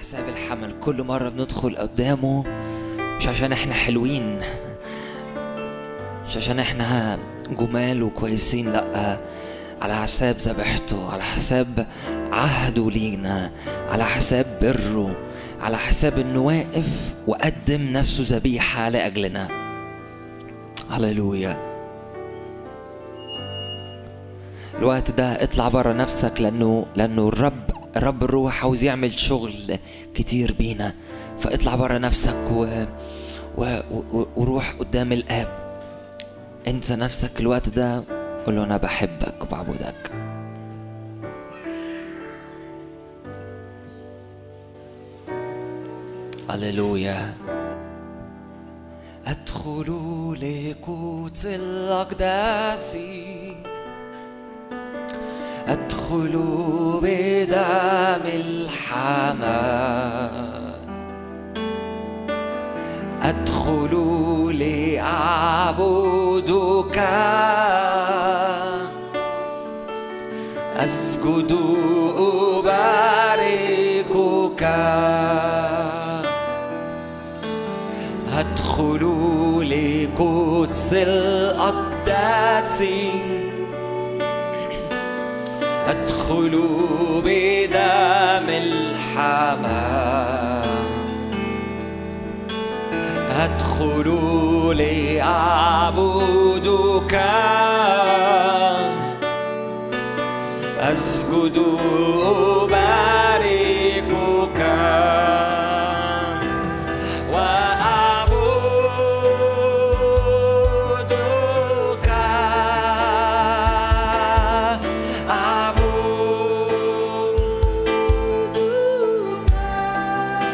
حساب الحمل كل مرة بندخل قدامه مش عشان احنا حلوين مش عشان احنا جمال وكويسين لا على حساب ذبيحته على حساب عهده لينا على حساب بره على حساب انه واقف وقدم نفسه ذبيحة لأجلنا هللويا الوقت ده اطلع بره نفسك لانه لانه الرب الرب الروح عاوز يعمل شغل كتير بينا فاطلع بره نفسك و... و... و... وروح قدام الاب انسى نفسك الوقت ده قول له انا بحبك وبعبدك هللويا ادخل لقوت الاقداس أدخل بدم الحمام أدخل لأعبدك أسجد أباركك أدخل لقدس الأقداس أدخل بدم الحمام أدخل لأعبدك أسجد أباركك وأعبدك أعبدك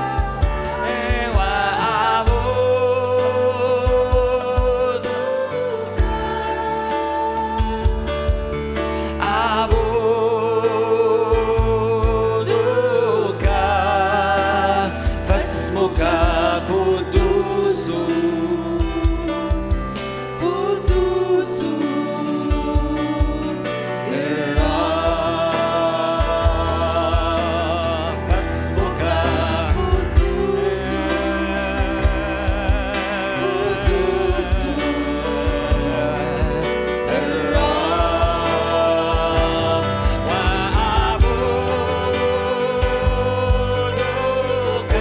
أعبدك فاسمك قدوس قدوس الرب فاسمك قدوس الرب وأعبدك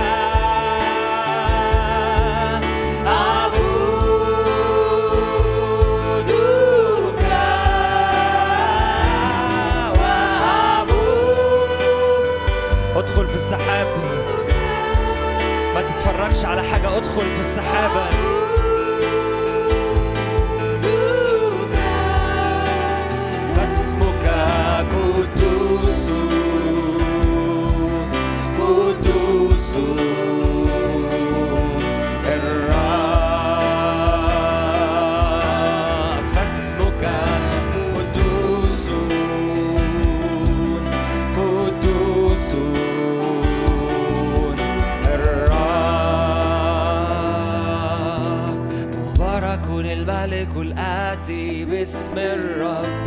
أعبدك وأعبد ادخل في السحاب ما تتفرجش على حاجة ادخل في السحابة فاسمك قدوس قدوس الرب فاسمك قدوس قدوس الرب مبارك الملك الآتي باسم الرب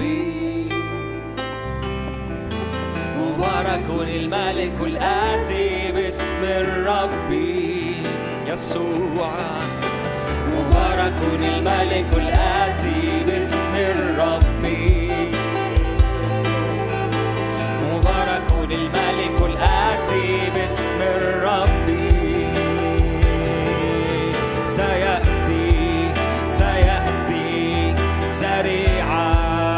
مبارك الملك الآتي باسم الرب يسوع مبارك الملك الآتي باسم الرب مبارك الملك الآتي باسم الرب سيأتي سيأتي سريعا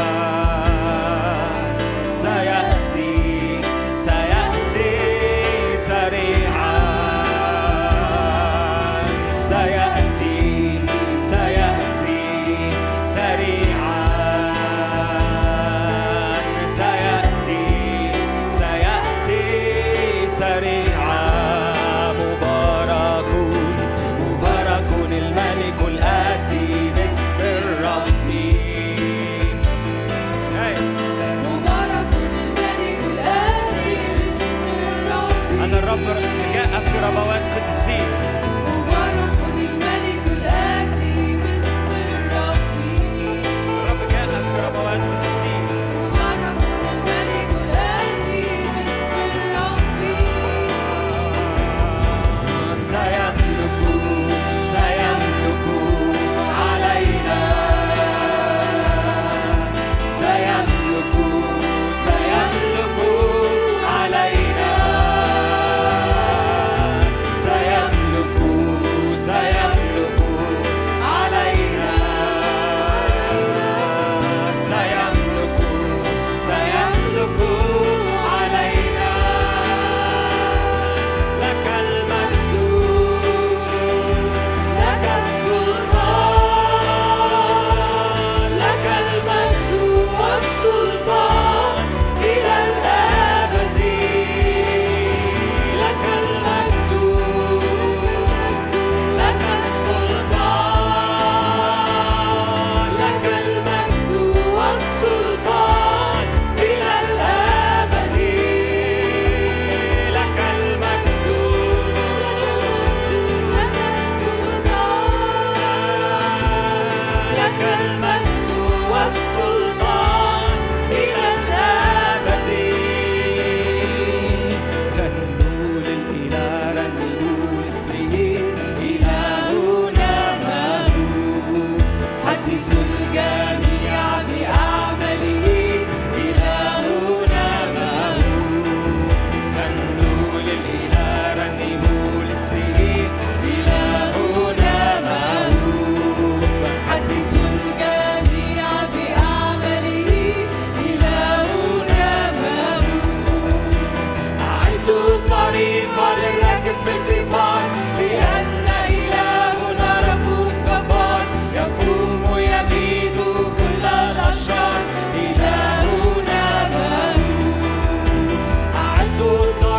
سيأتي سيأتي سريعا سيأتي سيأتي سريعا سيأتي سيأتي سريعا مبارك مبارك الملك الآتي باسم الرب هاي. مبارك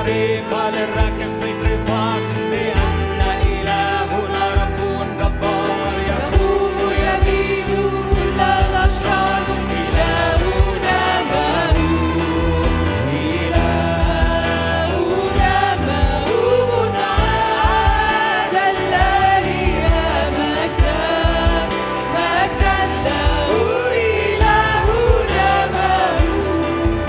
الطريق للراكب في القفار لأن إلهنا رب جبار يقوم يبيد كل الأشرار إلهنا مهوب إلهنا مهوب عاد الله يا مجدا مجدا له إلهنا مهوب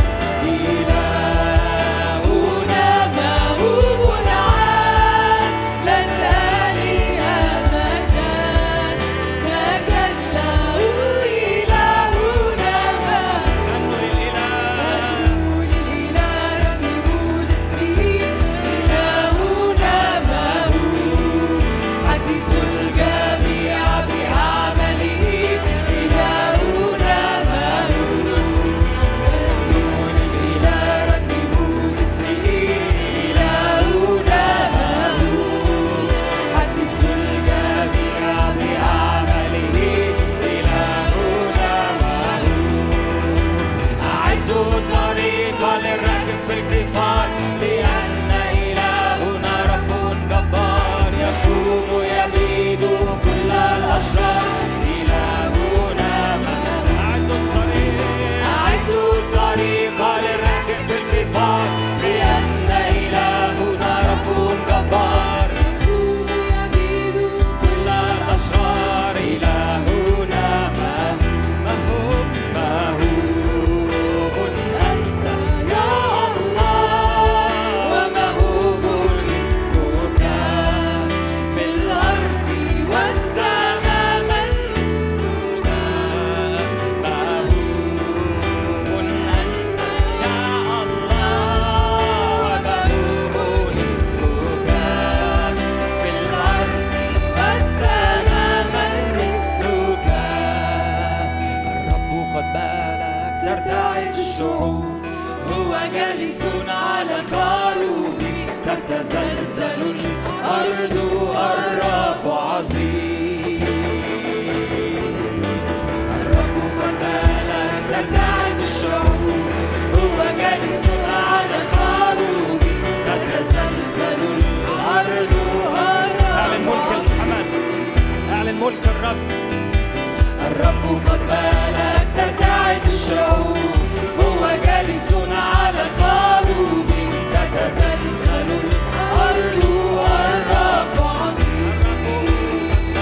إلهنا مهوب عاد للآلهة مجدا مجدا له إلهنا مهوب لأنه الإله للإله رنموا لاسمه إلهنا مهوب حديث الجميع بأعماله إلهنا مهوب للإله رنموا لاسمه إلهنا مهوب حديث الجميع بأعماله إلهنا مهوب أعدوا الطريق للراكب في القفار لأن إلهنا رب جبار يقوم يبيد كل الأشرار إلهنا من أعدوا الطريق أعدوا الطريق للراكب في القفار لأن إلهنا رب جبار كل الأشرار إلهنا مهوب مهوب أنت يا الله ومهوب اسمك في الأرض والسماء من اسمك مهوب أنت يا الله ومهوب اسمك في الأرض والسماء من مثلك الرب قد بالك ترتعد الشعوب هو جالس على الكروب تتزلزل الأرض الرب عظيم الرب قد بالك ترتعد الشعوب هو جالس على الكروب تتزلزل الأرض اعلن ملك الحمد اعلن ملك الرب الرب قد بالك ترتعد الشعوب هو جالس على الكروب تتزلزل الأرض الرب عظيم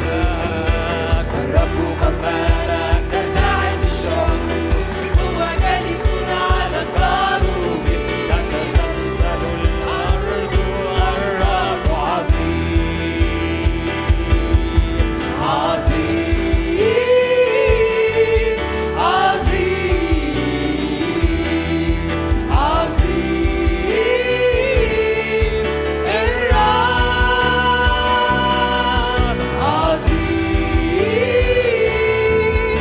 الرب قد بالك ترتعد الشعوب هو جالس على الكروب تتزلزل الأرض الرب عظيم عظيم عظيم عظيم الرب عظيم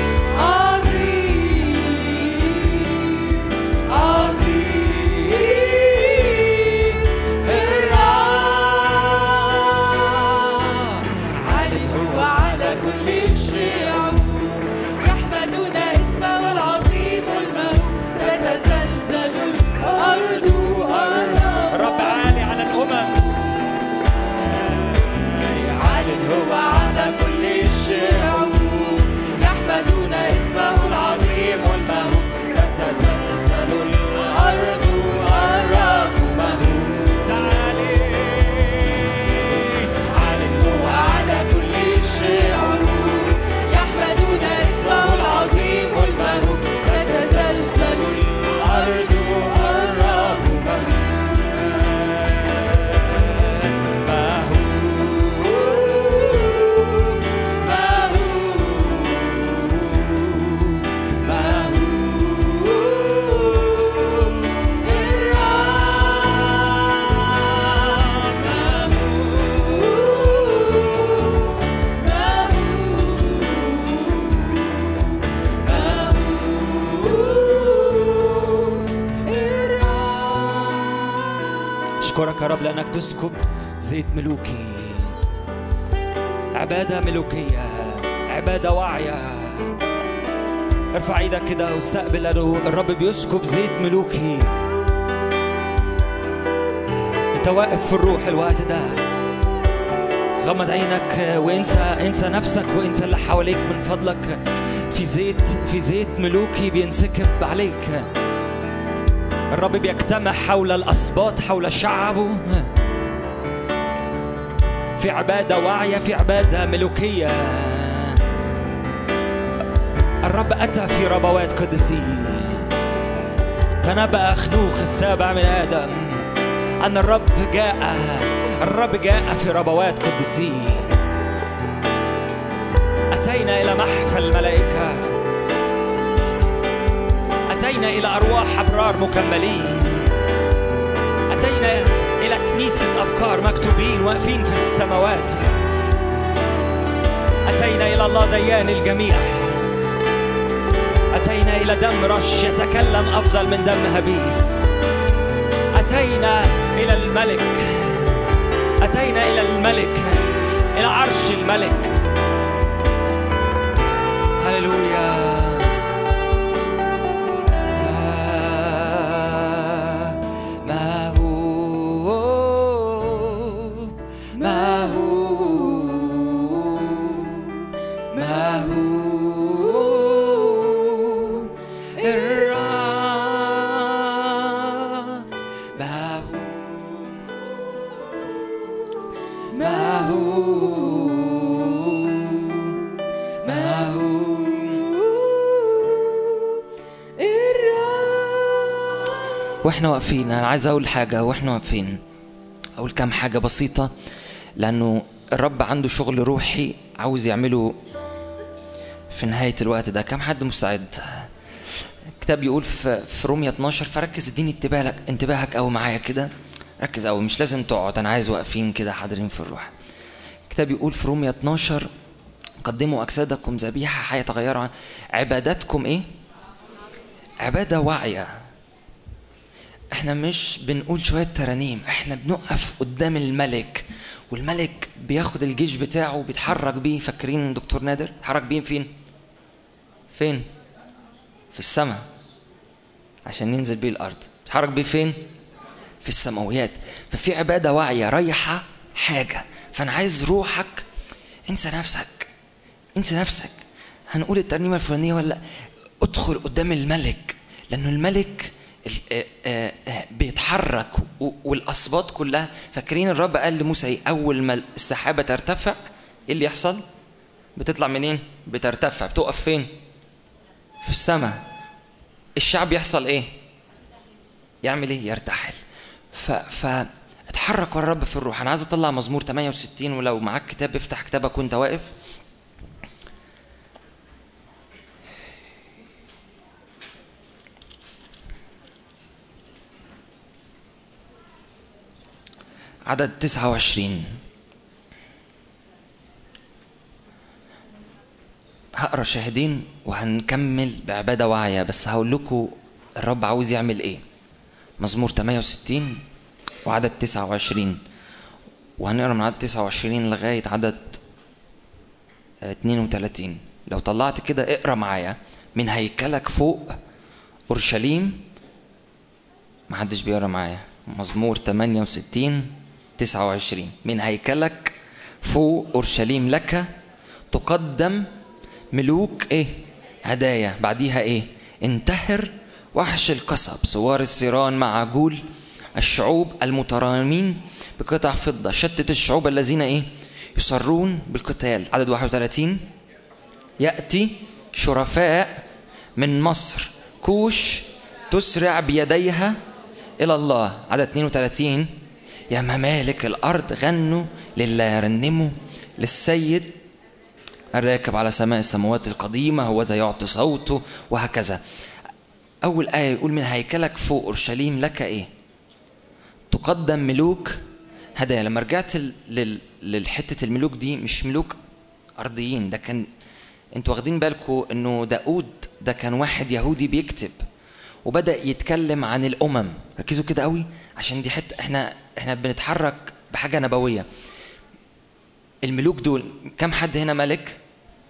عظيم عظيم الرب عالٍ هو على كل الشعوب يحمدون اسمه العظيم والمهول تتزلزل الأرض الرب رب عالي على الأمم عال هو على كل الشعوب يحمدون اسمه العظيم والمهول تتزلزل الأرض الرب مهول تعالي عال هو على كل الشعوب يحمدون اسمه العظيم والمهول تتزلزل الأرض الرب أشكرك يا رب لأنك تسكب زيت ملوكي عبادة ملوكية عبادة واعية ارفع ايدك كده واستقبل لأنه الرب بيسكب زيت ملوكي انت واقف في الروح الوقت ده غمض عينك وانسى انسى نفسك وانسى اللي حواليك من فضلك في زيت في زيت ملوكي بينسكب عليك الرب بيجتمع حول الاسباط حول شعبه في عباده واعيه في عباده ملوكيه الرب اتى في ربوات قدسيه تنبأ خنوخ السابع من ادم ان الرب جاء الرب جاء في ربوات قدسيه أتينا إلى محفل الملائكة أتينا إلى أرواح أبرار مكملين أتينا إلى كنيسة أبكار مكتوبين واقفين في السماوات أتينا إلى الله ديان الجميع أتينا إلى دم رش يتكلم أفضل من دم هابيل أتينا إلى الملك أتينا إلى الملك إلى عرش الملك هللويا آه، ما هو ما هو ما هو الرب ما هو ما هو ما هو واحنا واقفين انا عايز اقول حاجه واحنا واقفين اقول كام حاجه بسيطه لانه الرب عنده شغل روحي عاوز يعمله في نهايه الوقت ده كم حد مستعد الكتاب يقول في في رومية 12 فركز اديني انتباهك انتباهك قوي معايا كده ركز قوي مش لازم تقعد انا عايز واقفين كده حاضرين في الروح الكتاب يقول في رومية 12 قدموا اجسادكم ذبيحه حيه تغيروا عن عباداتكم ايه عباده واعيه احنا مش بنقول شويه ترانيم احنا بنقف قدام الملك والملك بياخد الجيش بتاعه وبيتحرك بيه فاكرين دكتور نادر اتحرك بيه فين فين في السماء عشان ينزل بيه الارض بيتحرك بيه فين في السماويات ففي عباده واعيه رايحه حاجه فانا عايز روحك انسى نفسك انسى نفسك هنقول الترنيمه الفلانيه ولا ادخل قدام الملك لانه الملك ال- آه، آه، آه، بيتحرك و- والاسباط كلها فاكرين الرب قال لموسى ايه اول ما السحابه ترتفع ايه اللي يحصل بتطلع منين بترتفع بتقف فين في السماء الشعب يحصل ايه يعمل ايه يرتحل ف ف اتحرك ورا الرب في الروح انا عايز اطلع مزمور 68 ولو معاك كتاب افتح كتابك وانت واقف عدد 29 هقرا شاهدين وهنكمل بعباده واعيه بس هقول لكم الرب عاوز يعمل ايه مزمور 68 وعدد 29 وهنقرا من عدد 29 لغايه عدد آه، 32 لو طلعت كده اقرا معايا من هيكلك فوق اورشليم محدش بيقرا معايا مزمور 68 29 من هيكلك فوق اورشليم لك تقدم ملوك ايه هدايا بعديها ايه انتهر وحش القصب سوار السيران مع عجول الشعوب المترامين بقطع فضة شتت الشعوب الذين ايه يصرون بالقتال عدد 31 يأتي شرفاء من مصر كوش تسرع بيديها إلى الله عدد 32 يا ممالك الأرض غنوا لله رنموا للسيد الراكب على سماء السماوات القديمة هو ذا يعطي صوته وهكذا أول آية يقول من هيكلك فوق أورشليم لك إيه تقدم ملوك هدايا لما رجعت ل- لل- للحتة الملوك دي مش ملوك أرضيين ده كان انتوا واخدين بالكم انه داود ده كان واحد يهودي بيكتب وبدأ يتكلم عن الأمم ركزوا كده قوي عشان دي حتة احنا احنا بنتحرك بحاجة نبوية الملوك دول كم حد هنا ملك؟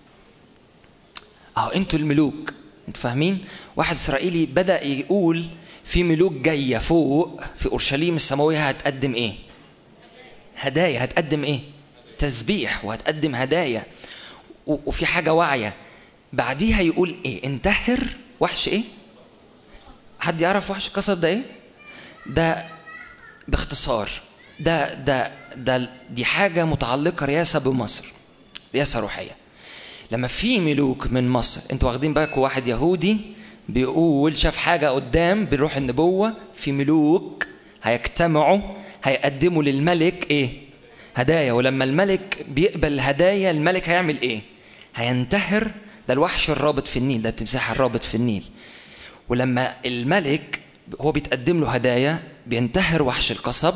اهو انتوا الملوك انتوا فاهمين؟ واحد اسرائيلي بدأ يقول في ملوك جايه فوق في اورشليم السماويه هتقدم ايه هدايا هتقدم ايه تسبيح وهتقدم هدايا و- وفي حاجه واعيه بعديها يقول ايه انتهر وحش ايه حد يعرف وحش القصب ده ايه ده باختصار ده ده ده دي حاجه متعلقه رياسه بمصر رياسه روحيه لما في ملوك من مصر انتوا واخدين بالكم واحد يهودي بيقول شاف حاجه قدام بروح النبوه في ملوك هيجتمعوا هيقدموا للملك ايه هدايا ولما الملك بيقبل الهدايا الملك هيعمل ايه هينتهر ده الوحش الرابط في النيل ده التمساح الرابط في النيل ولما الملك هو بيتقدم له هدايا بينتهر وحش القصب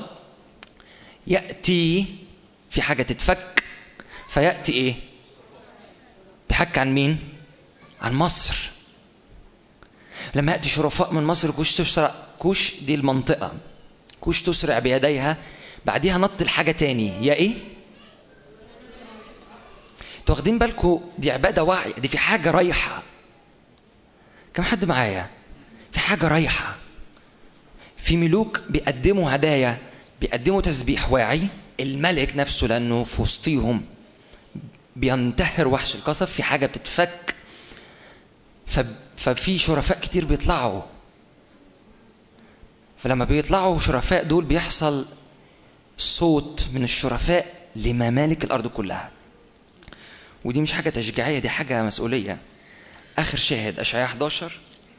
ياتي في حاجه تتفك فياتي ايه بيحكي عن مين عن مصر لما ياتي شرفاء من مصر كوش تسرع كوش دي المنطقه كوش تسرع بيديها بعديها نط الحاجه تاني يا ايه انتوا واخدين بالكم دي عباده وعي دي في حاجه رايحه كم حد معايا في حاجه رايحه في ملوك بيقدموا هدايا بيقدموا تسبيح واعي الملك نفسه لانه في وسطيهم بينتهر وحش القصب في حاجه بتتفك ف... ففي شرفاء كتير بيطلعوا فلما بيطلعوا شرفاء دول بيحصل صوت من الشرفاء لممالك الارض كلها ودي مش حاجه تشجيعيه دي حاجه مسؤوليه اخر شاهد اشعياء 11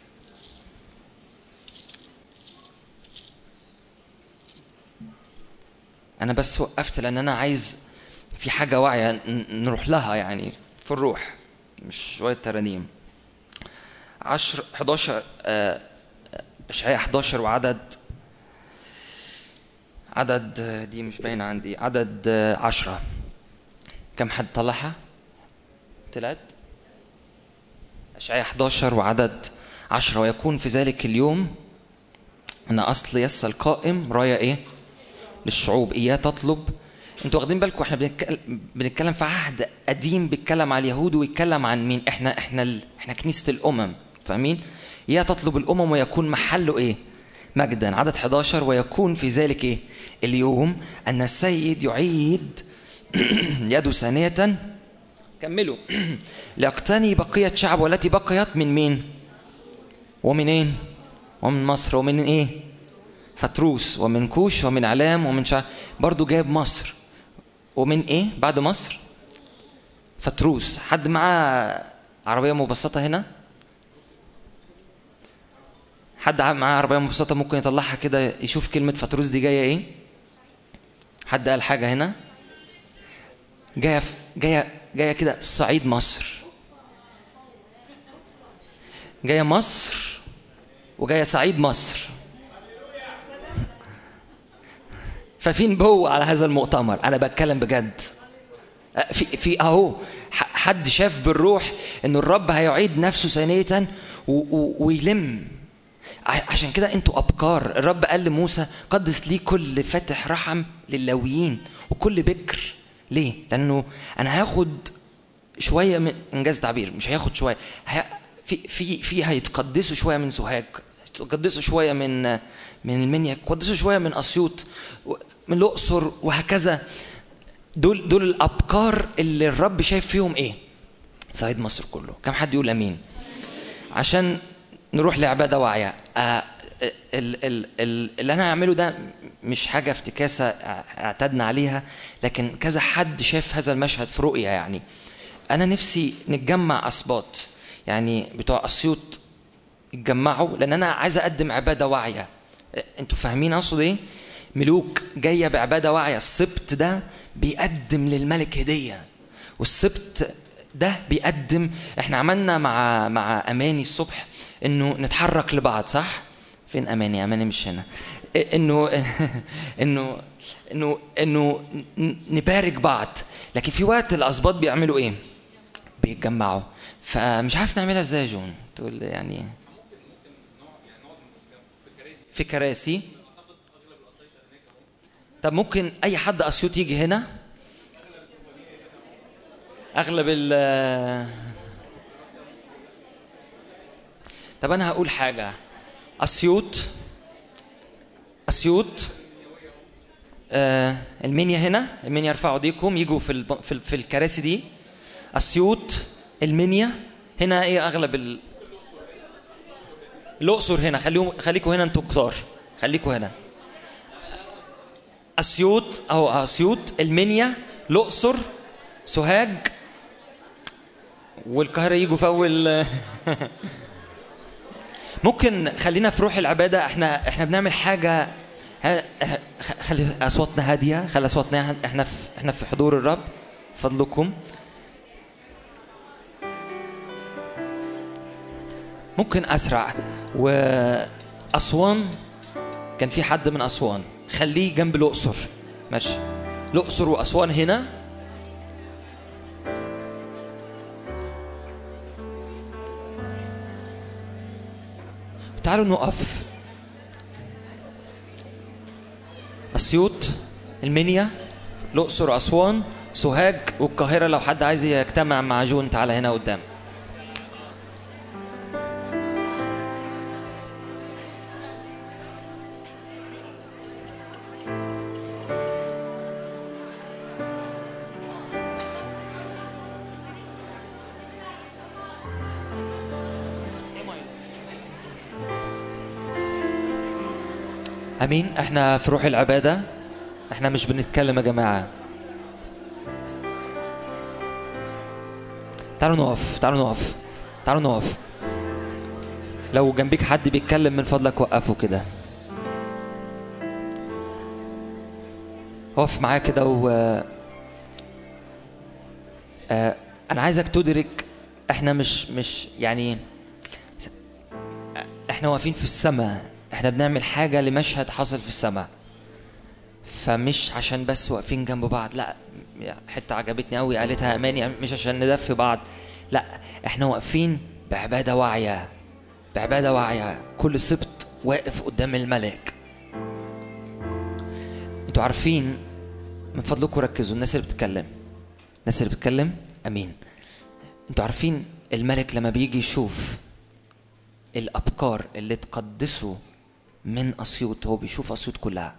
انا بس وقفت لان انا عايز في حاجه واعيه ن- نروح لها يعني في الروح مش شويه ترانيم 10 11 آه، اشعياء 11 وعدد عدد آه، دي مش باينه عندي عدد آه، 10 كم حد طلعها طلعت اشعياء 11 وعدد 10 ويكون في ذلك اليوم ان اصل يس القائم رايه ايه للشعوب اياه تطلب انتوا واخدين بالكم احنا بنتكلم, بنتكلم في عهد قديم بيتكلم على اليهود ويتكلم عن مين احنا احنا ال... احنا كنيسه الامم فاهمين اياه تطلب الامم ويكون محله ايه مجدا عدد 11 ويكون في ذلك ايه اليوم ان السيد يعيد يده ثانيه كملوا ليقتني بقيه شعب والتي بقيت من مين ومنين ومن مصر ومن ايه فتروس ومن كوش ومن علام ومن شعب برضو جايب مصر ومن ايه بعد مصر فتروس حد معاه عربية مبسطة هنا حد معاه عربية مبسطة ممكن يطلعها كده يشوف كلمة فتروس دي جاية ايه حد قال حاجة هنا جاية في- جاية جاية كده صعيد مصر جاية مصر وجاية صعيد مصر ففي نبوة على هذا المؤتمر أنا بتكلم بجد أه، في في أهو ح- حد شاف بالروح إن الرب هيعيد نفسه ثانية و- و- ويلم ع- عشان كده انتوا ابكار الرب قال لموسى قدس لي كل فاتح رحم لللاويين وكل بكر ليه لانه انا هاخد شويه من انجاز تعبير مش هياخد شويه هي... في في في هيتقدسوا شويه من سوهاج يتقدسوا شويه من من المنيا يتقدسوا شويه من اسيوط و- من الاقصر وهكذا دول دول الابكار اللي الرب شايف فيهم ايه صعيد مصر كله كم حد يقول امين عشان نروح لعبادة واعية آه، ال- ال- ال- اللي أنا هعمله ده مش حاجة افتكاسة اعتدنا عليها لكن كذا حد شاف هذا المشهد في رؤية يعني أنا نفسي نتجمع أسباط يعني بتوع أسيوط اتجمعوا لأن أنا عايز أقدم عبادة واعية أنتوا فاهمين أقصد إيه؟ ملوك جاية بعبادة واعية السبت ده بيقدم للملك هدية والسبت ده بيقدم احنا عملنا مع مع اماني الصبح انه نتحرك لبعض صح فين اماني اماني مش هنا إيه- انه انه انه انه ن- نبارك بعض لكن في وقت الاسباط بيعملوا ايه بيتجمعوا فمش عارف نعملها ازاي يا جون تقول يعني في كراسي طب ممكن اي حد اسيوط يجي هنا اغلب ال طب انا هقول حاجه اسيوط اسيوط آه المنيا هنا المنيا ارفعوا ايديكم يجوا في الب... في, ال... في الكراسي دي اسيوط المنيا هنا ايه اغلب ال... الاقصر هنا خليهم خليكوا هنا انتوا كتار خليكوا هنا اسيوط او اسيوط المنيا الاقصر سوهاج والقاهره يجوا في اول ممكن خلينا في روح العباده احنا احنا بنعمل حاجه ه- ه- خلي اصواتنا هاديه خلي اصواتنا احنا في احنا في حضور الرب فضلكم ممكن اسرع واسوان كان في حد من اسوان خليه جنب الاقصر ماشي الاقصر واسوان هنا تعالوا نقف اسيوط المنيا الاقصر واسوان سوهاج والقاهره لو حد عايز يجتمع مع جون تعالى هنا قدام امين احنا في روح العباده احنا مش بنتكلم يا جماعه تعالوا نقف تعالوا نقف تعالوا نقف لو جنبيك حد بيتكلم من فضلك وقفه كده اقف معايا كده و آه، انا عايزك تدرك احنا مش مش يعني احنا واقفين في السماء احنا بنعمل حاجة لمشهد حصل في السماء فمش عشان بس واقفين جنب بعض لا حتة عجبتني قوي قالتها اماني مش عشان ندفي بعض لا احنا واقفين بعبادة واعية بعبادة واعية كل سبط واقف قدام الملك انتوا عارفين من فضلكم ركزوا الناس اللي بتتكلم الناس اللي بتتكلم امين انتوا عارفين الملك لما بيجي يشوف الابكار اللي تقدسوا من اسيوط هو بيشوف اسيوط كلها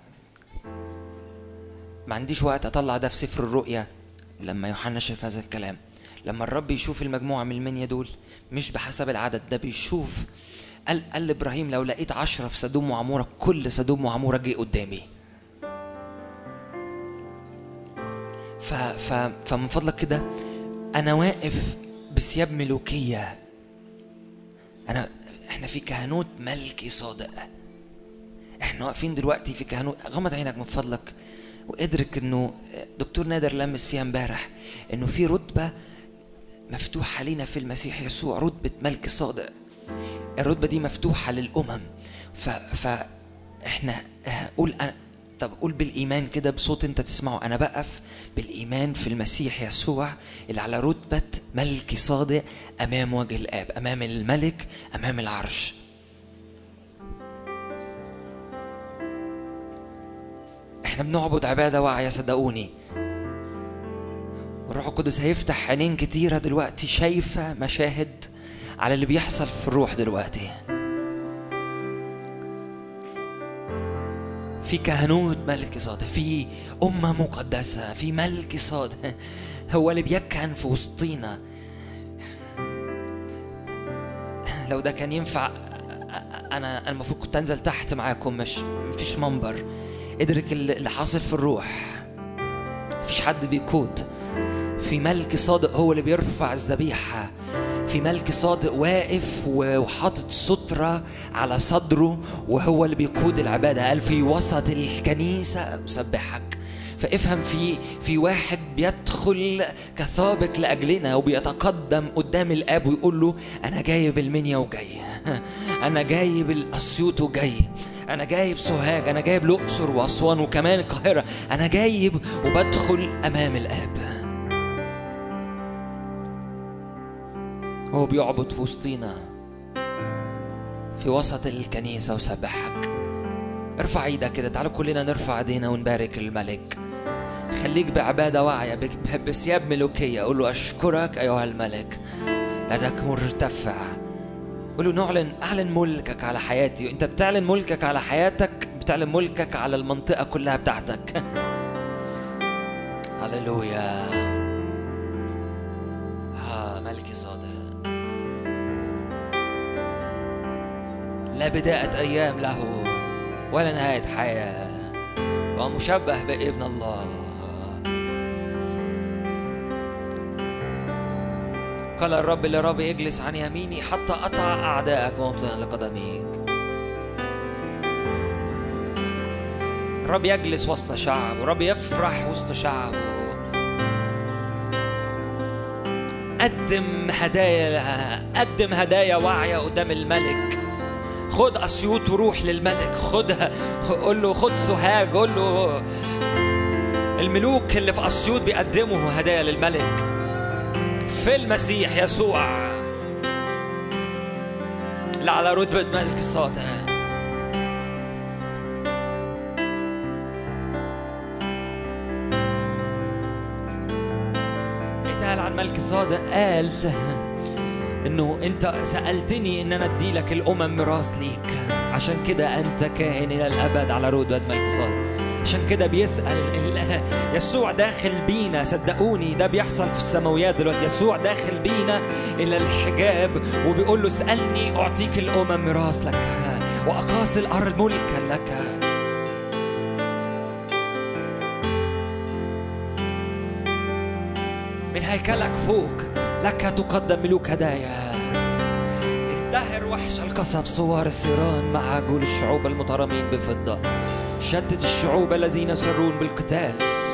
ما عنديش وقت اطلع ده في سفر الرؤيا لما يوحنا شاف هذا الكلام لما الرب يشوف المجموعة من المنيا دول مش بحسب العدد ده بيشوف قال قال لابراهيم لو لقيت عشرة في سدوم وعمورة كل سدوم وعمورة جه قدامي ف ف فمن فضلك كده انا واقف بثياب ملوكيه انا احنا في كهنوت ملكي صادق احنا واقفين دلوقتي في كهنوت غمض عينك من فضلك وادرك انه دكتور نادر لمس فيها امبارح انه في رتبه مفتوحه لينا في المسيح يسوع رتبه ملك صادق الرتبه دي مفتوحه للامم ف ف احنا قول أنا طب قول بالإيمان كده بصوت أنت تسمعه أنا بقف بالإيمان في المسيح يسوع اللي على رتبة ملك صادق أمام وجه الآب أمام الملك أمام العرش احنا بنعبد عبادة واعية صدقوني والروح القدس هيفتح عينين كتيرة دلوقتي شايفة مشاهد على اللي بيحصل في الروح دلوقتي في كهنوت ملك صادق في أمة مقدسة في ملك صادق هو اللي بيكهن في وسطينا لو ده كان ينفع أنا أنا المفروض كنت أنزل تحت معاكم مش مفيش منبر ادرك اللي حاصل في الروح مفيش حد بيقود في ملك صادق هو اللي بيرفع الذبيحه في ملك صادق واقف وحاطط سترة على صدره وهو اللي بيقود العبادة قال في وسط الكنيسة أسبحك فافهم في في واحد بيدخل كثابق لاجلنا وبيتقدم قدام الاب ويقول له انا جايب المنيا وجاي انا جايب الاسيوط وجاي انا جايب سوهاج انا جايب الاقصر واسوان وكمان القاهره انا جايب وبدخل امام الاب هو بيعبد في وسطينا في وسط الكنيسة وسبحك ارفع ايدك كده تعالوا كلنا نرفع ايدينا ونبارك الملك خليك بعبادة واعية بثياب ملوكية قول له أشكرك أيها الملك لأنك مرتفع قول له نعلن اعلن ملكك على حياتي انت بتعلن ملكك على حياتك بتعلن ملكك على المنطقه كلها بتاعتك هللويا ها ملكي صادق لا بداية أيام له ولا نهاية حياة ومشبه بابن الله قال الرب لرب اجلس عن يميني حتى أطع أعداءك موطئا لقدميك الرب يجلس وسط شعب الرب يفرح وسط شعبه قدم هدايا قدم هدايا واعية قدام الملك خد أسيوط وروح للملك خدها قول له خد سوهاج قول له الملوك اللي في أسيوط بيقدموا هدايا للملك في المسيح يسوع اللي على رتبة ملك الصادق اتقال عن ملك الصادق قال انه انت سالتني ان انا ادي لك الامم ميراث ليك عشان كده انت كاهن الى الابد على رتبه ملك صادق عشان كده بيسال ال- يسوع داخل بينا صدقوني ده بيحصل في السماويات دلوقتي يسوع داخل بينا الى الحجاب وبيقول له اسالني اعطيك الامم ميراث لك واقاصي الارض ملكا لك من هيكلك فوق لك تقدم ملوك هدايا انتهر وحش القصب صور الثيران مع عجول الشعوب المترمين بفضة شتت الشعوب الذين يسرون بالقتال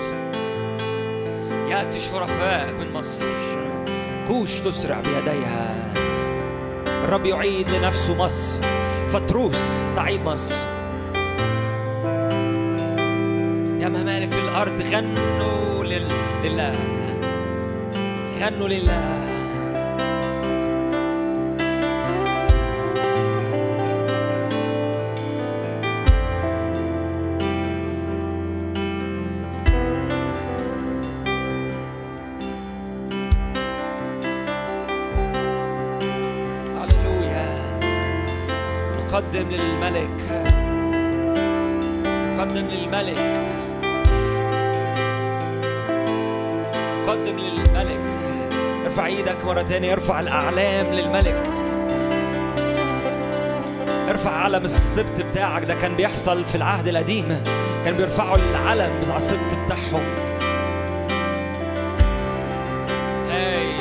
يأتي شرفاء من مصر كوش تسرع بيديها الرب يعيد لنفسه مصر فتروس صعيد مصر يا ممالك الأرض غنوا لل... لله غنوا لله هللويا نقدم للملك نقدم للملك نقدم للملك ارفع ايدك مرة تانية ارفع الأعلام للملك ارفع علم السبت بتاعك ده كان بيحصل في العهد القديم كان بيرفعوا العلم بتاع السبت بتاعهم هاي.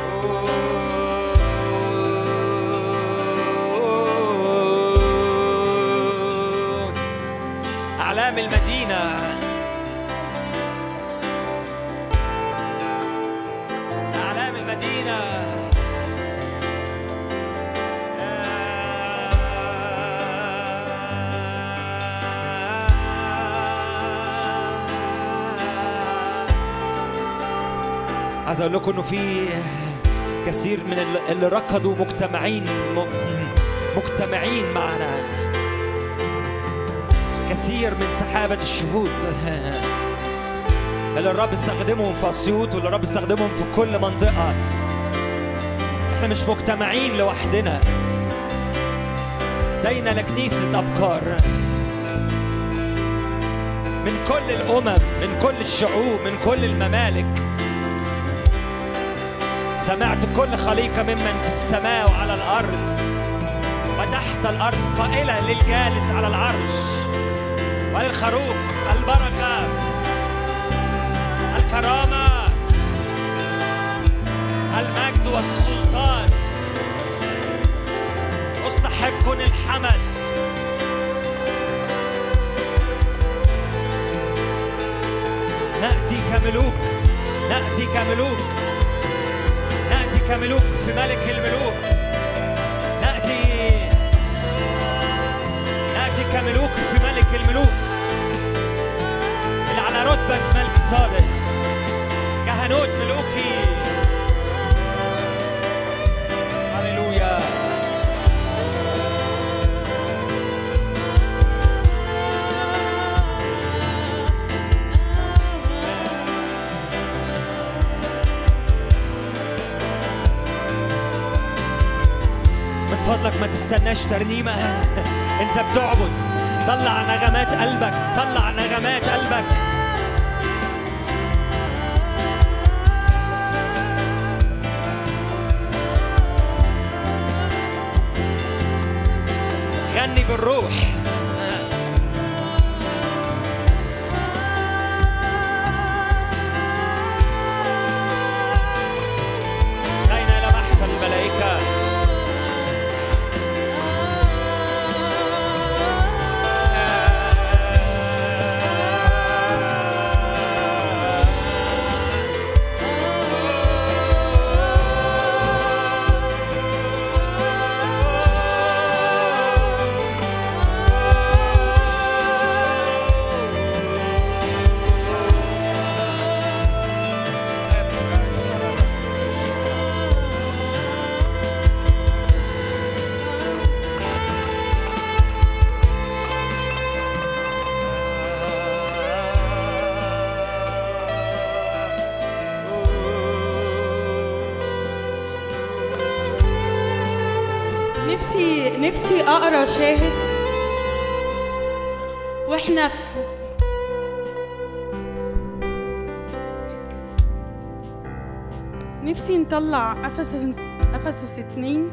أعلام المدينة أعلام المدينة عايز اقول لكم انه في كثير من ال- اللي ركضوا مجتمعين م- مجتمعين معنا كثير من سحابة الشهود اللي الرب استخدمهم في اسيوط واللي الرب استخدمهم في كل منطقة احنا مش مجتمعين لوحدنا دينا لكنيسة أبكار من كل الأمم من كل الشعوب من كل الممالك سمعت كل خليقة ممن في السماء وعلى الأرض وتحت الأرض قائلة للجالس على العرش وللخروف البركة الكرامة المجد والسلطان مستحق الحمد نأتي كملوك نأتي كملوك نأتي كملوك في ملك الملوك نأتي نأتي كملوك في ملك الملوك اللي على رتبة ملك صادق كهنوت ملوكي هللويا من فضلك فضلك ما تستناش ترنيمة انت بتعبد طلع نغمات قلبك طلع نغمات قلبك غني بالروح أين لمحت الملائكة نفسي نفسي اقرا شاهد واحنا في نفسي نطلع افسس افسس اتنين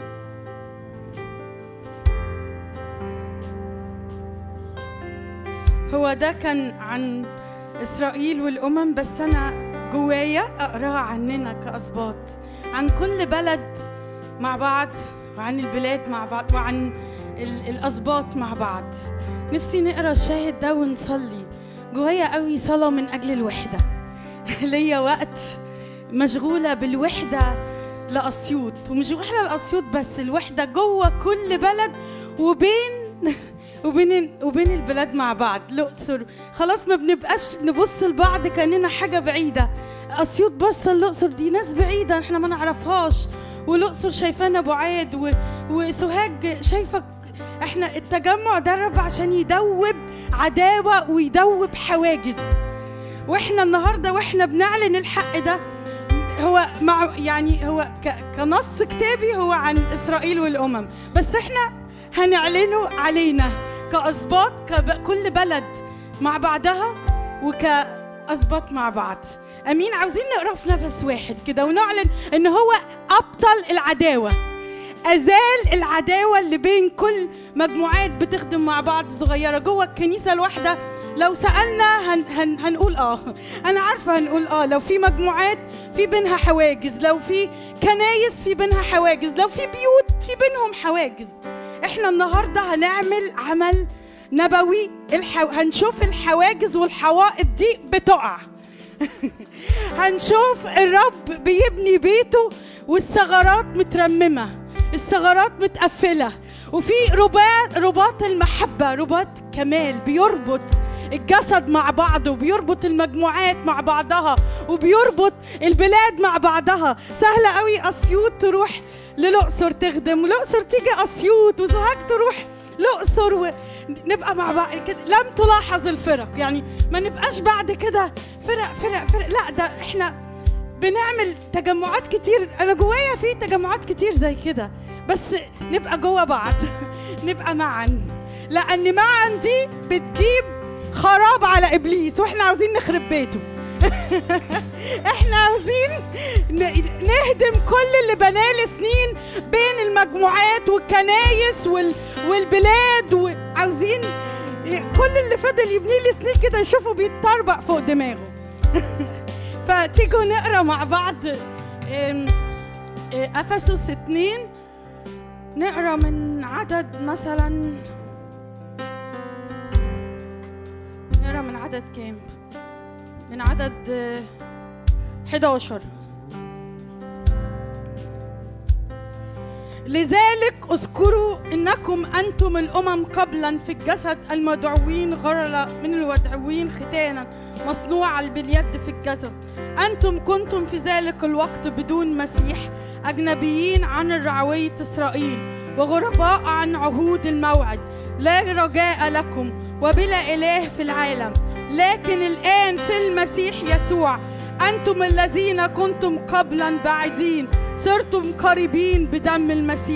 هو ده كان عن اسرائيل والامم بس انا جوايا اقراه عننا كاسباط عن كل بلد مع بعض وعن البلاد مع بعض وعن ال- الاسباط مع بعض نفسي نقرا الشاهد ده ونصلي جوايا قوي صلاه من اجل الوحده ليا وقت مشغوله بالوحده لاسيوط ومش وحده لاسيوط بس الوحده جوه كل بلد وبين وبين وبين البلاد مع بعض الاقصر خلاص ما بنبقاش نبص لبعض كاننا حاجه بعيده اسيوط بص الاقصر دي ناس بعيده احنا ما نعرفهاش والاقصر شايفانا بعاد و... وسوهاج شايفه احنا التجمع ده رب عشان يدوب عداوه ويدوب حواجز واحنا النهارده واحنا بنعلن الحق ده هو مع يعني هو ك... كنص كتابي هو عن اسرائيل والامم بس احنا هنعلنه علينا كاسباط ككل بلد مع بعضها وكاسباط مع بعض امين عاوزين نقرا في نفس واحد كده ونعلن ان هو ابطل العداوه ازال العداوه اللي بين كل مجموعات بتخدم مع بعض صغيره جوه الكنيسه الواحده لو سالنا هن هن هنقول اه انا عارفه هنقول اه لو في مجموعات في بينها حواجز لو في كنايس في بينها حواجز لو في بيوت في بينهم حواجز احنا النهارده هنعمل عمل نبوي الحو... هنشوف الحواجز والحوائط دي بتقع هنشوف الرب بيبني بيته والثغرات مترممه الثغرات متقفله وفي رباط رباط المحبه رباط كمال بيربط الجسد مع بعضه وبيربط المجموعات مع بعضها وبيربط البلاد مع بعضها سهله قوي اسيوط تروح للاقصر تخدم والاقصر تيجي اسيوط وسوهاج تروح الاقصر ونبقى مع بعض كده لم تلاحظ الفرق يعني ما نبقاش بعد كده فرق فرق فرق لا ده احنا بنعمل تجمعات كتير انا جوايا في تجمعات كتير زي كده بس نبقى جوا بعض نبقى معا لان معا دي بتجيب خراب على ابليس واحنا عاوزين نخرب بيته احنا عاوزين ن- نهدم كل اللي بناه لسنين بين المجموعات والكنايس وال... والبلاد وعاوزين كل اللي فضل يبنيه لسنين كده يشوفه بيتطربق فوق دماغه فتيجوا نقرا مع بعض ام، اه، افسس اتنين نقرا من عدد مثلا نقرا من عدد كام من عدد اه، 11 لذلك اذكروا انكم انتم الامم قبلا في الجسد المدعوين غرلا من الودعوين ختانا مصنوعا باليد في الجسد انتم كنتم في ذلك الوقت بدون مسيح اجنبيين عن رعويه اسرائيل وغرباء عن عهود الموعد لا رجاء لكم وبلا اله في العالم لكن الان في المسيح يسوع انتم الذين كنتم قبلا بعيدين صرتم قريبين بدم المسيح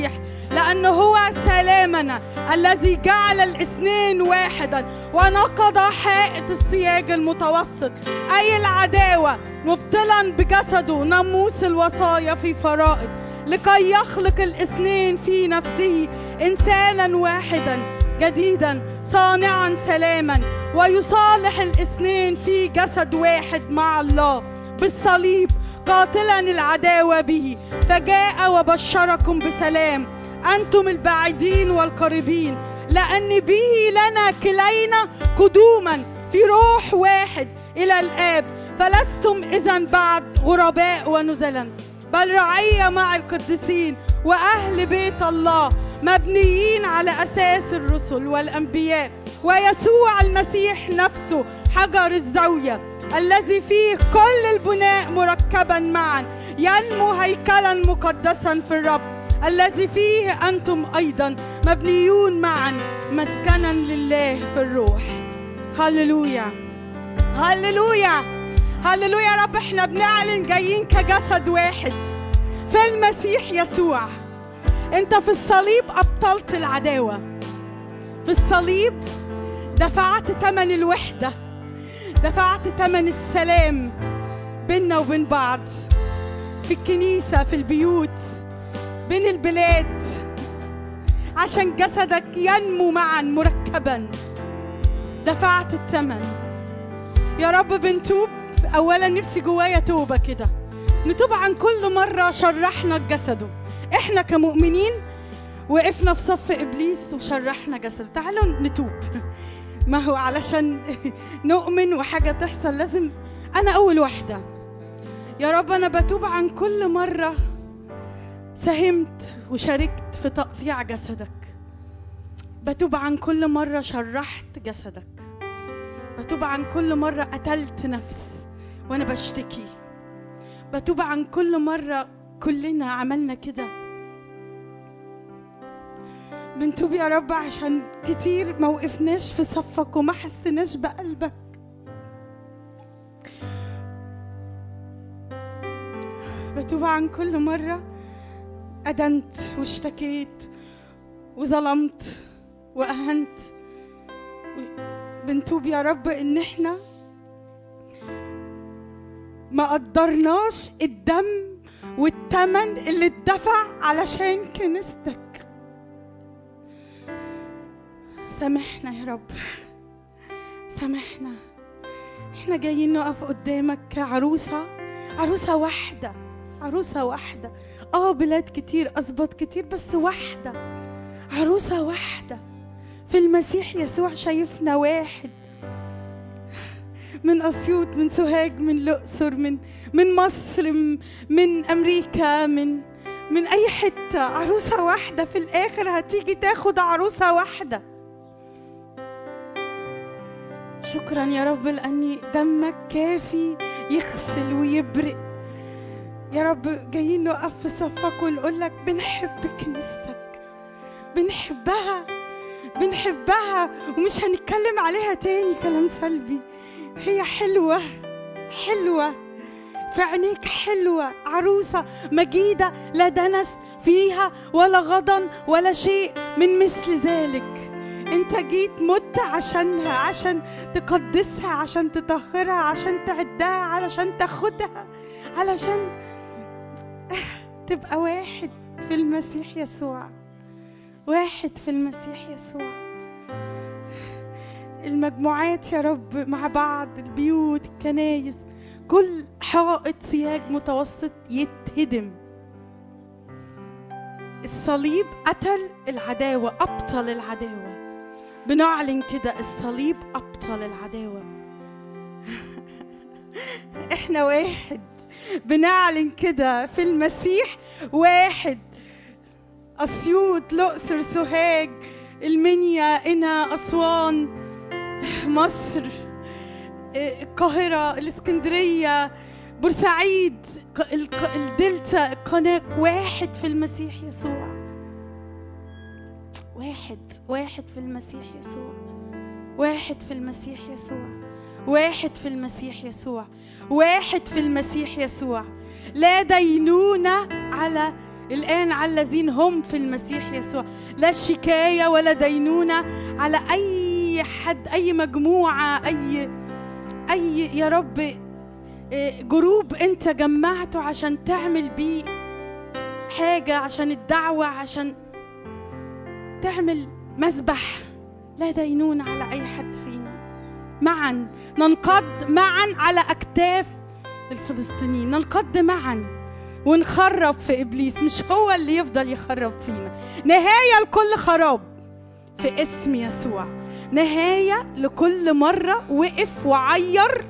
لأنه هو سلامنا الذي جعل الاثنين واحدا ونقض حائط السياج المتوسط أي العداوة مبطلا بجسده ناموس الوصايا في فرائض لكي يخلق الاثنين في نفسه إنسانا واحدا جديدا صانعا سلاما ويصالح الاثنين في جسد واحد مع الله بالصليب قاتلا العداوة به فجاء وبشركم بسلام أنتم البعيدين والقريبين لأن به لنا كلينا قدوما في روح واحد إلى الآب فلستم إذا بعد غرباء ونزلا بل رعية مع القديسين وأهل بيت الله مبنيين على أساس الرسل والأنبياء ويسوع المسيح نفسه حجر الزاوية الذي فيه كل البناء مركبا معا ينمو هيكلا مقدسا في الرب الذي فيه أنتم أيضا مبنيون معا مسكنا لله في الروح هللويا هللويا هللويا يا رب احنا بنعلن جايين كجسد واحد في المسيح يسوع انت في الصليب ابطلت العداوه في الصليب دفعت ثمن الوحده دفعت ثمن السلام بيننا وبين بعض في الكنيسه في البيوت بين البلاد عشان جسدك ينمو معا مركبا دفعت الثمن يا رب بنتوب اولا نفسي جوايا توبه كده نتوب عن كل مره شرحنا جسده احنا كمؤمنين وقفنا في صف ابليس وشرحنا جسده تعالوا نتوب ما هو علشان نؤمن وحاجه تحصل لازم انا اول واحده يا رب انا بتوب عن كل مره ساهمت وشاركت في تقطيع جسدك بتوب عن كل مره شرحت جسدك بتوب عن كل مرة قتلت نفس وأنا بشتكي بتوب عن كل مرة كلنا عملنا كده بنتوب يا رب عشان كتير ما وقفناش في صفك وما حسناش بقلبك بتوب عن كل مرة أدنت واشتكيت وظلمت وأهنت بنتوب يا رب ان احنا ما قدرناش الدم والثمن اللي اتدفع علشان كنيستك سامحنا يا رب سامحنا احنا جايين نقف قدامك كعروسة عروسة واحدة عروسة واحدة اه بلاد كتير أظبط كتير بس واحدة عروسة واحدة في المسيح يسوع شايفنا واحد من اسيوط من سوهاج من الاقصر من من مصر من امريكا من من اي حته عروسه واحده في الاخر هتيجي تاخد عروسه واحده شكرا يا رب لاني دمك كافي يغسل ويبرق يا رب جايين نقف في صفك ونقول لك بنحب كنيستك بنحبها بنحبها ومش هنتكلم عليها تاني كلام سلبي هي حلوة حلوة في عينيك حلوة عروسة مجيدة لا دنس فيها ولا غضن ولا شيء من مثل ذلك انت جيت مت عشانها عشان تقدسها عشان تطهرها عشان تعدها علشان تاخدها علشان تبقى واحد في المسيح يسوع واحد في المسيح يسوع المجموعات يا رب مع بعض البيوت الكنايس كل حائط سياج متوسط يتهدم الصليب قتل العداوة أبطل العداوة بنعلن كده الصليب أبطل العداوة احنا واحد بنعلن كده في المسيح واحد أسيوط الأقصر سوهاج المنيا قنا أسوان مصر القاهرة الإسكندرية بورسعيد الدلتا القناة واحد في المسيح يسوع واحد واحد في المسيح يسوع واحد في المسيح يسوع واحد في المسيح يسوع واحد في المسيح يسوع لا دينونة على الآن على الذين هم في المسيح يسوع لا شكاية ولا دينونة على أي حد أي مجموعة أي أي يا رب إيه، جروب أنت جمعته عشان تعمل بيه حاجة عشان الدعوة عشان تعمل مسبح لا دينونة على أي حد فينا معا ننقض معا على أكتاف الفلسطينيين ننقض معا ونخرب في ابليس مش هو اللي يفضل يخرب فينا نهايه لكل خراب في اسم يسوع نهايه لكل مره وقف وعير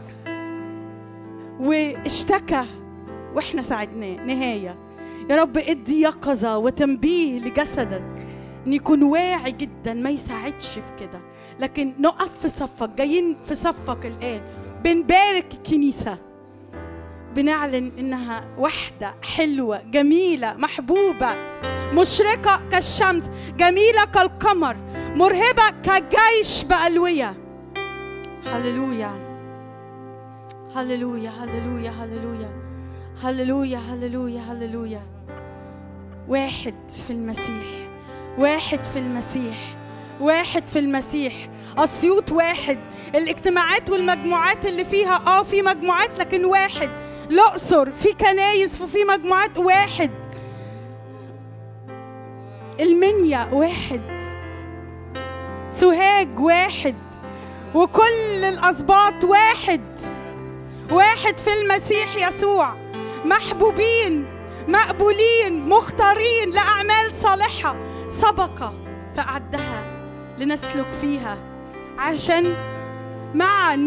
واشتكى واحنا ساعدناه نهايه يا رب ادي يقظه وتنبيه لجسدك ان يكون واعي جدا ما يساعدش في كده لكن نقف في صفك جايين في صفك الان بنبارك الكنيسه بنعلن انها وحده حلوه جميله محبوبه مشرقه كالشمس جميله كالقمر مرهبه كجيش بالويه هللويا هللويا هللويا هللويا هللويا هللويا هللويا واحد في المسيح واحد في المسيح واحد في المسيح اسيوط واحد الاجتماعات والمجموعات اللي فيها اه في مجموعات لكن واحد الاقصر في كنايس وفي مجموعات واحد المنيا واحد سوهاج واحد وكل الاسباط واحد واحد في المسيح يسوع محبوبين مقبولين مختارين لاعمال صالحه سبق فاعدها لنسلك فيها عشان معا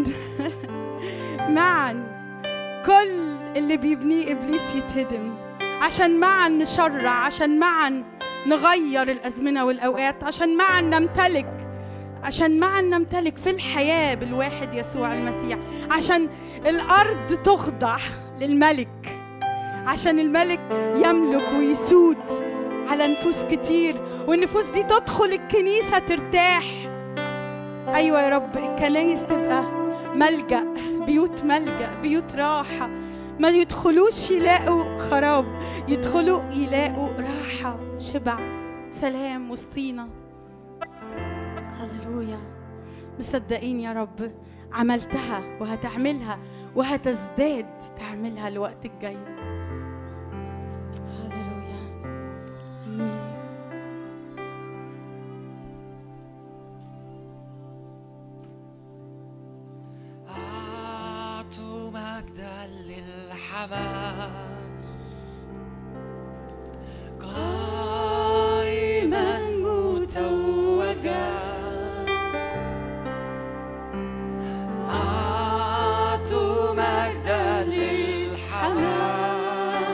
معا كل اللي بيبنيه ابليس يتهدم عشان معا نشرع عشان معا نغير الازمنه والاوقات عشان معا نمتلك عشان معا نمتلك في الحياه بالواحد يسوع المسيح عشان الارض تخضع للملك عشان الملك يملك ويسود على نفوس كتير والنفوس دي تدخل الكنيسه ترتاح ايوه يا رب الكنايس تبقى ملجأ بيوت ملجأ بيوت راحة ما يدخلوش يلاقوا خراب يدخلوا يلاقوا راحة شبع سلام وسطينا هللويا مصدقين يا رب عملتها وهتعملها وهتزداد تعملها الوقت الجاي هللويا امين أعطوا مجدا للحمام قائما متوجا أعطوا مجدا للحمام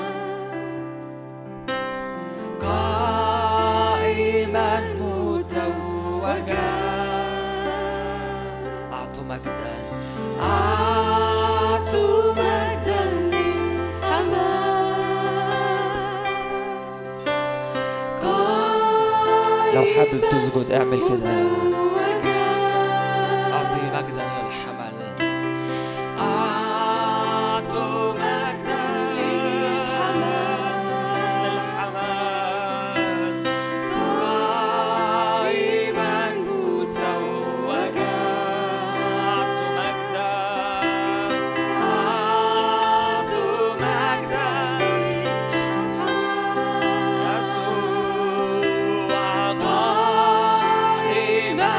قائما متوجا أعطوا مجدا أعطوا مجدا للحمام لو حابب تسجد اعمل كده أعطي مجدا للحمل أعطوا مجدا للحمل قائما متوجا أعطوا مجدا أعطوا مجدا يسوع قائما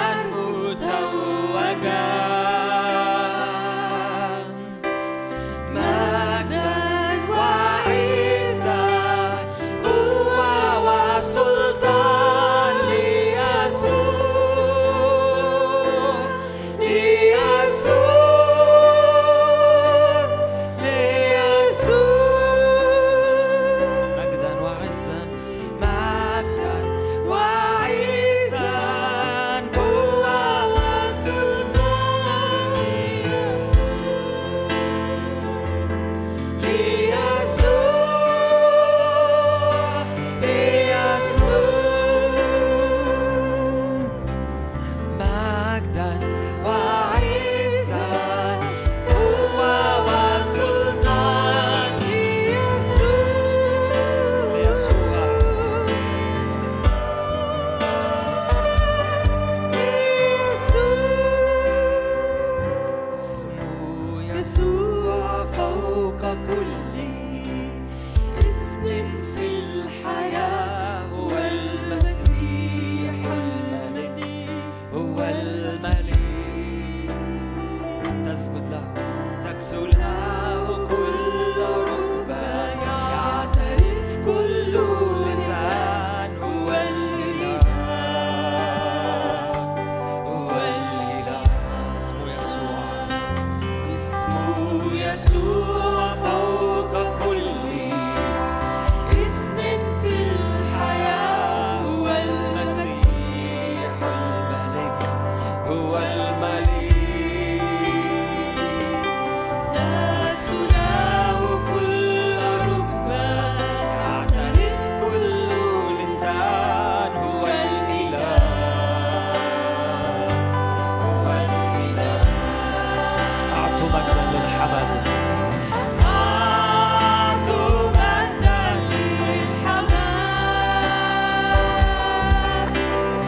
له تكسو له كل ركبة يعترف كل لسان هو الإله هو الإله اسمه يسوع اسمه يسوع فوق كل اسم في الحياة هو المسيح الملك هو الملك تسله كل ركبة يعترف كل لسان هو الإله هو الإله أعطوا مجدا للحمل أعطوا مجدا للحمل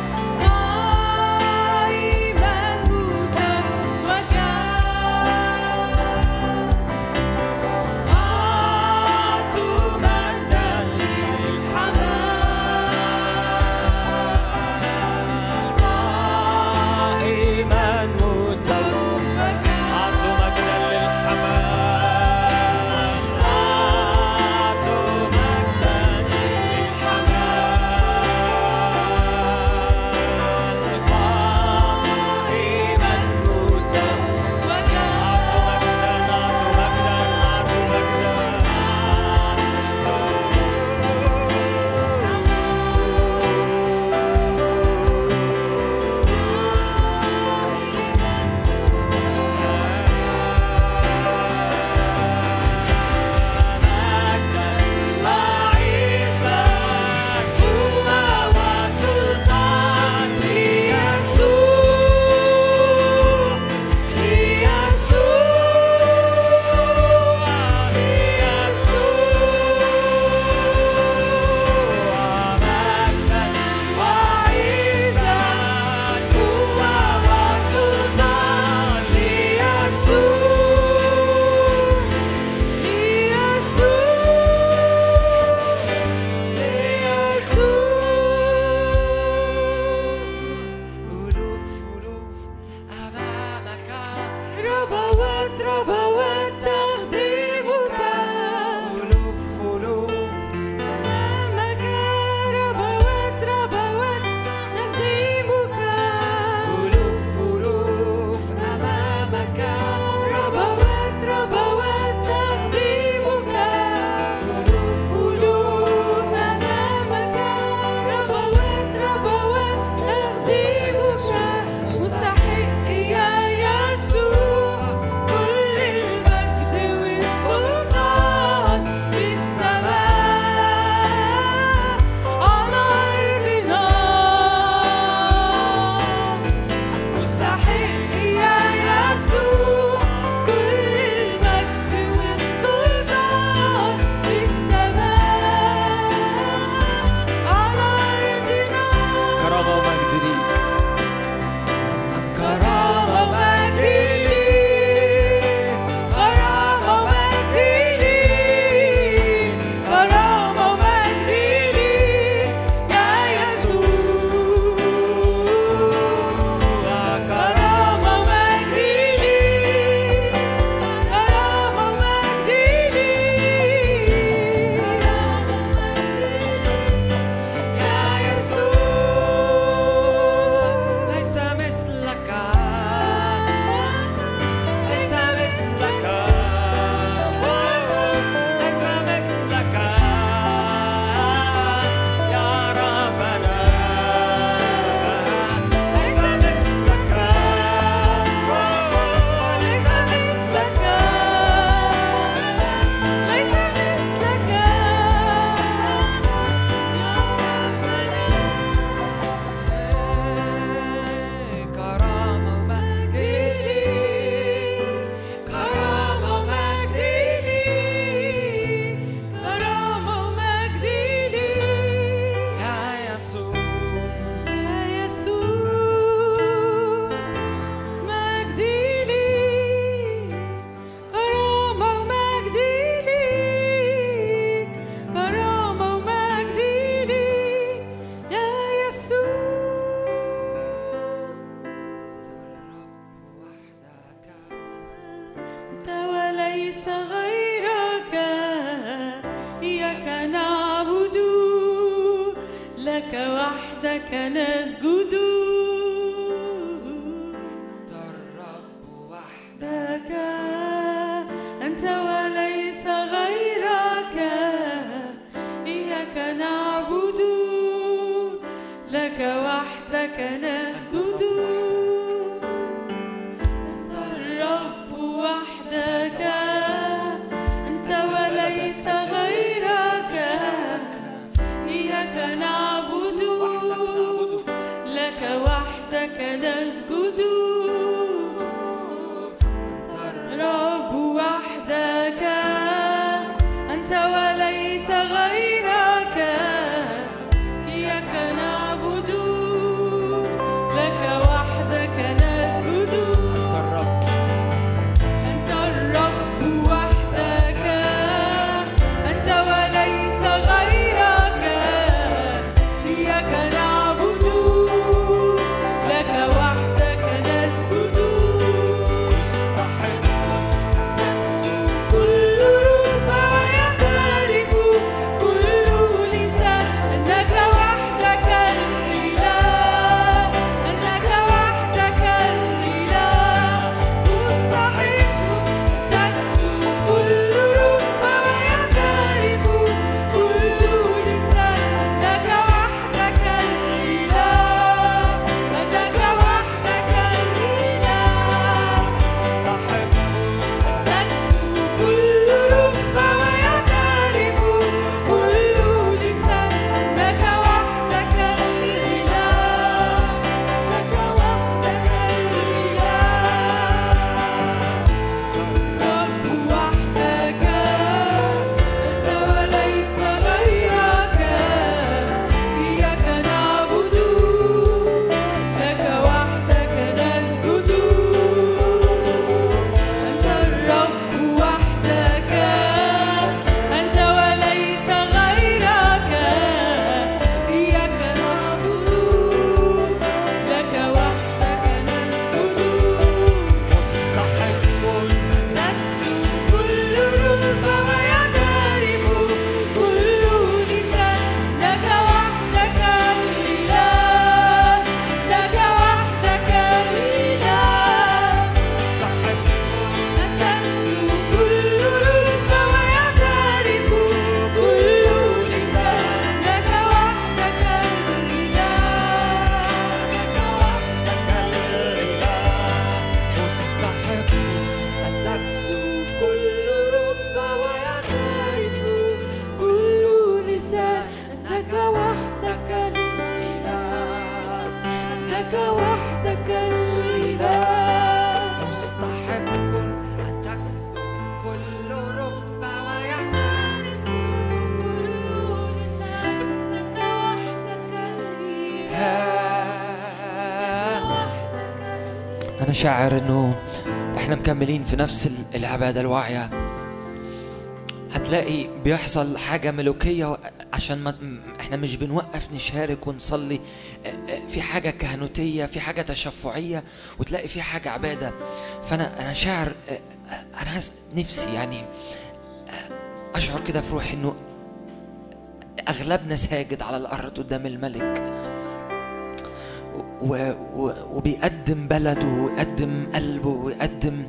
دائما متوجا أعطوا مجدا للحمل دائما متوجا أعطوا مجدا للحمل أعطوا مجدا للحمل دائما متوجا أعطوا مجدا أعطوا مجدا أعطوا مجدا ألوف ألوف أمامك ربوات ربوات تخدمك ألوف ألوف أمامك ربوات ربوات تخدمك ألوف ألوف أمامك ربوات ربوات تخدمك ألوف ألوف أمامك ربوات ربوات تخدمك مستحق يا يسوع كل وحدك نسجد الرب وحده وحدك أنت وليس غيرك إياك نعبد لك وحدك نسجد أنت الرب وحدك أنت وليس غيرك إياك نعبد لك وحدك نسجد الرب وحدك أنت وليس غيرك إياك نعبد لك وحدك نسجد أنت الرب أنت الرب وحدك أنت وليس غيرك إياك نعبد لك وحدك نسجد مستحق كل ركبة ويعترف كل لسان أنك وحدك الإله أنك وحدك الإله مستحق تكسو كل ركبة ويعترف كل لسان أنك وحدك الإله أنك وحدك الإله مستحق تكسو كل ركبة ويعترف كل لسان لك وحدك الإله لك وحدك الإله رب وحدك أنت وليس غيرك إياك نعبد لك وحدك نسجد أنت الرب وحدك أنت وليس غيرك إياك نعبد لك وحدك نسجد مستحق تكسو كل ركبة ويعترف كل لسان لك وحدك الإله لك وحدك الإله مستحق تكسو كل ركبة ويعترف كل لسان لك وحدك الإله لك وحدك مستحق أن تكسو كل ركبة ويعترف كل لسان أنك وحدك الإله أنك وحدك الإله مستحق أن تكثر كل ركبة ويعترف كل لسان أنك وحدك الإله وحدك أنا شاعر إنه إحنا مكملين في نفس ال- العبادة الواعية هتلاقي بيحصل حاجة ملوكية عشان ما إحنا مش بنوقف نشارك ونصلي آه، آه، في حاجة كهنوتية في حاجة تشفعية وتلاقي في حاجة عبادة فأنا أنا شاعر آه، آه، أنا عايز- نفسي يعني آه، أشعر كده في روحي إنه أغلبنا ساجد على الأرض قدام الملك و و وبيقدم بلده ويقدم قلبه ويقدم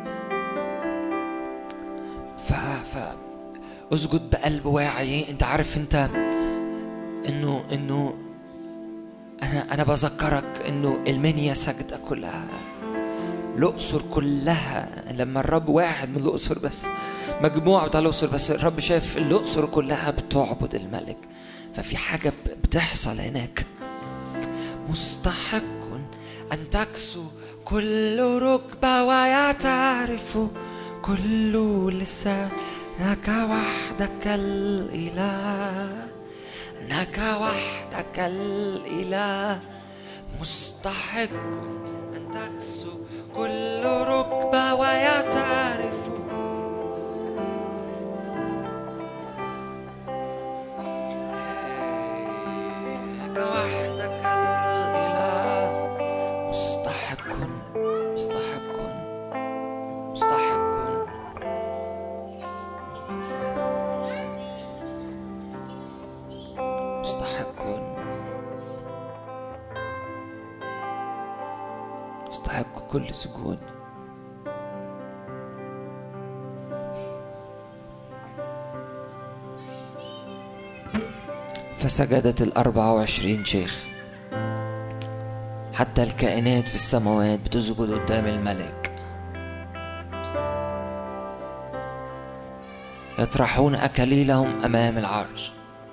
ف ف اسجد بقلب واعي انت عارف انت انه انه انا انا بذكرك انه المنيا سجده كلها الاقصر كلها لما الرب واحد من الاقصر بس مجموعه بتاع الاقصر بس الرب شاف الاقصر كلها بتعبد الملك ففي حاجه ب- بتحصل هناك مستحق أن تكسو كل ركبة ويعترف كل لسان أنك وحدك الإله أنك وحدك الإله مستحق أن تكسو كل ركبة ويعترف أنك وحدك الإله مستحق مستحق مستحق مستحق كل سجود فسجدت الأربعة وعشرين شيخ حتى الكائنات في السماوات بتسجد قدام الملك يطرحون أكاليلهم أمام العرش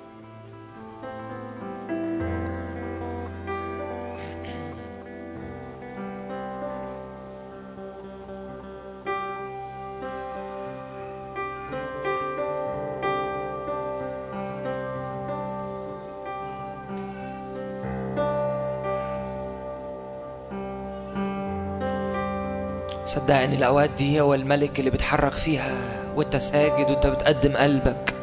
صدقني الأوقات دي هو الملك اللي بيتحرك فيها وانت ساجد وانت بتقدم قلبك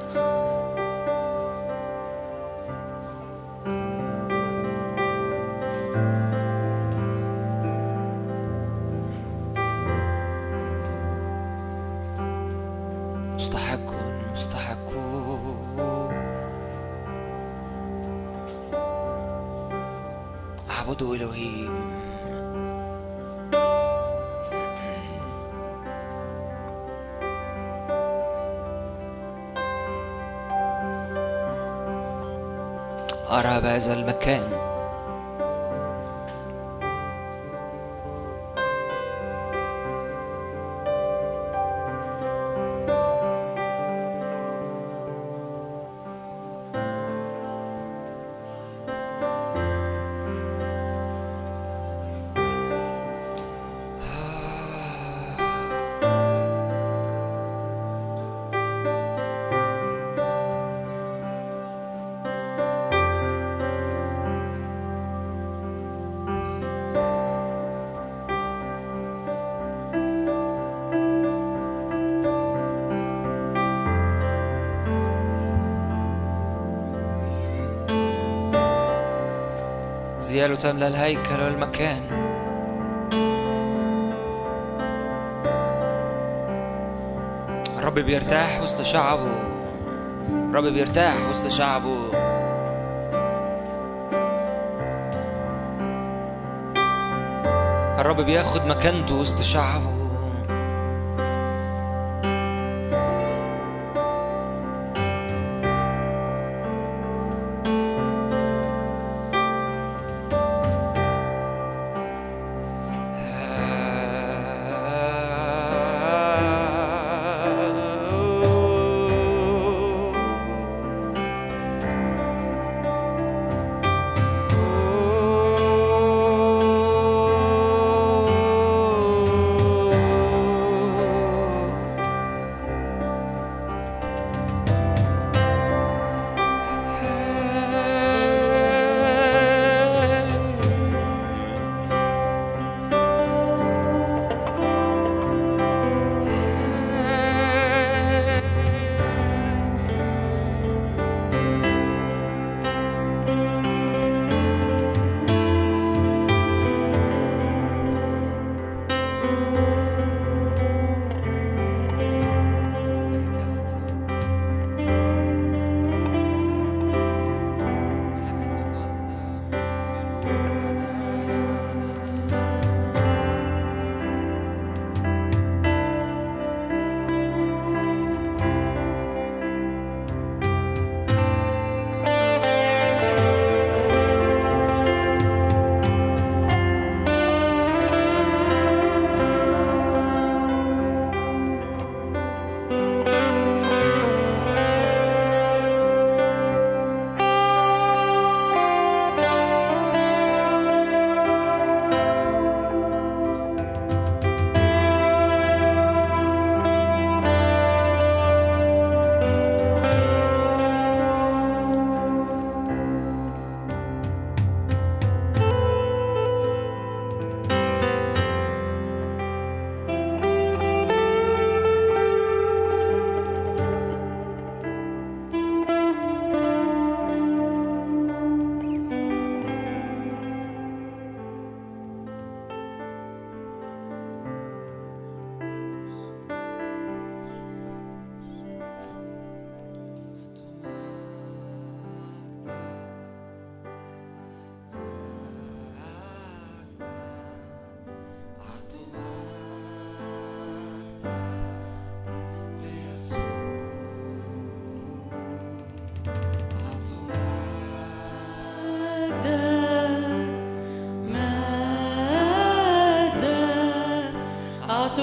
مستحق مستحق أعبد إلهيم أرى بهذا المكان زياله تملى الهيكل والمكان الرب بيرتاح وسط شعبه الرب بيرتاح وسط شعبه الرب بياخد مكانته وسط شعبه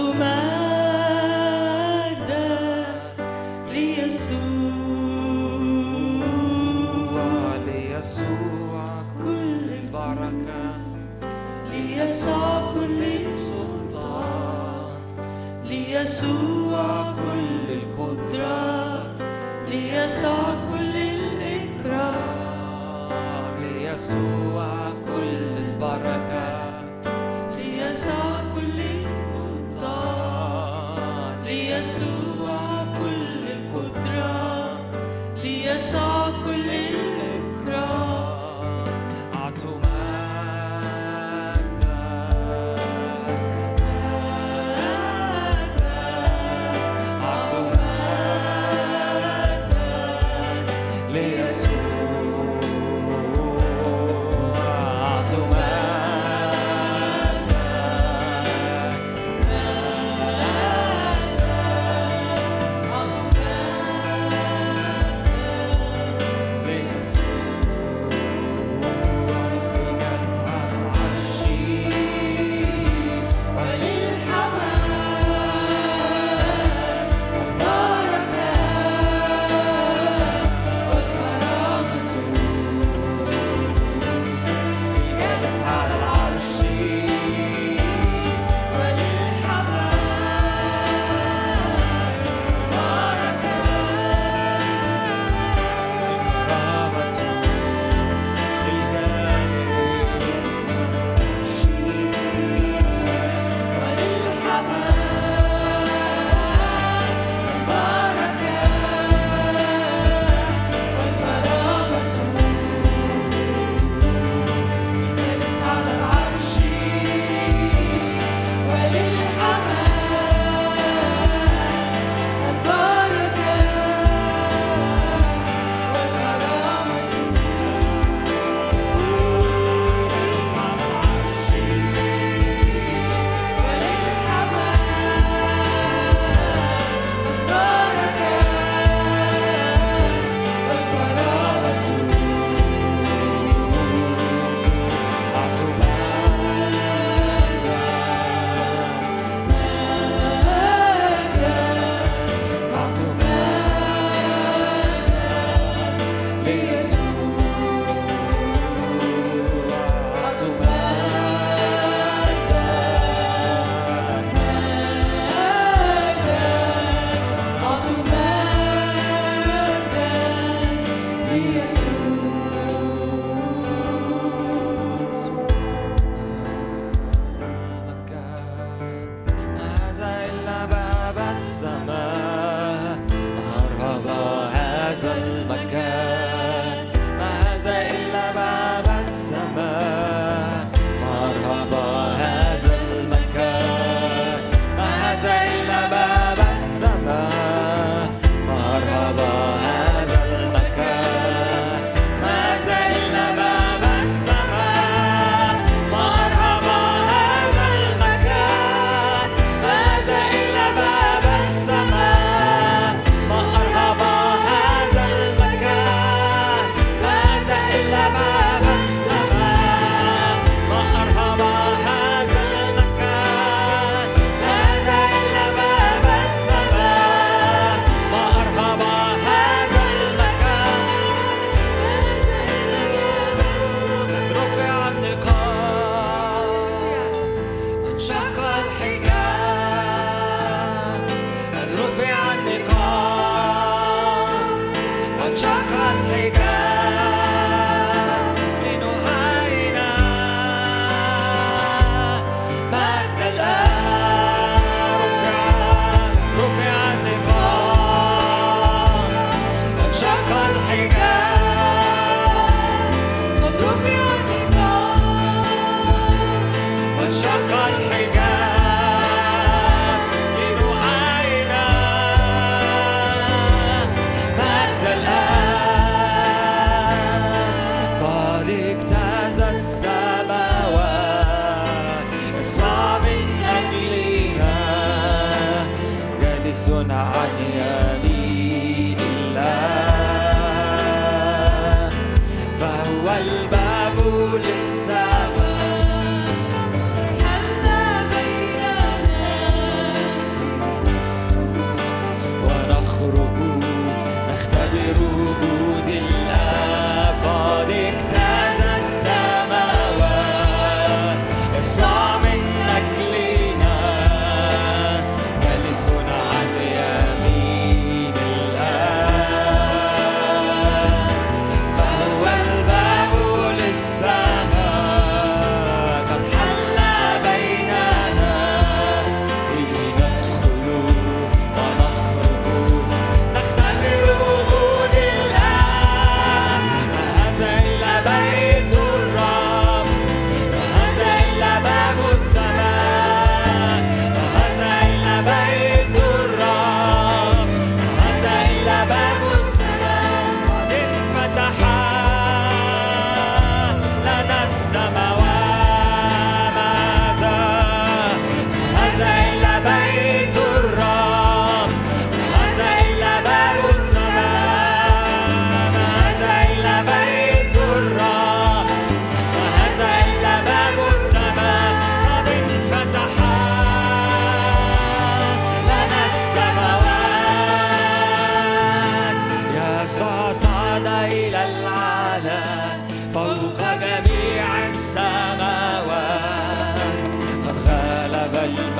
مجدا ليسوع ليسوع كل البركة ليسوع كل السلطان ليسوع كل القدرة ليسوع كل الإكرام ليسوع كل البركة ليسوع كل السلطان ليسوع كل القدرة ليسوع كل الإكرام أعطوا مجدك أعطوا مجدك ليسوع أعطوا مجدك على العرش والكرامة للجالس جالس على العرش وللحمام البركة والكرامة جالس على العرش أعطوا مجدك أعطوا مجدك ليسوع أعطوا هذا إلا باب السماء هرب هذا المكان ما هذا إلا باب السماء مرحب هذا المكان ما هذا إلا باب السماء مرحبا هذا المكان ما هذا إلا باب السماء مرحبا هذا المكان ما هذا إلا باب السماء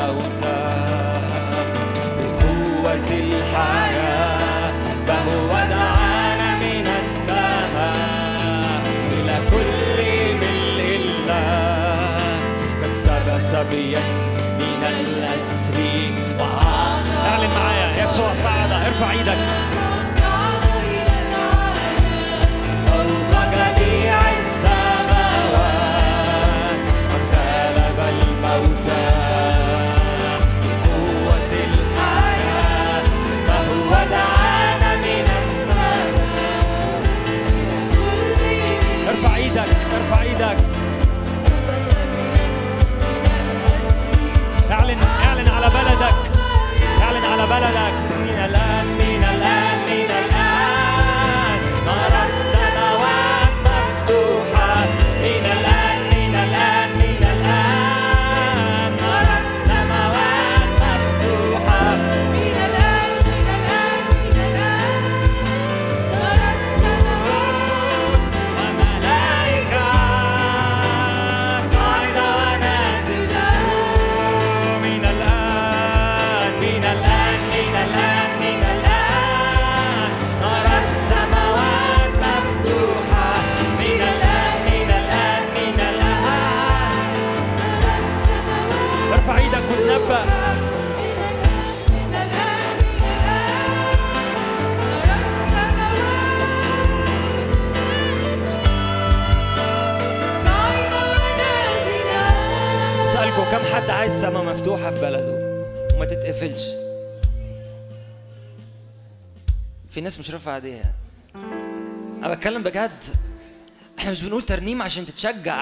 الموتى بقوة الحياة فهو دعانا من السماء إلى كل ملء الله قد سب سبيا من الأسر وعام اعلن معايا يسوع صعد ارفع ايدك فوق جميع السماوات قد غلب الموتى بقوة الحياة فهو دعانا من السماء ارفع ايدك ارفع ايدك اعلن اعلن على بلدك اعلن على بلدك من الان من الان من الان نرى السماوات مفتوحة من الان من الان من الان نرى السماوات مفتوحة من الان من الان من الان نرى السماوات وملائكة صاعدة ونازلة من الآن من الآن من الآن من الآن نرى السماوات مفتوحة من الآن من الآن من الآن نرى السماوات ارفع ايدك وتنبأ اسألكم كم حد عايز سما مفتوحة في بلده وما تتقفلش في ناس مش رافعه ايديها انا بتكلم بجد احنا مش بنقول ترنيم عشان تتشجع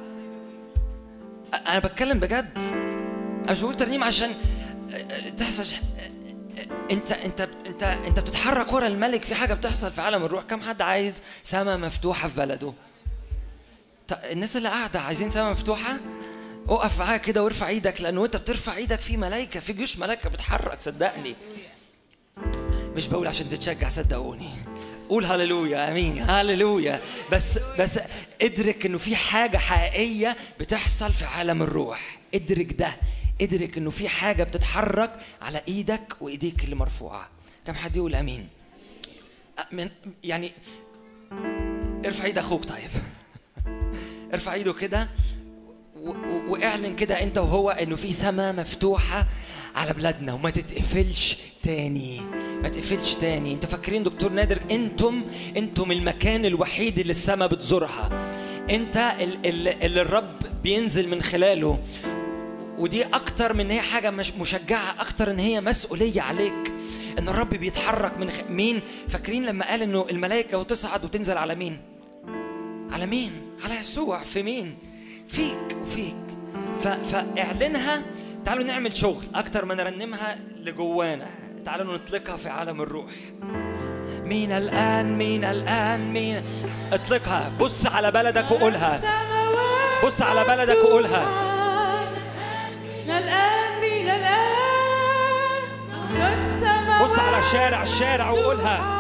انا بتكلم بجد انا مش بقول ترنيم عشان تحصل ش- انت انت انت انت بتتحرك ورا الملك في حاجه بتحصل في عالم الروح كم حد عايز سما مفتوحه في بلده طب الناس اللي قاعده عايزين سما مفتوحه اقف معايا كده وارفع ايدك لانه وانت بترفع ايدك في ملائكه في جيوش ملائكه بتحرك صدقني مش بقول عشان تتشجع صدقوني قول هللويا امين هللويا بس بس ادرك انه في حاجه حقيقيه بتحصل في عالم الروح ادرك ده ادرك انه في حاجه بتتحرك على ايدك وايديك اللي مرفوعه كم حد يقول امين أ- من يعني ارفع ايد اخوك طيب ارفع ايده كده و- و- واعلن كده انت وهو انه في سماء مفتوحه على بلادنا وما تتقفلش تاني ما تقفلش تاني انت فاكرين دكتور نادر انتم انتم المكان الوحيد اللي السماء بتزورها انت ال- ال- اللي الرب بينزل من خلاله ودي اكتر من هي حاجه مش مشجعه اكتر ان هي مسؤوليه عليك ان الرب بيتحرك من خ... مين فاكرين لما قال انه الملائكه وتصعد وتنزل على مين على مين على يسوع في مين فيك وفيك ف... فاعلنها تعالوا نعمل شغل اكتر ما نرنمها لجوانا تعالوا نطلقها في عالم الروح مين الان مين الان مين اطلقها بص على بلدك وقولها بص على بلدك وقولها من الآن من الآن نرى السماوات بص على شارع الشارع وقولها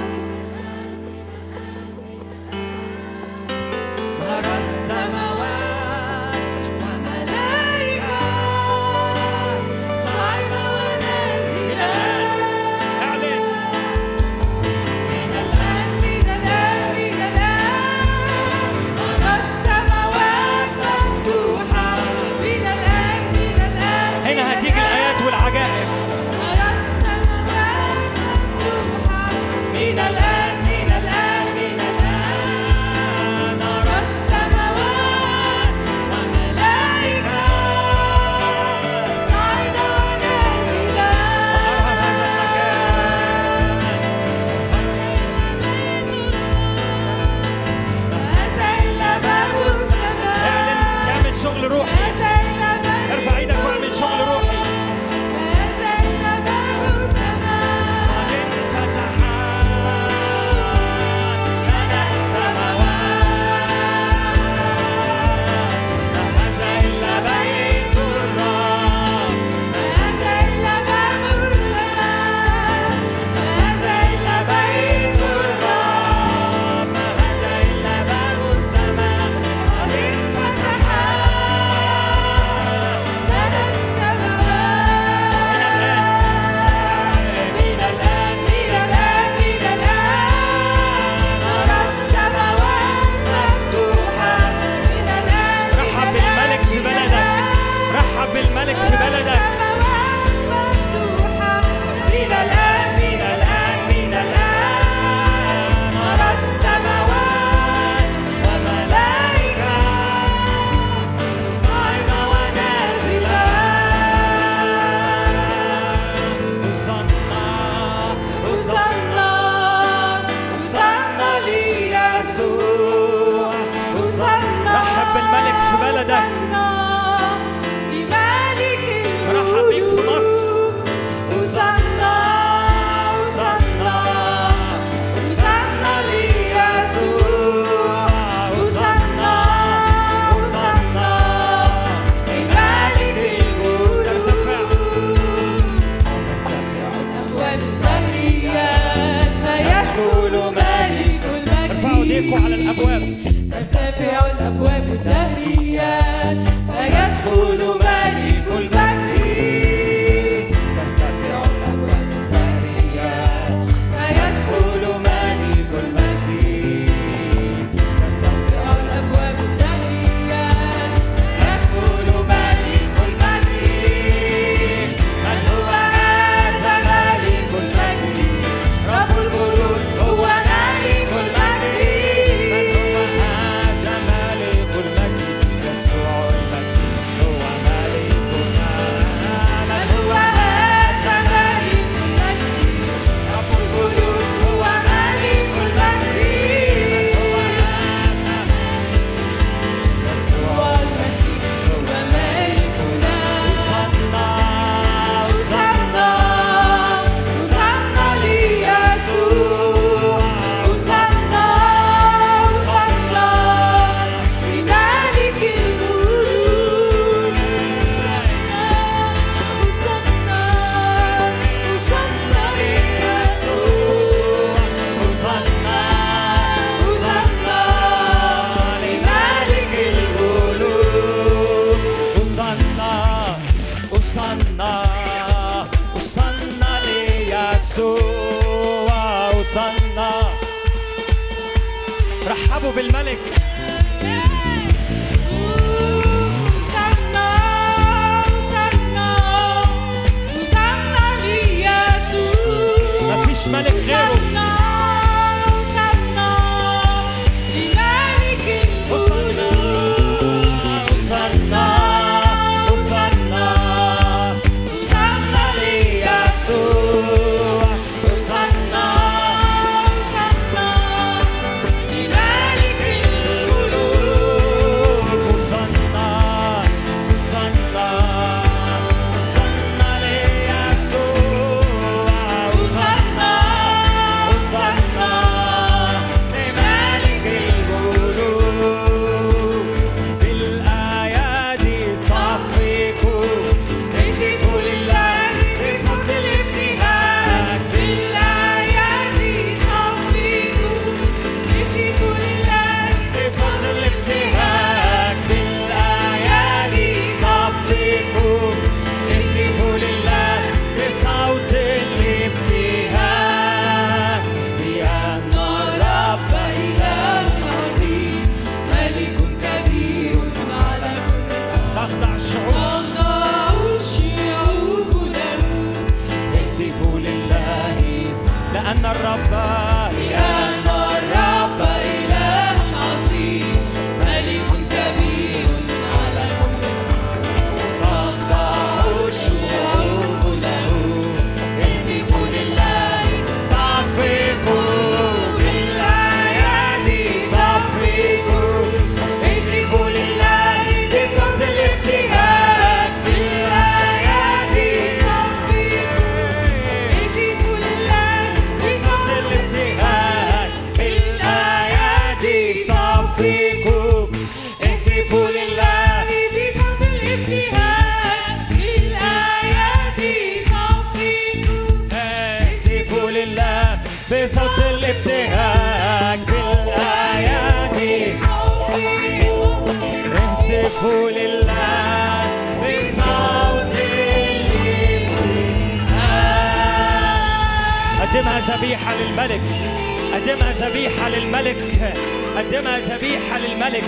نرى السماوات وملائكة صاعدة ونازلة اعلن من الآن من الآن من الآن نرى السماوات مفتوحة من الآن من الآن هنا هتيجي الايات والعجائب نرى السماوات مفتوحة من الآن ملك في بلدك مرحب بيك في مصر وصلنا وصلنا وصلنا ليسوع وصلنا وصلنا لملك الجود ارتفع أبواب البريات فيدخل ملك المجد ارفعوا ايديكم على الابواب ترتفع الأبواب الدهريات فيدخل ملك المجد ترتفع الأبواب الدهريات فيدخل ملك المجد ترتفع الأبواب الدهريات فيدخل ملك المجد من هو هذا ملك المجد رب الجنود هو ملك المجد من هو هذا ملك المجد يسوع المسيح هو ملكنا من هو هذا ملك المجد رب الجنود هو ملك المجد هو هذا يسوع المسيح هو ملكنا وصلنا وصلنا وصلنا ليسوع وصلنا وصلنا لملك الملوك وصلنا وصلنا ليسوع وصلنا وصلنا لملك الملوك وصلنا وصلنا وصلنا ليسوع وصلنا رحبوا بالملك وصلنا وصلنا وصلنا ليسوع مفيش ملك غيره وصلنا وصلنا لملك وصلنا وصلنا وصلنا وصلنا ليسوع وصلنا وصلنا لملك الملوك وصلنا وصلنا وصلنا ليسوع وصلنا وصلنا لملك الملوك بالأيادي صفقوا اهتفوا لله بصوت الابتهاج بالأيادي صفقوا اهتفوا لله بصوت الابتهاج بالأيادي صفقوا اهتفوا لله بصوت الابتهاج بأن الرب إله عظيم ملك كبير على كل الأرض تخضع الشعوب تخضع الشعوب له اهتفوا لله لأن الرب لأن الرب إله عظيم ملك كبير على كل الأرض تخضع الشعوب له اهتفوا لله صفقوا بالأيادي صفقوا اهتفوا لله بصوت الابتهاج بالأيادي اهتفوا لله بصوت الابتهاج بالأيادي صفقوا اهتفوا لله بصوت الابتهاج بالآيات صفقوا اهتفوا لله بصوت الابتهاج بالآيات اهتفوا لله بصوت الابتهاج قدمها ذبيحة للملك قدمها ذبيحة للملك قدمها ذبيحة للملك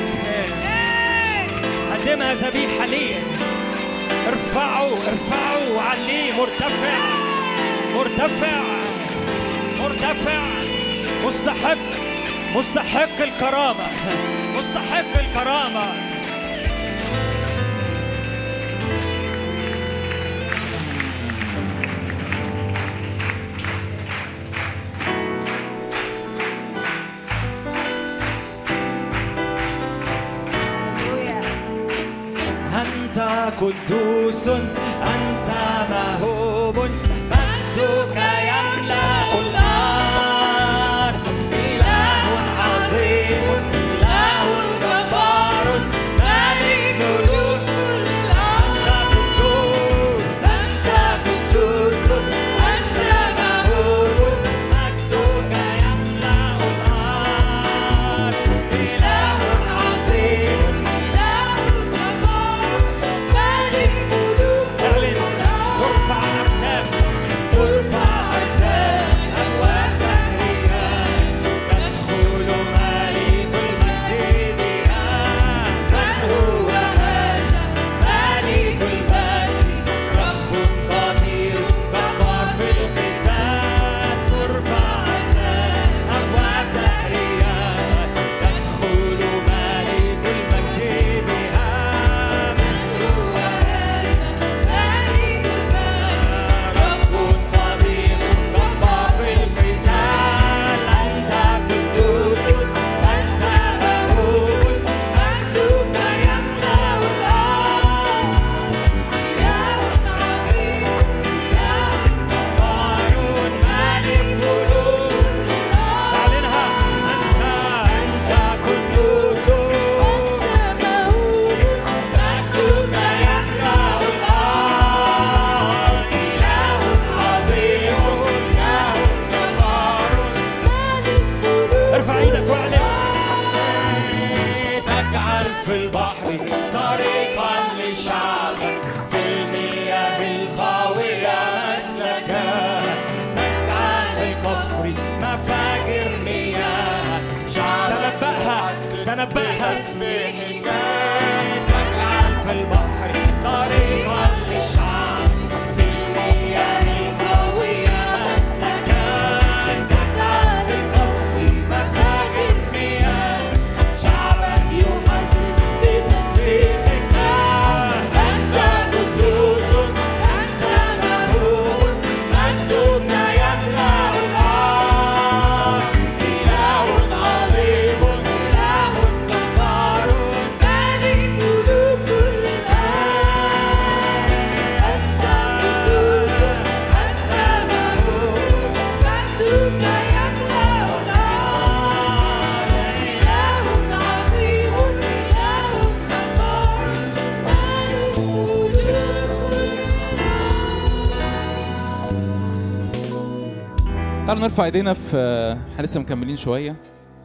قدمها ذبيحة ليه ارفعوا ارفعوا عليه مرتفع مرتفع مرتفع مستحق مستحق الكرامة مستحق الكرامة هللويا قدوس أنت مهوب مجدك يملأ الأرض إله عظيم إله جبار ملك ملوك أنت قدوس أنت قدوس أنت مهوب مجدك يملأ الأرض إله عظيم إله جبار ملك ملوك ترفع أرتاب ترفع أرتاب أبواب بحرها يدخل ملك المجد بها من هو هذا ملك المجد رب قدير جبار في القتال ترفع أرتاب أبواب بحرها يدخل ملك المجد بها من هو رب قدير جبار في القتال أنت قدوس أنت مهوب مجدك يملأ الأرض إله عظيم إله جبار ملك ملوك تعلنها أنت أنت قدوس أنت مهوب مجدك يملأ الأرض إله عظيم إله جبار ارفع ايدك واعلن تجعل في البحر طريقا لشعبك في المياه القوية مسلكا تجعل في الكفر مفاجر مياه شعبك تنبأها تنبأها تجعل في البحر طريقا للشعب في المياه القوية مسلكا تجعل بالكف مفاجر مياه شعبك يحدث بتسبيحك أنت قدوس أنت مهول مجدك يملأ الأرض إله عظيم إله جبار ملك ملوك كل الأرض أنت قدوس أنت مهول مجدك يملأ الأرض إله عظيم إله جبار ملك تعالوا نرفع ايدينا في احنا لسه مكملين شويه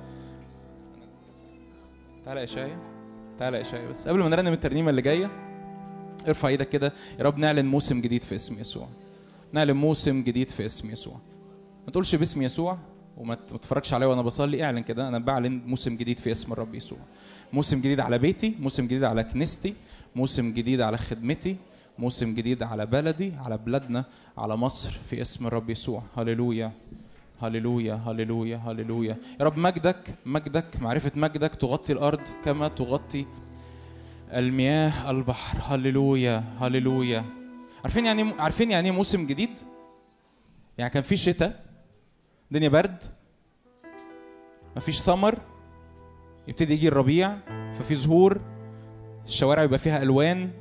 تعالى يا شاي تعالى يا شاي بس قبل ما نرنم الترنيمه اللي جايه ارفع ايدك كده يا رب نعلن موسم جديد في اسم يسوع نعلن موسم جديد في اسم يسوع ما تقولش باسم يسوع وما ت- ما تتفرجش عليا وانا بصلي اعلن كده انا بعلن موسم جديد في اسم الرب يسوع موسم جديد على بيتي موسم جديد على كنيستي موسم جديد على خدمتي موسم جديد على بلدي على بلادنا على مصر في اسم الرب يسوع هللويا هللويا هللويا هللويا يا رب مجدك مجدك معرفة مجدك تغطي الأرض كما تغطي المياه البحر هللويا هللويا عارفين يعني عارفين يعني ايه موسم جديد يعني كان في شتاء الدنيا برد مفيش ثمر يبتدي يجي الربيع ففي زهور الشوارع يبقى فيها الوان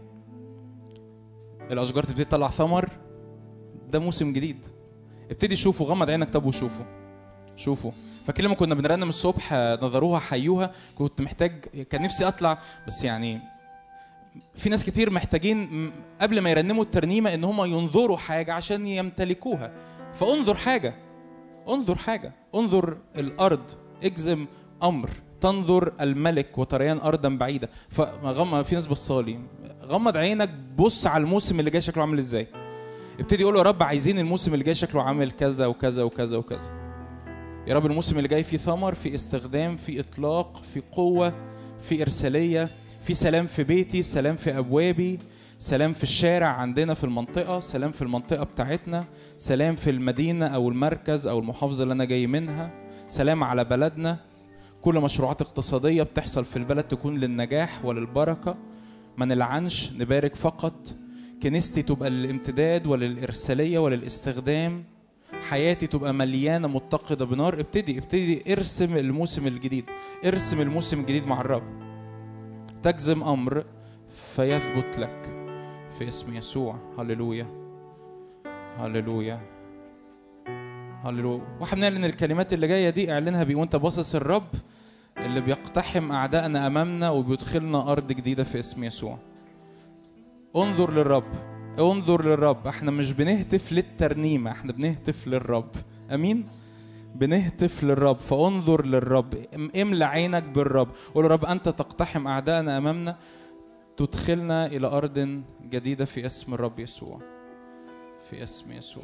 الاشجار تبتدي تطلع ثمر ده موسم جديد ابتدي شوفوا غمض عينك طب وشوفوا شوفوا فاكر لما كنا بنرنم الصبح آه، نظروها حيوها كنت محتاج كان نفسي اطلع بس يعني في ناس كتير محتاجين م- قبل ما يرنموا الترنيمه ان هم ينظروا حاجه عشان يمتلكوها فانظر حاجه انظر حاجه انظر الارض اجزم امر تنظر الملك وتريان ارضا بعيده فغم في ناس بصالي غمض عينك بص على الموسم اللي جاي شكله عامل ازاي ابتدي يقول له يا رب عايزين الموسم اللي جاي شكله عامل كذا وكذا وكذا وكذا يا رب الموسم اللي جاي فيه ثمر في استخدام في اطلاق في قوه في ارساليه في سلام في بيتي سلام في ابوابي سلام في الشارع عندنا في المنطقه سلام في المنطقه بتاعتنا سلام في المدينه او المركز او المحافظه اللي انا جاي منها سلام على بلدنا كل مشروعات اقتصاديه بتحصل في البلد تكون للنجاح وللبركه ما نلعنش نبارك فقط كنيستي تبقى للامتداد وللإرسالية وللاستخدام حياتي تبقى مليانة متقدة بنار ابتدي ابتدي ارسم الموسم الجديد ارسم الموسم الجديد مع الرب تجزم أمر فيثبت لك في اسم يسوع هللويا هللويا هللويا واحد بنعلن الكلمات اللي جايه دي اعلنها بيه وانت باصص الرب اللي بيقتحم اعدائنا امامنا وبيدخلنا ارض جديده في اسم يسوع انظر للرب انظر للرب احنا مش بنهتف للترنيمه احنا بنهتف للرب امين بنهتف للرب فانظر للرب ام- املى عينك بالرب قول يا رب انت تقتحم اعدائنا امامنا تدخلنا الى ارض جديده في اسم الرب يسوع في اسم يسوع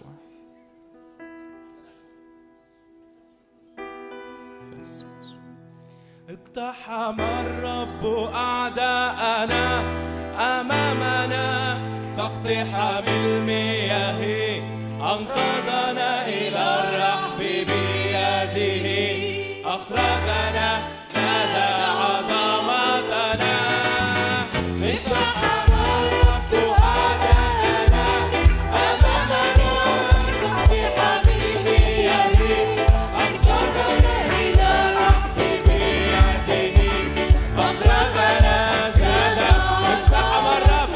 في اسم يسوع اقتحم الرب أعداءنا أمامنا كاقتحام المياه أنقذنا إلى الرحب بيده أخرجنا زاد عظمتنا اقتحم الرب أعداءنا أمامنا كاقتحام المياه أنقذنا إلى الرحب بيده أخرجنا زاد اقتحم الرب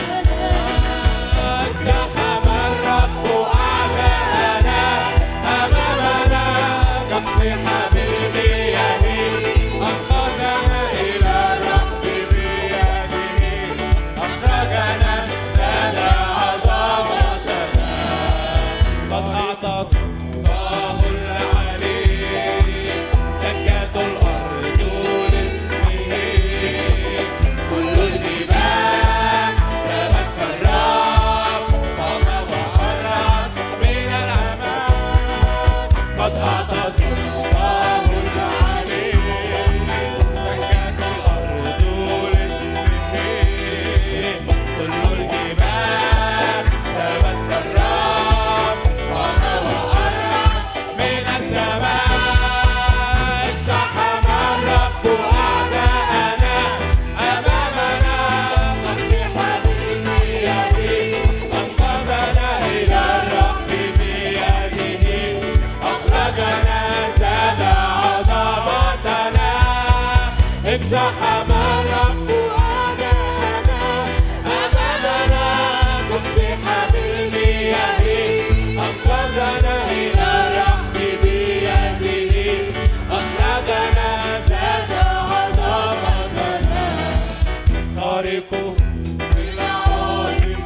اقتحم الرب أعداءنا أمامنا كاقتحام المياه أنقذنا إلى الرحب بيده أخرجنا زاد عظمتنا قد أعطى الله العلي دكت الأرض لاسمه كل الجبال تبت الرب قام وأراد من الأمان قد أعطى الله العلي دكت الأرض لاسمه كل الجبال تبت الرب قام وأراد من السماء اقتحم الرب أعداءنا أمامنا كاقتحام المياه أنقذنا إلى الرب بيده أخرجنا زاد عظمتنا اقتحم الرب أعداءنا أمامنا كاقتحام المياه أنقذنا إلى الرحب بيده أخرجنا زاد عظمتنا طريقه في العاصف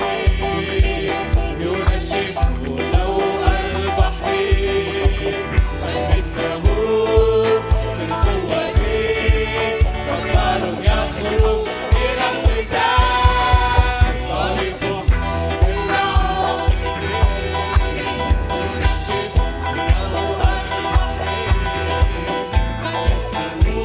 ينشف ضوء البحر من مثله من قوة جبار يخرج إلى القتال طريقه في العاصف ينشف ضوء البحر من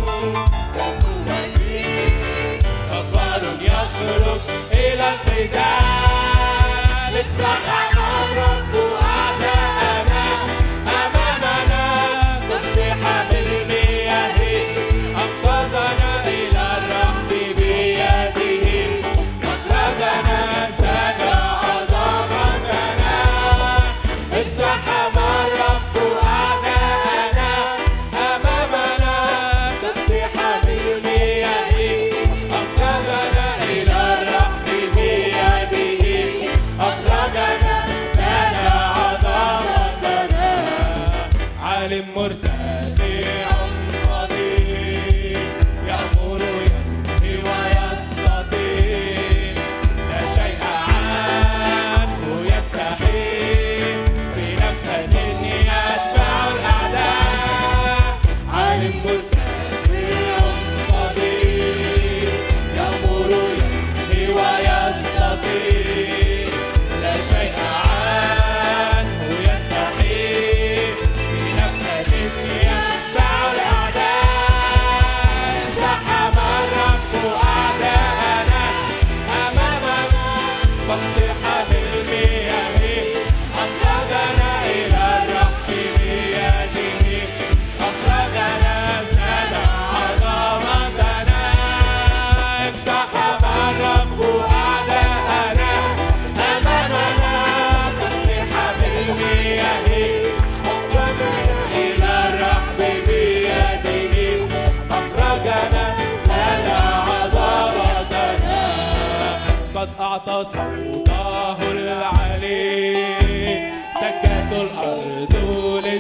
مثله جبار يخرج إلى القتال اقتحم الرب أعداءنا أمامنا كاقتحام المياه أنقذنا إلى الرحب بيده أخرجنا زاد عظمتنا اقتحم الرب أعداءنا أمامنا كاقتحام المياه أنقذنا إلى الرحب بيده أخرجنا زاد عظمتنا عالم مرتفع قدير يأمر ينهي ويستطيع لا شيء عنه يستحيل بنفخة يتبع الأعداء عالم مرتفع قدير يأمر ينهي ويستطيع لا شيء عنه يستحيل بنفخة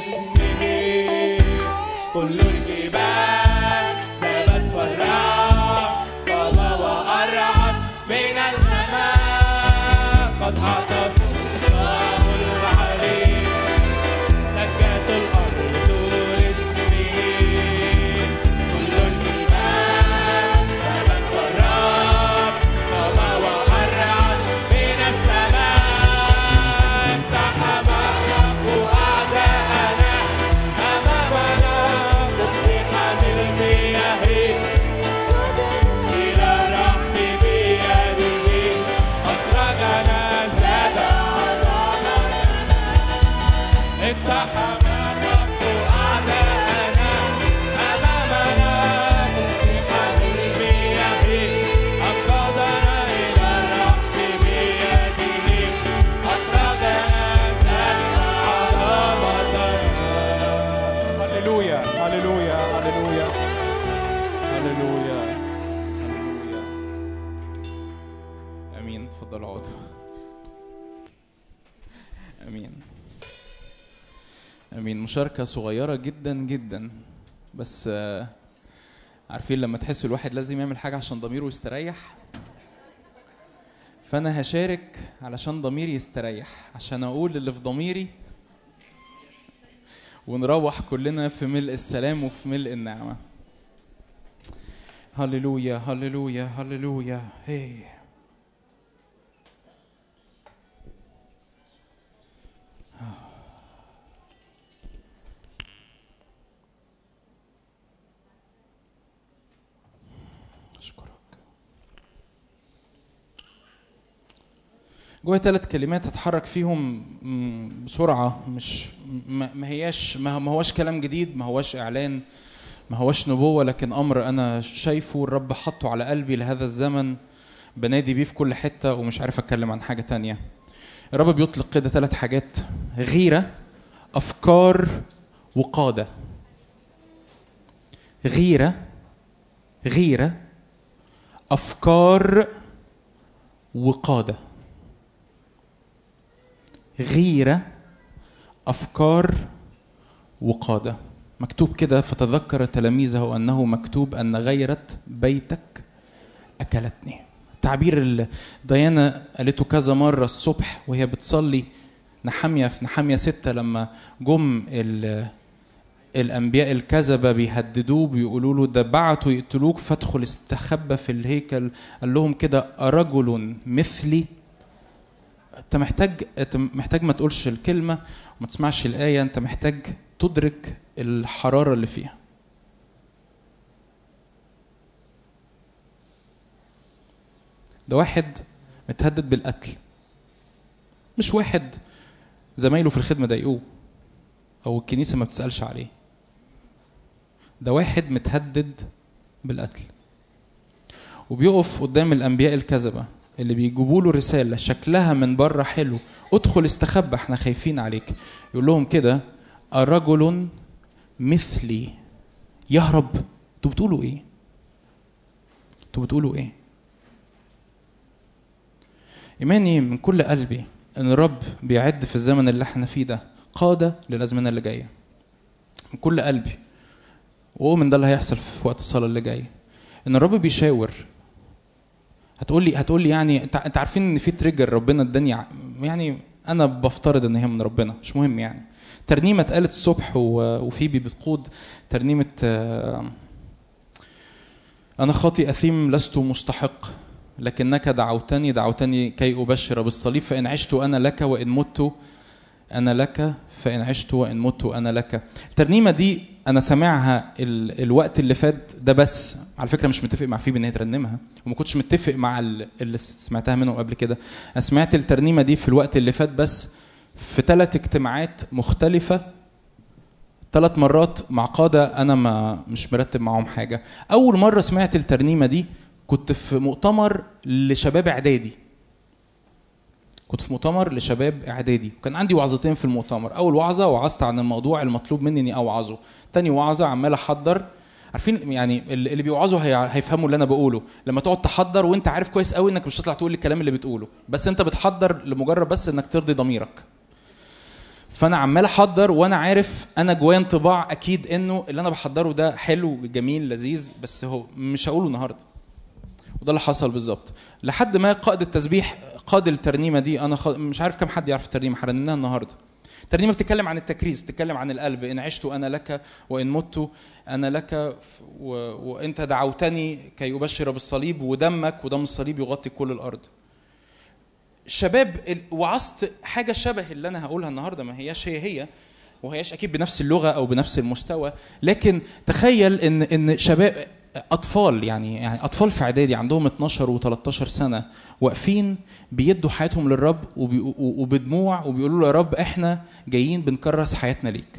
اسمه كل الجبال ذابت فرعت قام وأرعت من السماء قد أعطى سلطان الحريق دكت الأرض لاسمه كل الجبال ذابت فرعت قام وأرعت من السماء تحمق أعداءنا أمامنا مطرحا المياه إلى رحم بيده أخرجنا زاد اقتحم الرب أعداءنا أمامنا مطرحا المياه أنقذنا إلى الرحم بيده أخرجنا زاد عظمتنا هللويا هللويا هللويا هللويا هللويا امين اتفضلوا اقعدوا امين امين مشاركه صغيره جدا جدا بس آه، عارفين لما تحسوا الواحد لازم يعمل حاجه عشان ضميره يستريح فانا هشارك علشان ضميري يستريح عشان اقول اللي في ضميري ونروح كلنا في ملء السلام وفي ملء النعمة هللويا هللويا هللويا هي أشكرك جوايا ثلاث كلمات هتحرك فيهم م، بسرعة مش ما ما هياش ما ما هواش كلام جديد ما هواش إعلان ما هواش نبوة لكن أمر أنا شايفه الرب حطه على قلبي لهذا الزمن بنادي بيه في كل حتة ومش عارف أتكلم عن حاجة تانية الرب بيطلق كده ثلاث حاجات غيرة أفكار وقادة غيرة غيرة أفكار وقادة غيرة أفكار وقادة مكتوب كده فتذكر تلاميذه أنه مكتوب أن غيرة بيتك أكلتني تعبير اللي ديانا قالته كذا مرة الصبح وهي بتصلي نحمية في نحمية ستة لما جم ال- الأنبياء الكذبة بيهددوه بيقولوا له ده بعتوا يقتلوك فادخل استخبى في الهيكل قال لهم كده أرجل مثلي انت محتاج انت محتاج ما تقولش الكلمه وما تسمعش الايه انت محتاج تدرك الحراره اللي فيها ده واحد متهدد بالقتل مش واحد زمايله في الخدمه ضايقوه او الكنيسه ما بتسالش عليه ده واحد متهدد بالقتل وبيقف قدام الانبياء الكذبه اللي بيجيبوا له رساله شكلها من بره حلو ادخل استخبى احنا خايفين عليك يقول لهم كده الرجل مثلي يهرب انتوا بتقولوا ايه انتوا بتقولوا ايه ايماني من كل قلبي ان الرب بيعد في الزمن اللي احنا فيه ده قاده للازمنه اللي جايه من كل قلبي واؤمن ده اللي هيحصل في وقت الصلاه اللي جاي ان الرب بيشاور هتقول لي هتقول لي يعني انت انت عارفين ان في تريجر ربنا اداني ع- يعني انا بفترض ان هي من ربنا مش مهم يعني ترنيمه اتقالت الصبح و- وفيبي بتقود ترنيمه آه، انا خاطي اثيم لست مستحق لكنك دعوتني دعوتني كي ابشر بالصليب فان عشت انا لك وان مت انا لك فان عشت وان مت انا لك الترنيمه دي انا سامعها ال... الوقت اللي فات ده بس على فكره مش متفق مع فيبي ان هي ترنمها وما كنتش متفق مع ال- اللي سمعتها منه قبل كده انا سمعت الترنيمه دي في الوقت اللي فات بس في ثلاث اجتماعات مختلفه ثلاث مرات مع قاده انا ما مش مرتب معاهم حاجه اول مره سمعت الترنيمه دي كنت في مؤتمر لشباب اعدادي كنت في مؤتمر لشباب اعدادي كان عندي وعظتين في المؤتمر اول وعظه وعظت عن الموضوع المطلوب مني اني اوعظه تاني وعظه عمال احضر عارفين يعني اللي اللي بيوعظوا هي- هيفهموا اللي انا بقوله لما تقعد تحضر وانت عارف كويس قوي انك مش هتطلع تقول الكلام اللي بتقوله بس انت بتحضر لمجرد بس انك ترضي ضميرك فانا عمال احضر وانا عارف انا جوايا انطباع اكيد انه اللي انا بحضره ده حلو جميل لذيذ بس هو مش هقوله النهارده وده اللي حصل بالظبط لحد ما قائد التسبيح قاد الترنيمه دي انا خ... مش عارف كم حد يعرف الترنيمه حرناها النهارده الترنيمه بتتكلم عن التكريس بتتكلم عن القلب ان عشت انا لك وان مت انا لك ف- و... وانت دعوتني كي ابشر بالصليب ودمك ودم الصليب يغطي كل الارض شباب ال- وعظت حاجه شبه اللي انا هقولها النهارده ما هياش هي هي وهياش اكيد بنفس اللغه او بنفس المستوى لكن تخيل ان ان شباب اطفال يعني يعني اطفال في اعدادي عندهم 12 و13 سنه واقفين بيدوا حياتهم للرب وبي- و- وبدموع وبيقولوا له يا رب احنا جايين بنكرس حياتنا ليك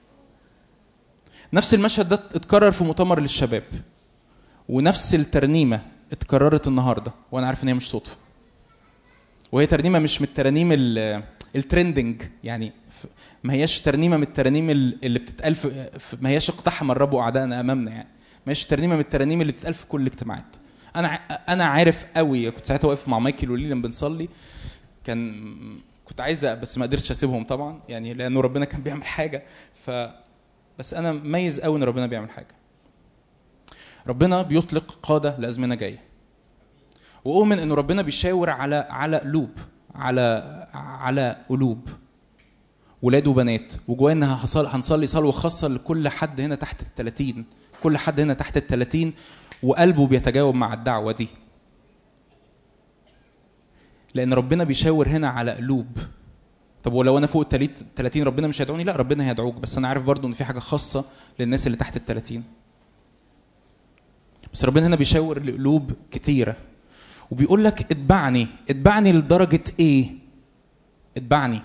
نفس المشهد ده اتكرر في مؤتمر للشباب ونفس الترنيمه اتكررت النهارده وانا عارف ان هي مش صدفه وهي ترنيمه مش من الترانيم ال- الترندنج يعني ف- ما هياش ترنيمه من الترانيم ال- اللي بتتقال في في- ما هياش اقتحم الرب اعدائنا امامنا يعني ما هياش ترنيمه من الترانيم اللي بتتقال في كل الاجتماعات انا ع- انا عارف قوي كنت ساعتها واقف مع مايكل وليليان بنصلي كان كنت عايز بس ما قدرتش اسيبهم طبعا يعني لانه ربنا كان بيعمل حاجه ف بس انا مميز قوي ان ربنا بيعمل حاجه ربنا بيطلق قاده لازمنه جايه واؤمن انه ربنا بيشاور على على قلوب على على قلوب ولاد وبنات وجوانا هصل- هنصلي صلوه خاصه لكل حد هنا تحت ال 30 كل حد هنا تحت ال 30 وقلبه بيتجاوب مع الدعوه دي لان ربنا بيشاور هنا على قلوب طب ولو انا فوق ال 30 ربنا مش هيدعوني لا ربنا هيدعوك بس انا عارف برضو ان في حاجه خاصه للناس اللي تحت ال 30 بس ربنا هنا بيشاور لقلوب كتيره وبيقول لك اتبعني اتبعني لدرجة ايه اتبعني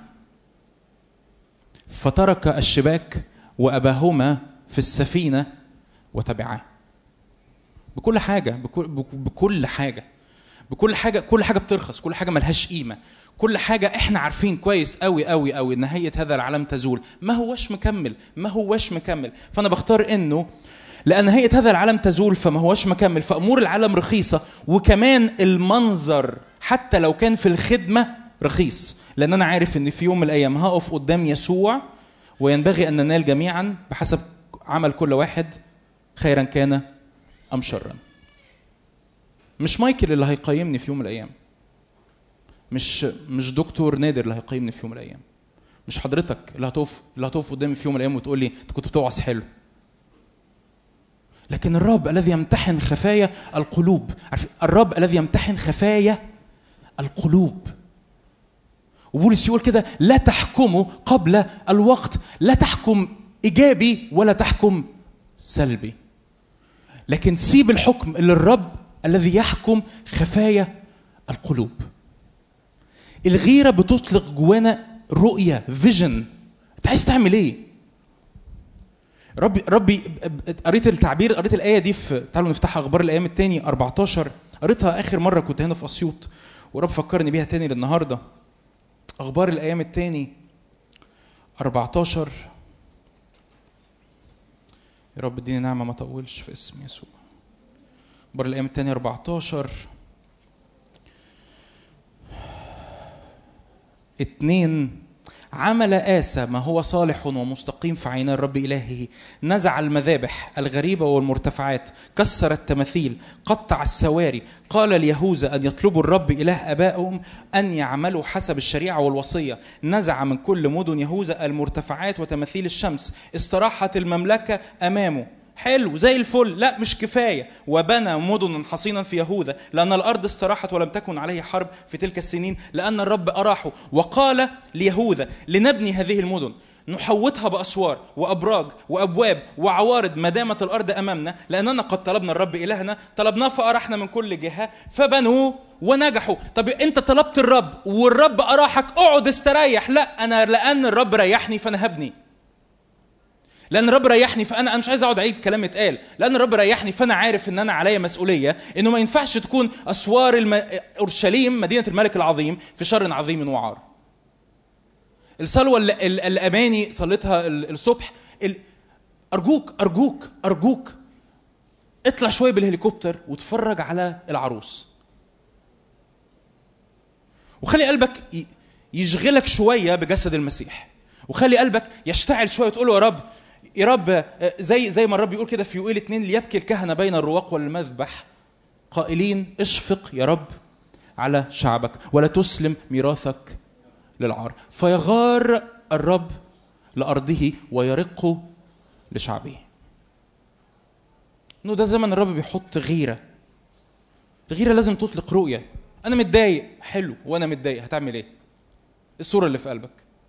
فترك الشباك وأباهما في السفينة وتبعاه بكل حاجة بكل, بكل حاجة بكل حاجة كل حاجة بترخص كل حاجة ملهاش قيمة كل حاجة احنا عارفين كويس قوي قوي قوي ان نهاية هذا العالم تزول ما هوش مكمل ما هوش مكمل فانا بختار انه لان نهاية هذا العالم تزول فما هوش مكمل فامور العالم رخيصة وكمان المنظر حتى لو كان في الخدمة رخيص لان انا عارف ان في يوم من الايام هقف قدام يسوع وينبغي ان ننال جميعا بحسب عمل كل واحد خيرا كان ام شرا مش مايكل اللي هيقيمني في يوم من الايام مش مش دكتور نادر اللي هيقيمني في يوم من الايام مش حضرتك اللي هتقف اللي هتقف قدامي في يوم من الايام وتقول لي انت كنت بتوعظ حلو لكن الرب الذي يمتحن خفايا القلوب عارف الرب الذي يمتحن خفايا القلوب وبولس يقول كده لا تحكموا قبل الوقت لا تحكم ايجابي ولا تحكم سلبي لكن سيب الحكم للرب الذي يحكم خفايا القلوب الغيره بتطلق جوانا رؤيه فيجن انت عايز تعمل ايه ربي ربي قريت التعبير قريت الايه دي في تعالوا نفتح اخبار الايام الثاني 14 قريتها اخر مره كنت هنا في اسيوط ورب فكرني بيها تاني للنهارده اخبار الايام الثاني 14 يا رب اديني نعمه ما اطولش في اسم يسوع اخبار الايام الثاني 14 اتنين عمل آسى ما هو صالح ومستقيم في عيني الرب إلهه نزع المذابح الغريبة والمرتفعات كسر التماثيل قطع السواري قال ليهوذا أن يطلبوا الرب إله أبائهم أن يعملوا حسب الشريعة والوصية نزع من كل مدن يهوذا المرتفعات وتماثيل الشمس استراحت المملكة أمامه حلو زي الفل لا مش كفايه وبنى مدنا حصينا في يهوذا لان الارض استراحت ولم تكن عليه حرب في تلك السنين لان الرب اراحه وقال ليهوذا لنبني هذه المدن نحوطها باسوار وابراج وابواب وعوارض ما دامت الارض امامنا لاننا قد طلبنا الرب الهنا طلبناه فارحنا من كل جهه فبنوا ونجحوا طب انت طلبت الرب والرب اراحك اقعد استريح لا انا لان الرب ريحني فانا هبني لان الرب ريحني فانا انا مش عايز اقعد اعيد كلام اتقال لان الرب ريحني فانا عارف ان انا عليا مسؤوليه انه ما ينفعش تكون اسوار الم... اورشليم مدينه الملك العظيم في شر عظيم وعار الصلوه اللي ال- الاماني صليتها ال- الصبح ال... ارجوك ارجوك ارجوك اطلع شويه بالهليكوبتر واتفرج على العروس وخلي قلبك ي- يشغلك شويه بجسد المسيح وخلي قلبك يشتعل شويه وتقول له يا رب يا رب آه، زي زي ما الرب يقول كده في يوئيل اتنين ليبكي الكهنه بين الرواق والمذبح قائلين اشفق يا رب على شعبك ولا تسلم ميراثك للعار فيغار الرب لارضه ويرق لشعبه انه ده زمن الرب بيحط غيره الغيره لازم تطلق رؤيه انا متضايق حلو وانا متضايق هتعمل ايه الصوره اللي في قلبك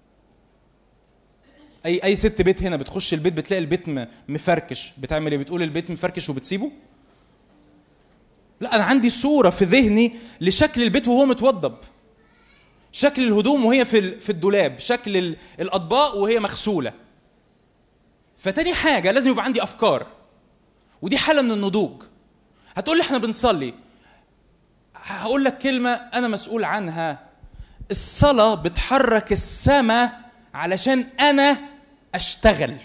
اي اي ست بيت هنا بتخش البيت بتلاقي البيت م- مفركش بتعمل ايه بتقول البيت مفركش وبتسيبه لا انا عندي صوره في ذهني لشكل البيت وهو متوضب شكل الهدوم وهي في ال- في الدولاب شكل ال- الاطباق وهي مغسوله فتاني حاجه لازم يبقى عندي افكار ودي حاله من النضوج هتقول لي احنا بنصلي هقول لك كلمه انا مسؤول عنها الصلاه بتحرك السماء علشان انا اشتغل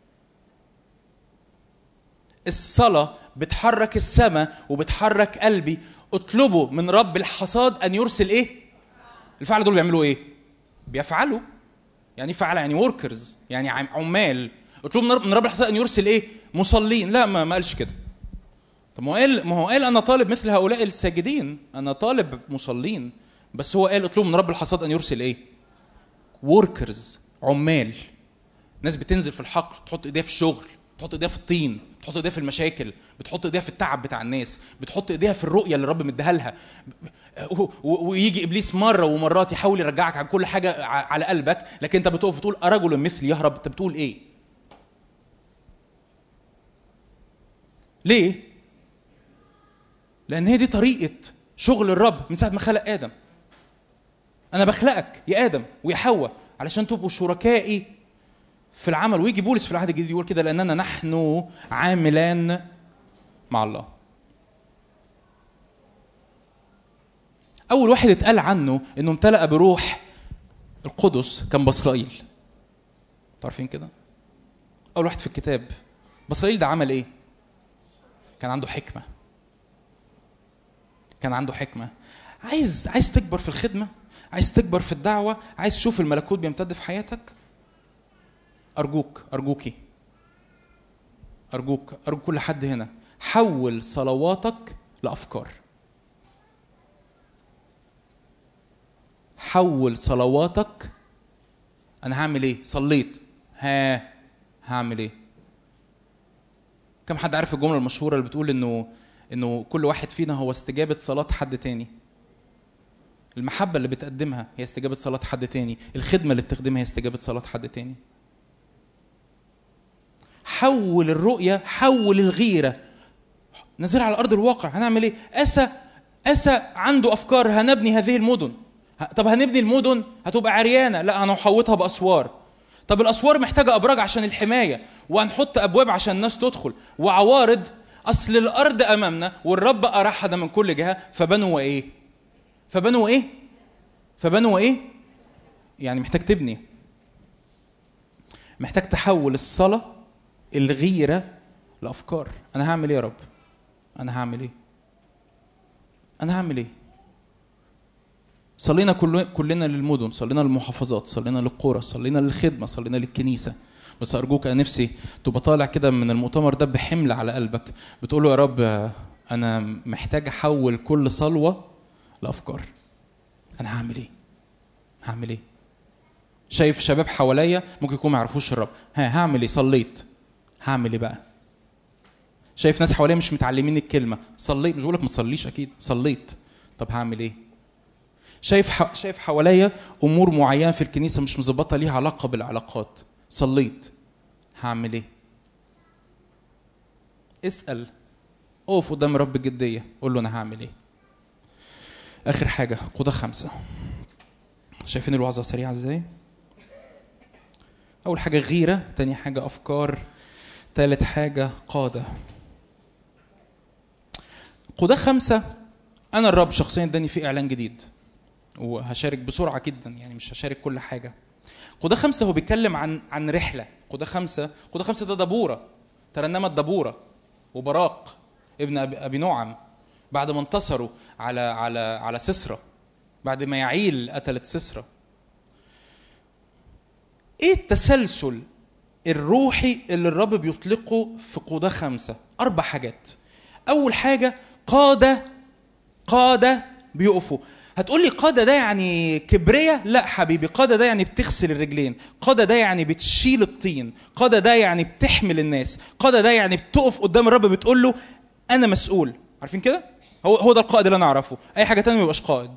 الصلاة بتحرك السماء وبتحرك قلبي اطلبوا من رب الحصاد ان يرسل ايه؟ الفعل دول بيعملوا ايه؟ بيفعلوا يعني إيه فعل يعني وركرز يعني عم- عمال اطلبوا من رب- من رب الحصاد ان يرسل ايه؟ مصلين لا ما, ما قالش كده طب ما هو قال ما هو قال انا طالب مثل هؤلاء الساجدين انا طالب مصلين بس هو قال اطلبوا من رب الحصاد ان يرسل ايه؟ وركرز عمال ناس بتنزل في الحقل تحط ايديها في الشغل تحط ايديها في الطين تحط ايديها في المشاكل بتحط ايديها في التعب بتاع الناس بتحط ايديها في الرؤيه اللي الرب مديها لها و- و- ويجي ابليس مره ومرات يحاول يرجعك عن كل حاجه ع- على قلبك لكن انت بتقف وتقول ارجل مثلي يهرب انت بتقول ايه ليه لان هي دي طريقه شغل الرب من ساعه ما خلق ادم انا بخلقك يا ادم ويا حواء علشان تبقوا شركائي في العمل ويجي بولس في العهد الجديد يقول كده لاننا نحن عاملان مع الله اول واحد اتقال عنه انه امتلأ بروح القدس كان بصرائيل عارفين كده اول واحد في الكتاب بصرائيل ده عمل ايه كان عنده حكمه كان عنده حكمه عايز عايز تكبر في الخدمه عايز تكبر في الدعوه عايز تشوف الملكوت بيمتد في حياتك ارجوك ارجوكي ارجوك ارجو كل حد هنا حول صلواتك لافكار حول صلواتك انا هعمل ايه صليت ها هعمل ايه كم حد عارف الجمله المشهوره اللي بتقول انه انه كل واحد فينا هو استجابه صلاه حد تاني المحبه اللي بتقدمها هي استجابه صلاه حد تاني الخدمه اللي بتخدمها هي استجابه صلاه حد تاني حول الرؤيه حول الغيره نزلها على ارض الواقع هنعمل ايه اسى اسى عنده افكار هنبني هذه المدن ه- طب هنبني المدن هتبقى عريانه لا هنحوطها باسوار طب الاسوار محتاجه ابراج عشان الحمايه وهنحط ابواب عشان الناس تدخل وعوارض اصل الارض امامنا والرب ارحنا من كل جهه فبنوا ايه فبنوا ايه فبنوا ايه يعني محتاج تبني محتاج تحول الصلاه الغيره لافكار انا هعمل ايه يا رب انا هعمل ايه انا هعمل ايه صلينا كل كلنا للمدن صلينا للمحافظات صلينا للقرى صلينا للخدمه صلينا للكنيسه بس ارجوك انا نفسي تبقى طالع كده من المؤتمر ده بحمل على قلبك بتقول له يا رب انا محتاج احول كل صلوه لافكار انا هعمل ايه هعمل ايه شايف شباب حواليا ممكن يكونوا ما يعرفوش الرب ها هعمل ايه صليت هعمل ايه بقى شايف ناس حواليا مش متعلمين الكلمه صليت مش بقول لك ما تصليش اكيد صليت طب هعمل ايه شايف ح... شايف حواليا امور معينه في الكنيسه مش مظبطه ليها علاقه بالعلاقات صليت هعمل ايه اسال اقف قدام رب الجديه قول له انا هعمل ايه اخر حاجه قضاء خمسه شايفين الوعظه سريعه ازاي اول حاجه غيره تاني حاجه افكار تالت حاجه قاده قضاء خمسه انا الرب شخصيا اداني فيه اعلان جديد وهشارك بسرعه جدا يعني مش هشارك كل حاجه قضاء خمسه هو بيتكلم عن عن رحله قضاء خمسه قضاء خمسه ده دبوره ترنمت دبوره وبراق ابن ابي, أبي نعم بعد ما انتصروا على على على سسرى بعد ما يعيل قتلت سسرى ايه التسلسل الروحي اللي الرب بيطلقه في قودة خمسة أربع حاجات أول حاجة قادة قادة بيقفوا هتقول لي قادة ده يعني كبرية؟ لا حبيبي قادة ده يعني بتغسل الرجلين قادة ده يعني بتشيل الطين قادة ده يعني بتحمل الناس قادة ده يعني بتقف قدام الرب بتقول له أنا مسؤول عارفين كده؟ هو هو ده القائد اللي أنا أعرفه أي حاجة تانية ما يبقاش قائد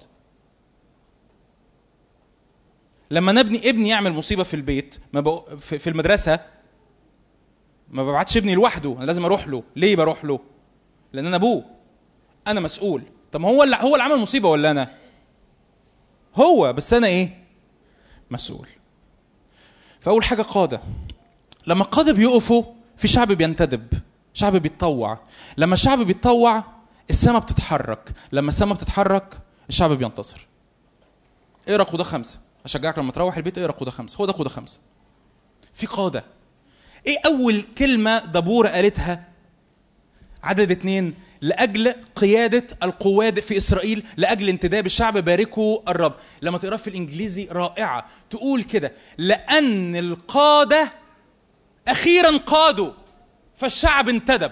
لما نبني ابني يعمل مصيبه في البيت ما بق... في في المدرسه ما ببعتش ابني لوحده انا لازم اروح له ليه بروح له لان انا ابوه انا مسؤول طب ما هو اللي هو اللي عمل مصيبه ولا انا هو بس انا ايه مسؤول فاول حاجه قاده لما القاده بيقفوا في شعب بينتدب شعب بيتطوع لما الشعب بيتطوع السماء بتتحرك لما السماء بتتحرك الشعب بينتصر اقرا قوده خمسه اشجعك لما تروح البيت اقرا قوده خمسه هو ده قوده خمسه في قاده ايه اول كلمه دبوره قالتها عدد اتنين لاجل قياده القواد في اسرائيل لاجل انتداب الشعب باركوا الرب لما تقرا في الانجليزي رائعه تقول كده لان القاده اخيرا قادوا فالشعب انتدب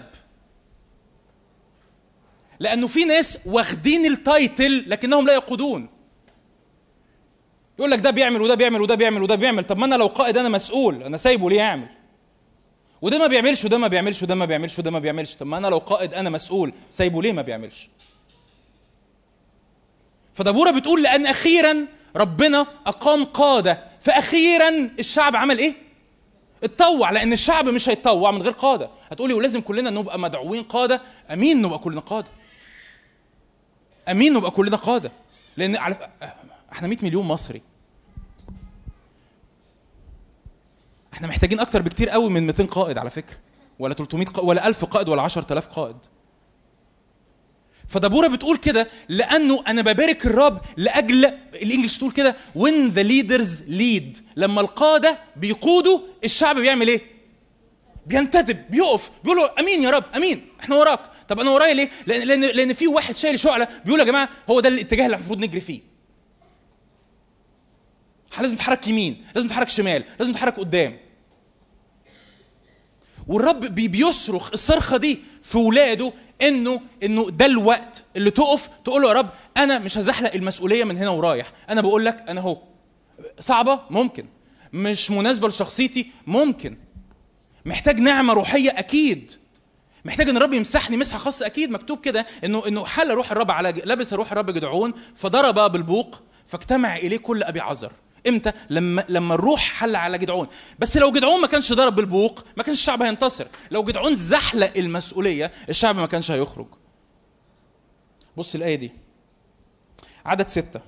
لانه في ناس واخدين التايتل لكنهم لا يقودون يقول لك ده بيعمل وده بيعمل وده بيعمل وده بيعمل طب ما انا لو قائد انا مسؤول انا سايبه ليه يعمل وده ما بيعملش وده ما بيعملش وده ما بيعملش وده ما بيعملش طب ما انا لو قائد انا مسؤول سايبه ليه ما بيعملش فدبوره بتقول لان اخيرا ربنا اقام قاده فاخيرا الشعب عمل ايه اتطوع لان الشعب مش هيتطوع من غير قاده هتقولي ولازم كلنا نبقى مدعوين قاده امين نبقى كلنا قاده امين نبقى كلنا قاده لان على احنا 100 مليون مصري احنا محتاجين اكتر بكتير قوي من 200 قائد على فكره ولا 300 قائد ولا 1000 قائد ولا 10000 قائد فدبوره بتقول كده لانه انا ببارك الرب لاجل الانجليش تقول كده when the leaders lead لما القاده بيقودوا الشعب بيعمل ايه؟ بينتدب بيقف بيقول له امين يا رب امين احنا وراك طب انا ورايا ليه؟ لان لان لان في واحد شايل شعله بيقول يا جماعه هو ده الاتجاه اللي المفروض نجري فيه لازم نتحرك يمين لازم نتحرك شمال لازم نتحرك قدام والرب بي- بيصرخ الصرخه دي في ولاده انه انه ده الوقت اللي تقف تقول له يا رب انا مش هزحلق المسؤوليه من هنا ورايح انا بقول لك انا اهو صعبه ممكن مش مناسبه لشخصيتي ممكن محتاج نعمه روحيه اكيد محتاج ان الرب يمسحني مسحه خاصه اكيد مكتوب كده انه انه حل روح الرب على لبس روح الرب جدعون فضرب بالبوق فاجتمع اليه كل ابي عذر امتى لما لما الروح حل على جدعون بس لو جدعون ما كانش ضرب بالبوق ما كانش الشعب هينتصر لو جدعون زحلق المسؤوليه الشعب ما كانش هيخرج بص الايه دي عدد ستة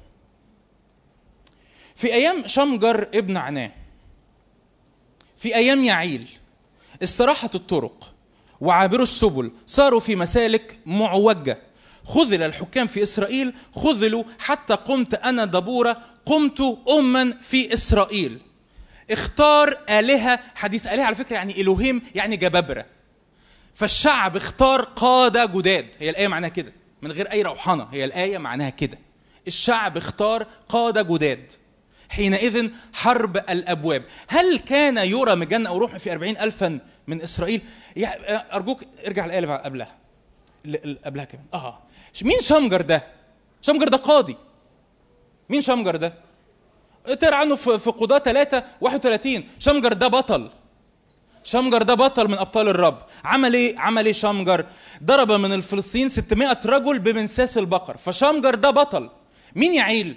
في ايام شمجر ابن عناه في ايام يعيل استراحت الطرق وعابروا السبل صاروا في مسالك معوجه خذل الحكام في اسرائيل خذلوا حتى قمت انا دبوره قمت اما في اسرائيل اختار الهه حديث الهه على فكره يعني الوهيم يعني جبابره فالشعب اختار قاده جداد هي الايه معناها كده من غير اي روحنه هي الايه معناها كده الشعب اختار قاده جداد حينئذ حرب الابواب هل كان يرى مجن او روح في أربعين الفا من اسرائيل يا ارجوك ارجع الايه اللي قبلها اللي قبلها كمان اه مين شمجر ده شمجر ده قاضي مين شمجر ده تقرا عنه في في قضاة 3 31 شمجر ده بطل شمجر ده بطل من ابطال الرب عمل ايه عمل ايه شمجر ضرب من الفلسطين 600 رجل بمنساس البقر فشمجر ده بطل مين يعيل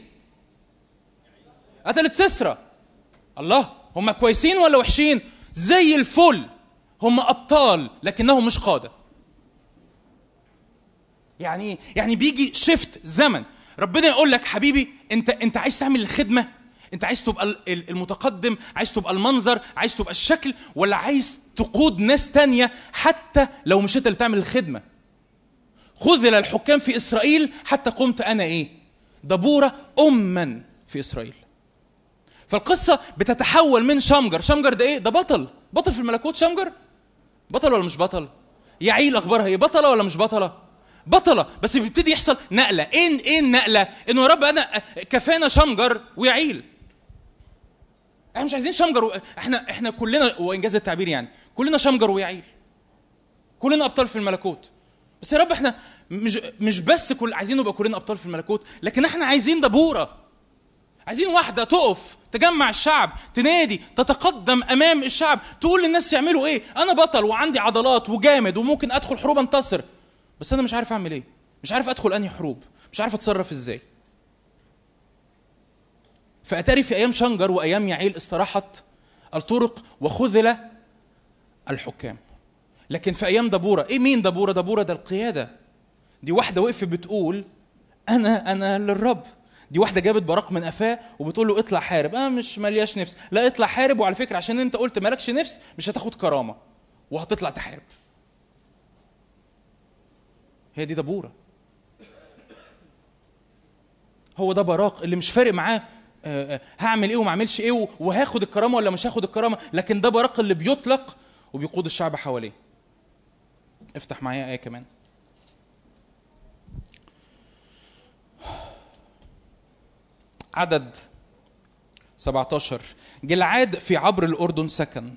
قتلت سسرة الله هم كويسين ولا وحشين زي الفل هم ابطال لكنهم مش قاده يعني إيه؟ يعني بيجي شيفت زمن ربنا يقول لك حبيبي انت انت عايز تعمل الخدمه انت عايز تبقى ال- ال- المتقدم عايز تبقى المنظر عايز تبقى الشكل ولا عايز تقود ناس تانية حتى لو مش انت اللي تعمل الخدمه خذل الحكام في اسرائيل حتى قمت انا ايه دبوره اما في اسرائيل فالقصه بتتحول من شمجر شمجر ده ايه ده بطل بطل في الملكوت شمجر بطل ولا مش بطل يعيل اخبارها ايه بطله ولا مش بطله بطله بس بيبتدي يحصل نقله ايه ايه النقله انه يا رب انا كفانا شمجر ويعيل احنا مش عايزين شمجر و... احنا احنا كلنا وانجاز التعبير يعني كلنا شمجر ويعيل كلنا ابطال في الملكوت بس يا رب احنا مش مش بس كل عايزين نبقى كلنا ابطال في الملكوت لكن احنا عايزين دبوره عايزين واحده تقف تجمع الشعب تنادي تتقدم امام الشعب تقول للناس يعملوا ايه انا بطل وعندي عضلات وجامد وممكن ادخل حروب انتصر بس انا مش عارف اعمل ايه مش عارف ادخل انهي حروب مش عارف اتصرف ازاي فاتاري في ايام شنجر وايام يعيل استراحت الطرق وخذل الحكام لكن في ايام دبوره ايه مين دبوره دبوره ده القياده دي واحده وقفت بتقول انا انا للرب دي واحده جابت براق من قفاه وبتقول له اطلع حارب انا مش ملياش نفس لا اطلع حارب وعلى فكره عشان انت قلت مالكش نفس مش هتاخد كرامه وهتطلع تحارب هي دي دبوره هو ده براق اللي مش فارق معاه آه، آه، هعمل ايه وما اعملش ايه و- وهاخد الكرامه ولا مش هاخد الكرامه لكن ده براق اللي بيطلق وبيقود الشعب حواليه افتح معايا ايه كمان عدد 17 جلعاد في عبر الأردن سكن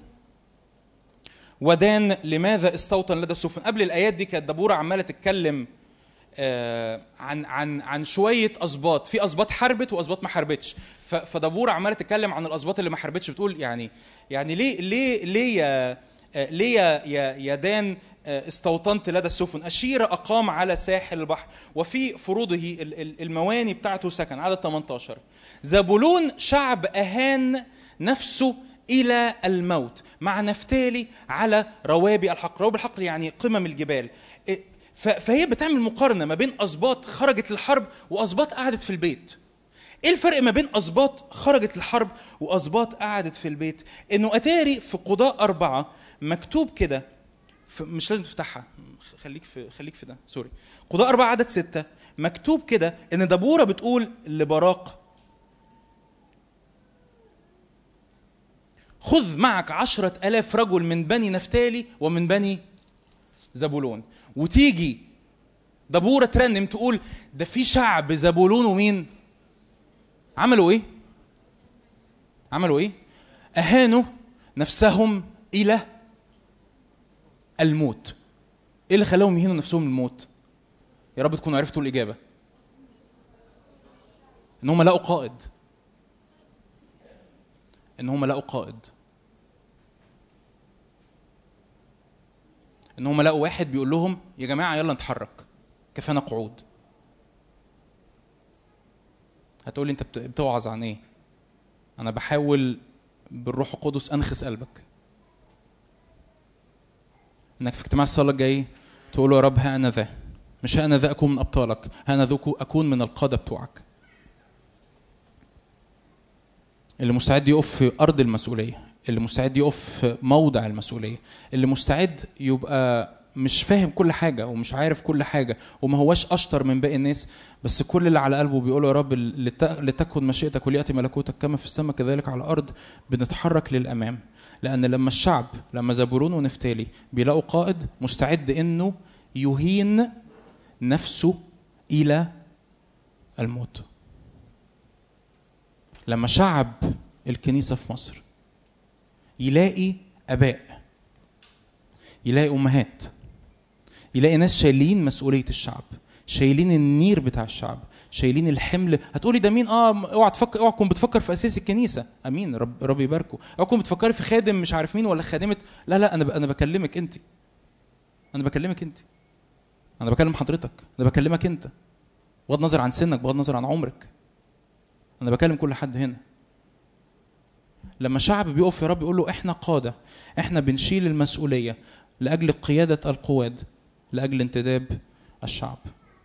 ودان لماذا استوطن لدى السفن قبل الآيات دي كانت دبورة عمالة تتكلم آه، عن عن عن شويه اسباط في اسباط حاربت واسباط ما حاربتش ف- فدبوره عماله تتكلم عن الاسباط اللي ما حاربتش بتقول يعني يعني ليه ليه ليه يا آه، ليه يا يا يا دان آه، استوطنت لدى السفن أشير أقام على ساحل البحر وفي فروضه ال- ال- المواني بتاعته سكن عدد 18 زبولون شعب أهان نفسه إلى الموت مع نفتالي على روابي الحقل روابي الحقل يعني قمم الجبال إيه، ف- فهي بتعمل مقارنة ما بين أسباط خرجت للحرب وأسباط قعدت في البيت ايه الفرق ما بين اسباط خرجت الحرب واسباط قعدت في البيت انه اتاري في قضاء اربعه مكتوب كده ف- مش لازم تفتحها خليك في خليك في ده سوري قضاء أربعة عدد ستة مكتوب كده إن دبورة بتقول لبراق خذ معك عشرة ألاف رجل من بني نفتالي ومن بني زبولون وتيجي دبورة ترنم تقول ده في شعب زبولون ومين عملوا ايه عملوا ايه اهانوا نفسهم الى الموت ايه اللي خلاهم يهينوا نفسهم الموت يا رب تكونوا عرفتوا الاجابه ان هم لقوا قائد ان هم لقوا قائد ان هم لقوا واحد بيقول لهم يا جماعه يلا نتحرك كفانا قعود هتقولي انت بت- بتوعظ عن ايه انا بحاول بالروح القدس انخس قلبك انك في اجتماع الصلاه الجاي تقول له يا رب ها انا ذا مش ها انا ذا اكون من ابطالك ها انا ذا اكون من القاده بتوعك اللي مستعد يقف في ارض المسؤوليه اللي مستعد يقف في موضع المسؤوليه اللي مستعد يبقى مش فاهم كل حاجه ومش عارف كل حاجه وما هواش اشطر من باقي الناس بس كل اللي على قلبه بيقول يا رب لت- لتكن مشيئتك ولياتي ملكوتك كما في السماء كذلك على الارض بنتحرك للامام لان لما الشعب لما زبولون ونفتالي بيلاقوا قائد مستعد انه يهين نفسه الى الموت لما شعب الكنيسه في مصر يلاقي اباء يلاقي امهات يلاقي ناس شايلين مسؤوليه الشعب شايلين النير بتاع الشعب شايلين الحمل هتقولي ده مين اه اوعى تفكر اوعى تكون بتفكر في اساس الكنيسه امين رب رب يباركه اوعى تكون بتفكري في خادم مش عارف مين ولا خادمه لا لا انا ب... انا بكلمك انت انا بكلمك انت انا بكلم حضرتك انا بكلمك انت بغض النظر عن سنك بغض النظر عن عمرك انا بكلم كل حد هنا لما شعب بيقف يا رب يقول له احنا قاده احنا بنشيل المسؤوليه لاجل قياده القواد لاجل انتداب الشعب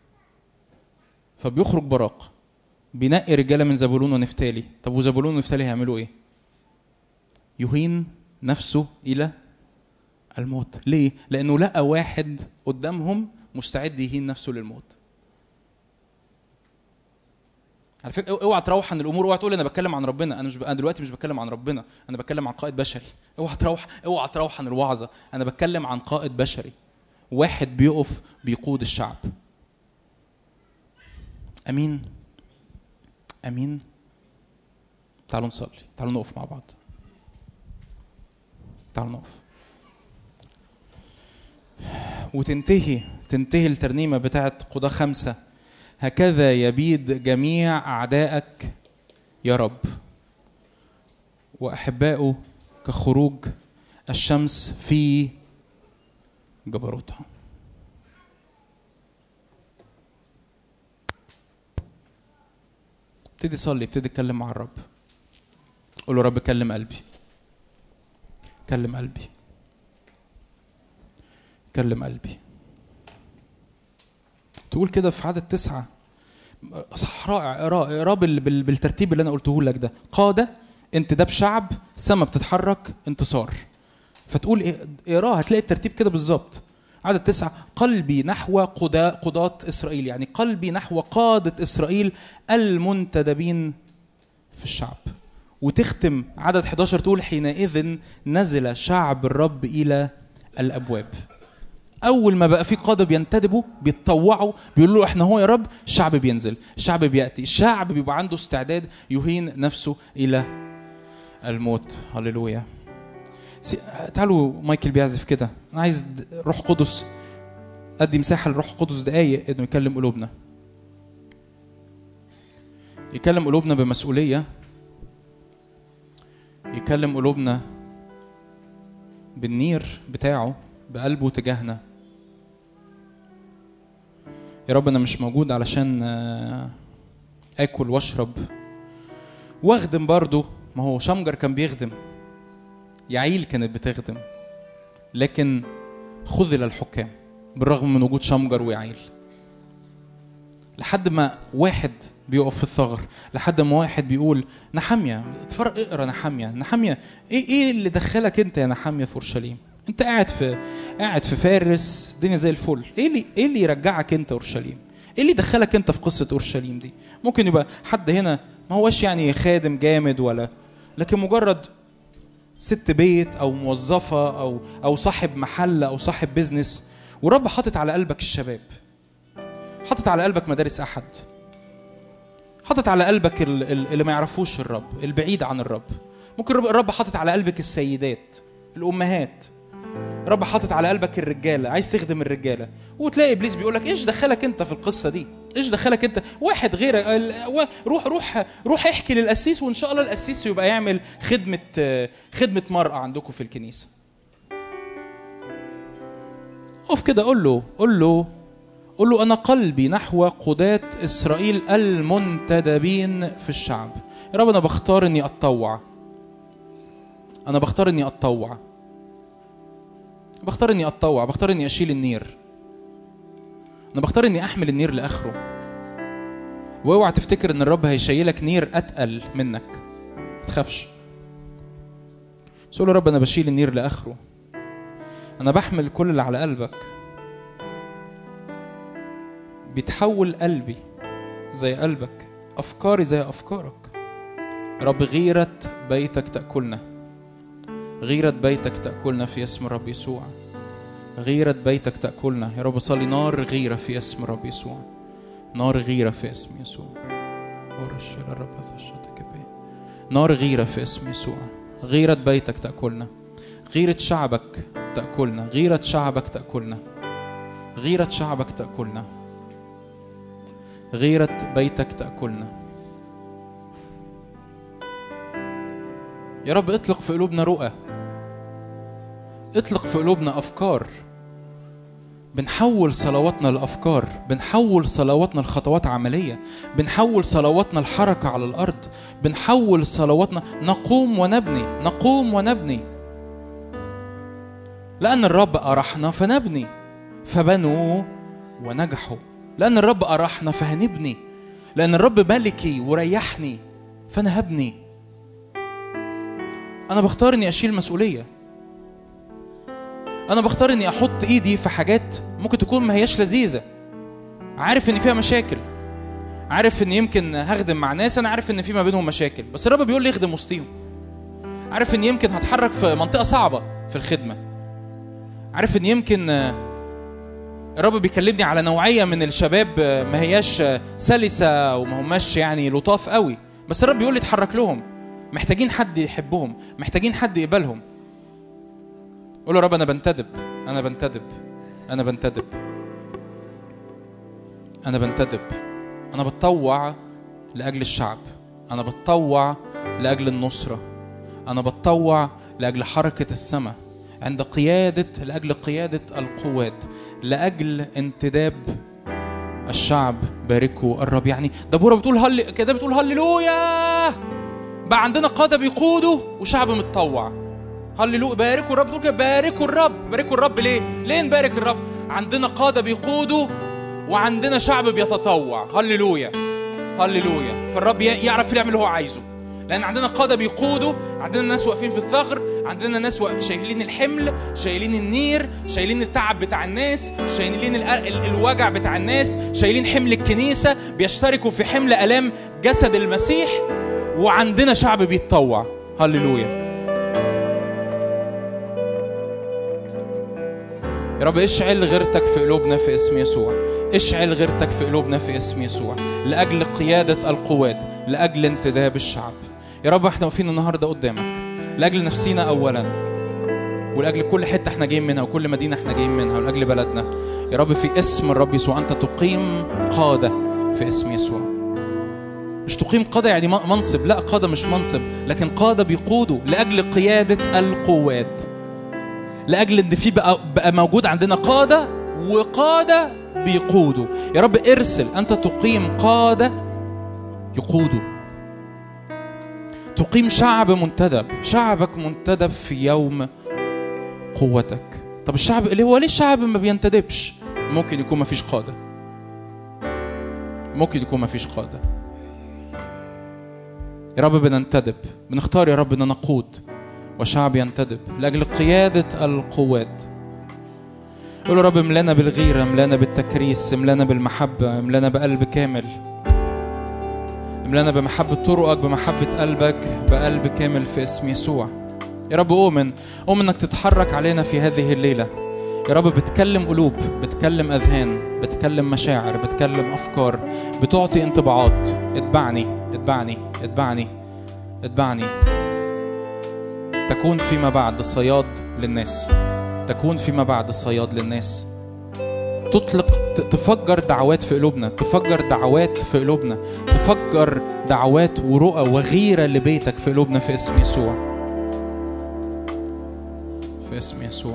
فبيخرج براق بينقي رجاله من زبولون ونفتالي طب وزبولون ونفتالي هيعملوا ايه يهين نفسه الى الموت ليه لانه لقى واحد قدامهم مستعد يهين نفسه للموت على فكره اوعى تروح عن الامور اوعى تقول انا بتكلم عن ربنا انا مش ب... انا دلوقتي مش بتكلم عن ربنا انا بتكلم عن قائد بشري اوعى تروح اوعى تروح عن الوعظه انا بتكلم عن قائد بشري واحد بيقف بيقود الشعب امين امين تعالوا نصلي تعالوا نقف مع بعض تعالوا نقف وتنتهي تنتهي الترنيمة بتاعت قضاة خمسة هكذا يبيد جميع أعدائك يا رب وأحبائه كخروج الشمس في جبروتها ابتدي صلي ابتدي اتكلم مع الرب قول له رب كلم قلبي كلم قلبي كلم قلبي تقول كده في عدد تسعة صح رائع اقراه اقراه بال- بال- بالترتيب اللي انا قلته لك ده قادة انتداب شعب السما بتتحرك انتصار فتقول إيه- اقراه هتلاقي الترتيب كده بالظبط عدد تسعة قلبي نحو قضاة قضاة إسرائيل يعني قلبي نحو قادة إسرائيل المنتدبين في الشعب وتختم عدد 11 تقول حينئذ نزل شعب الرب إلى الأبواب أول ما بقى في قادة بينتدبوا بيتطوعوا بيقولوا له إحنا هو يا رب الشعب بينزل الشعب بيأتي الشعب بيبقى عنده استعداد يهين نفسه إلى الموت هللويا سي- تعالوا مايكل بيعزف كده انا عايز د- روح قدس ادي مساحه لروح قدس دقايق انه يكلم قلوبنا يكلم قلوبنا بمسؤوليه يكلم قلوبنا بالنير بتاعه بقلبه تجاهنا يا رب انا مش موجود علشان آه، اكل واشرب واخدم برضه ما هو شمجر كان بيخدم يعيل كانت بتخدم لكن خذل الحكام بالرغم من وجود شمجر ويعيل لحد ما واحد بيقف في الثغر لحد ما واحد بيقول نحامية اتفرج اقرا نحامية نحامية ايه ايه اللي دخلك انت يا نحامية في اورشليم انت قاعد في قاعد في فارس الدنيا زي الفل ايه اللي ايه اللي يرجعك انت اورشليم ايه اللي دخلك انت في قصة اورشليم دي ممكن يبقى حد هنا ما هوش يعني خادم جامد ولا لكن مجرد ست بيت او موظفه او او صاحب محل او صاحب بيزنس والرب حاطط على قلبك الشباب حاطط على قلبك مدارس احد حاطط على قلبك ال- ال- اللي ما يعرفوش الرب البعيد عن الرب ممكن الرب- الرب حاطط على قلبك السيدات الامهات الرب حاطط على قلبك الرجاله عايز تخدم الرجاله وتلاقي ابليس بيقول لك ايش دخلك انت في القصه دي ايش دخلك انت واحد غيرك ال- و- روح روح روح احكي للقسيس وان شاء الله القسيس يبقى يعمل خدمه آه، خدمه مراه عندكم في الكنيسه اقف كده قول له قول له قول له انا قلبي نحو قضاة اسرائيل المنتدبين في الشعب يا رب انا بختار اني اتطوع انا بختار اني اتطوع بختار اني اتطوع بختار اني اشيل النير انا بختار اني احمل النير لاخره واوعى تفتكر ان الرب هيشيلك نير اتقل منك ما تخافش بس قول يا رب انا بشيل النير لاخره انا بحمل كل اللي على قلبك بيتحول قلبي زي قلبك افكاري زي افكارك يا رب غيرة بيتك تأكلنا غيرة بيتك تأكلنا في اسم الرب يسوع غيرة بيتك تأكلنا يا رب صلي نار غيرة في اسم الرب يسوع نار غيرة في اسم يسوع ورش الرب ثشتك به نار غيرة في اسم يسوع غيرة بيتك تأكلنا غيرة شعبك تأكلنا غيرة شعبك تأكلنا غيرة شعبك تأكلنا غيرة بيتك تأكلنا يا رب اطلق في قلوبنا رؤى اطلق في قلوبنا أفكار بنحول صلواتنا لأفكار بنحول صلواتنا لخطوات عملية بنحول صلواتنا لحركة على الأرض بنحول صلواتنا نقوم ونبني نقوم ونبني لأن الرب أرحنا فنبني فبنوا ونجحوا لأن الرب أرحنا فهنبني لأن الرب ملكي وريحني فأنا هبني أنا بختار إني أشيل مسؤولية أنا بختار إني أحط إيدي في حاجات ممكن تكون ما هياش لذيذة عارف إن فيها مشاكل عارف إن يمكن هخدم مع ناس أنا عارف إن في ما بينهم مشاكل بس الرب بيقول لي اخدم وسطيهم عارف إن يمكن هتحرك في منطقة صعبة في الخدمة عارف إن يمكن آه، الرب بيكلمني على نوعيه من الشباب آه، ما هياش آه، سلسه وما هماش يعني لطاف قوي بس الرب بيقول لي اتحرك لهم محتاجين حد يحبهم محتاجين حد يقبلهم قول له يا رب انا بنتدب انا بنتدب انا بنتدب انا بنتدب انا بتطوع لاجل الشعب انا بتطوع لاجل النصره انا بتطوع لاجل حركه السماء عند قياده لاجل قياده القوات لاجل انتداب الشعب باركوا الرب يعني دبوره بتقول هل كده بتقول هللويا بقى عندنا قاده بيقودوا وشعب متطوع هللويا باركوا الرب تقول كده باركوا الرب باركوا الرب ليه؟ ليه نبارك الرب؟ عندنا قاده بيقودوا وعندنا شعب بيتطوع هللويا هللويا فالرب ي- يعرف يعمل اللي هو عايزه لان عندنا قاده بيقودوا عندنا ناس واقفين في الثغر عندنا ناس وا- شايلين الحمل شايلين النير شايلين التعب بتاع الناس شايلين ال- ال- الوجع بتاع الناس شايلين حمل الكنيسه بيشتركوا في حمل الام جسد المسيح وعندنا شعب بيتطوع هللويا يا رب اشعل غيرتك في قلوبنا في اسم يسوع اشعل غيرتك في قلوبنا في اسم يسوع لأجل قيادة القوات لأجل انتداب الشعب يا رب احنا واقفين النهاردة قدامك لأجل نفسينا أولا ولأجل كل حتة احنا جايين منها وكل مدينة احنا جايين منها ولأجل بلدنا يا رب في اسم الرب يسوع أنت تقيم قادة في اسم يسوع مش تقيم قادة يعني م- منصب لا قادة مش منصب لكن قادة بيقودوا لأجل قيادة القوات لاجل ان في بقى, بقى موجود عندنا قاده وقاده بيقودوا يا رب ارسل انت تقيم قاده يقودوا تقيم شعب منتدب شعبك منتدب في يوم قوتك طب الشعب اللي هو ليه الشعب ما بينتدبش ممكن يكون ما فيش قاده ممكن يكون ما فيش قاده يا رب بننتدب بنختار يا رب ان نقود وشعب ينتدب لاجل قياده القوات قول يا رب املانا بالغيره املانا بالتكريس املانا بالمحبه املانا بقلب كامل املانا بمحبه طرقك بمحبه قلبك بقلب كامل في اسم يسوع يا رب اؤمن اؤمن انك تتحرك علينا في هذه الليله يا رب بتكلم قلوب بتكلم اذهان بتكلم مشاعر بتكلم افكار بتعطي انطباعات اتبعني اتبعني اتبعني اتبعني تكون فيما بعد صياد للناس تكون فيما بعد صياد للناس تطلق ت- تفجر دعوات في قلوبنا تفجر دعوات في قلوبنا تفجر دعوات ورؤى وغيرة لبيتك في قلوبنا في اسم يسوع في اسم يسوع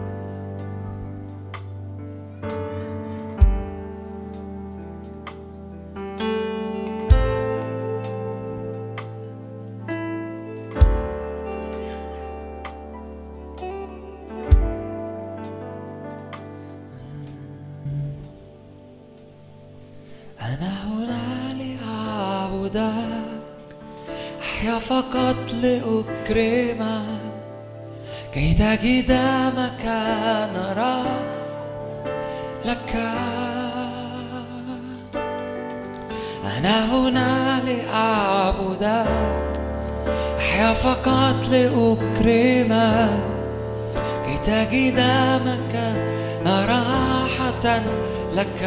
أنا هنا لأعبدك أحيا فقط لأكرمك كي تجد مكان أرى لك أنا هنا لأعبدك أحيا فقط لأكرمك كي تجد مكان راحة لك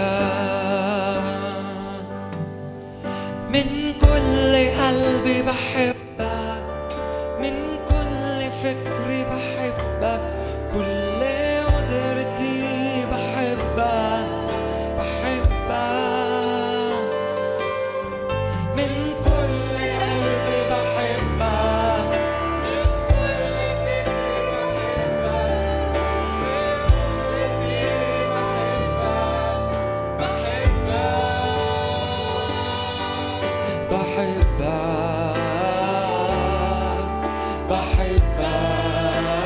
من كل قلبي بحبك من كل فكري بحبك كل قدرتي بحبك بحبك من كل قلبي بحبك من كل فكري بحبك من قدرتي بحبك بحبك بحبك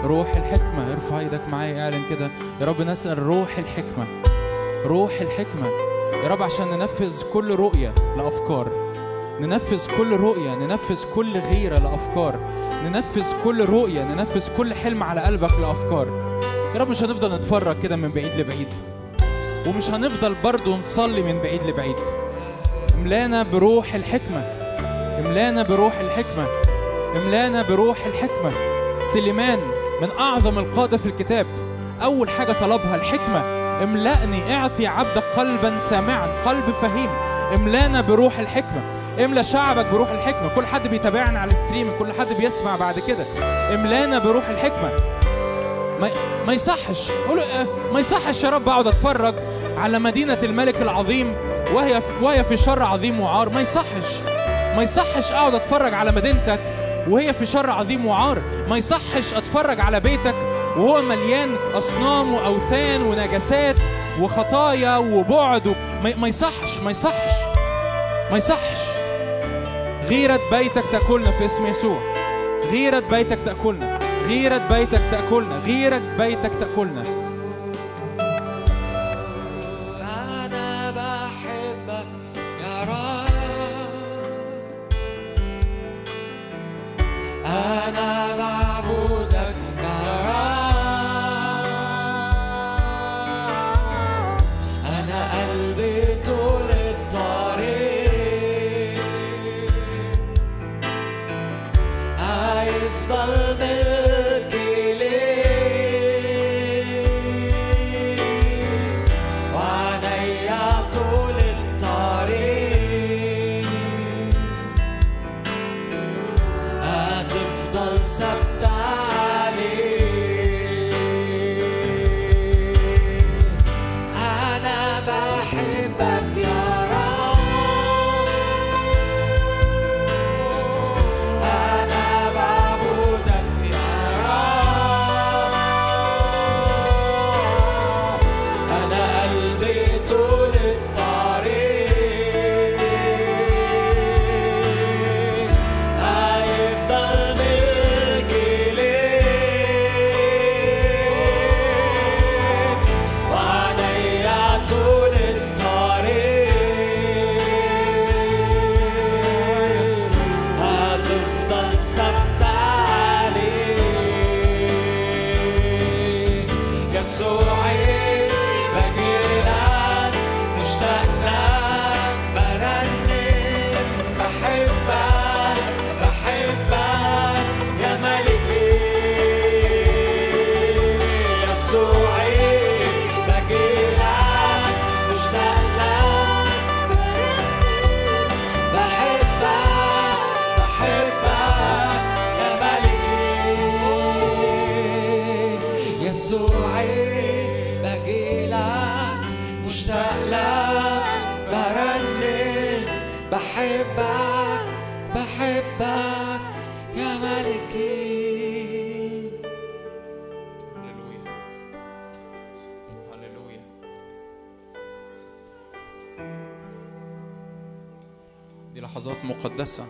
روح الحكمة ارفع ايدك معايا اعلن كده يا رب نسأل روح الحكمة روح الحكمة يا رب عشان ننفذ كل رؤية لأفكار ننفذ كل رؤية ننفذ كل غيرة لأفكار ننفذ كل رؤية ننفذ كل حلم على قلبك لأفكار يا رب مش هنفضل نتفرج كده من بعيد لبعيد ومش هنفضل برضو نصلي من بعيد لبعيد املانا بروح الحكمة املانا بروح الحكمة املانا بروح الحكمة سليمان من أعظم القادة في الكتاب أول حاجة طلبها الحكمة املأني اعطي عبدك قلبا سامعا قلب فهيم املانا بروح الحكمة املا شعبك بروح الحكمة كل حد بيتابعنا على الستريم كل حد بيسمع بعد كده املانا بروح الحكمة ما, ما يصحش قولوا آه، ما يصحش يا رب اقعد اتفرج على مدينة الملك العظيم وهي وهي في شر عظيم وعار ما يصحش ما يصحش اقعد اتفرج على مدينتك وهي في شر عظيم وعار ما يصحش اتفرج على بيتك وهو مليان اصنام واوثان ونجاسات وخطايا وبعد و- ما ما يصحش ما يصحش ما يصحش غيرة بيتك تاكلنا في اسم يسوع غيرة بيتك تاكلنا غيرة بيتك تاكلنا غيرة بيتك تاكلنا أنا بحبك يا رب أنا بعبدك يا رب أنا قلبي طول الطريق هيفضل ملكي ليك وعليا طول الطريق هتفضل ثابتة عليك أنا بحبك يا رب أنا بعبدك يا رب أنا قلبي طول الطريق هيفضل ملكي ليك وعليا طول الطريق هتفضل ثابتة عليك يسوعي بجيلك مشتاق لك برنم بحبك بحبك يا ملكي يسوعي بجيلك مشتاق لك بحبك بحبك يا ملكي يسوعي بجيلك مشتاق لك برنم بحبك بحبك يا ملكي هللويا هللويا دي لحظات مقدسة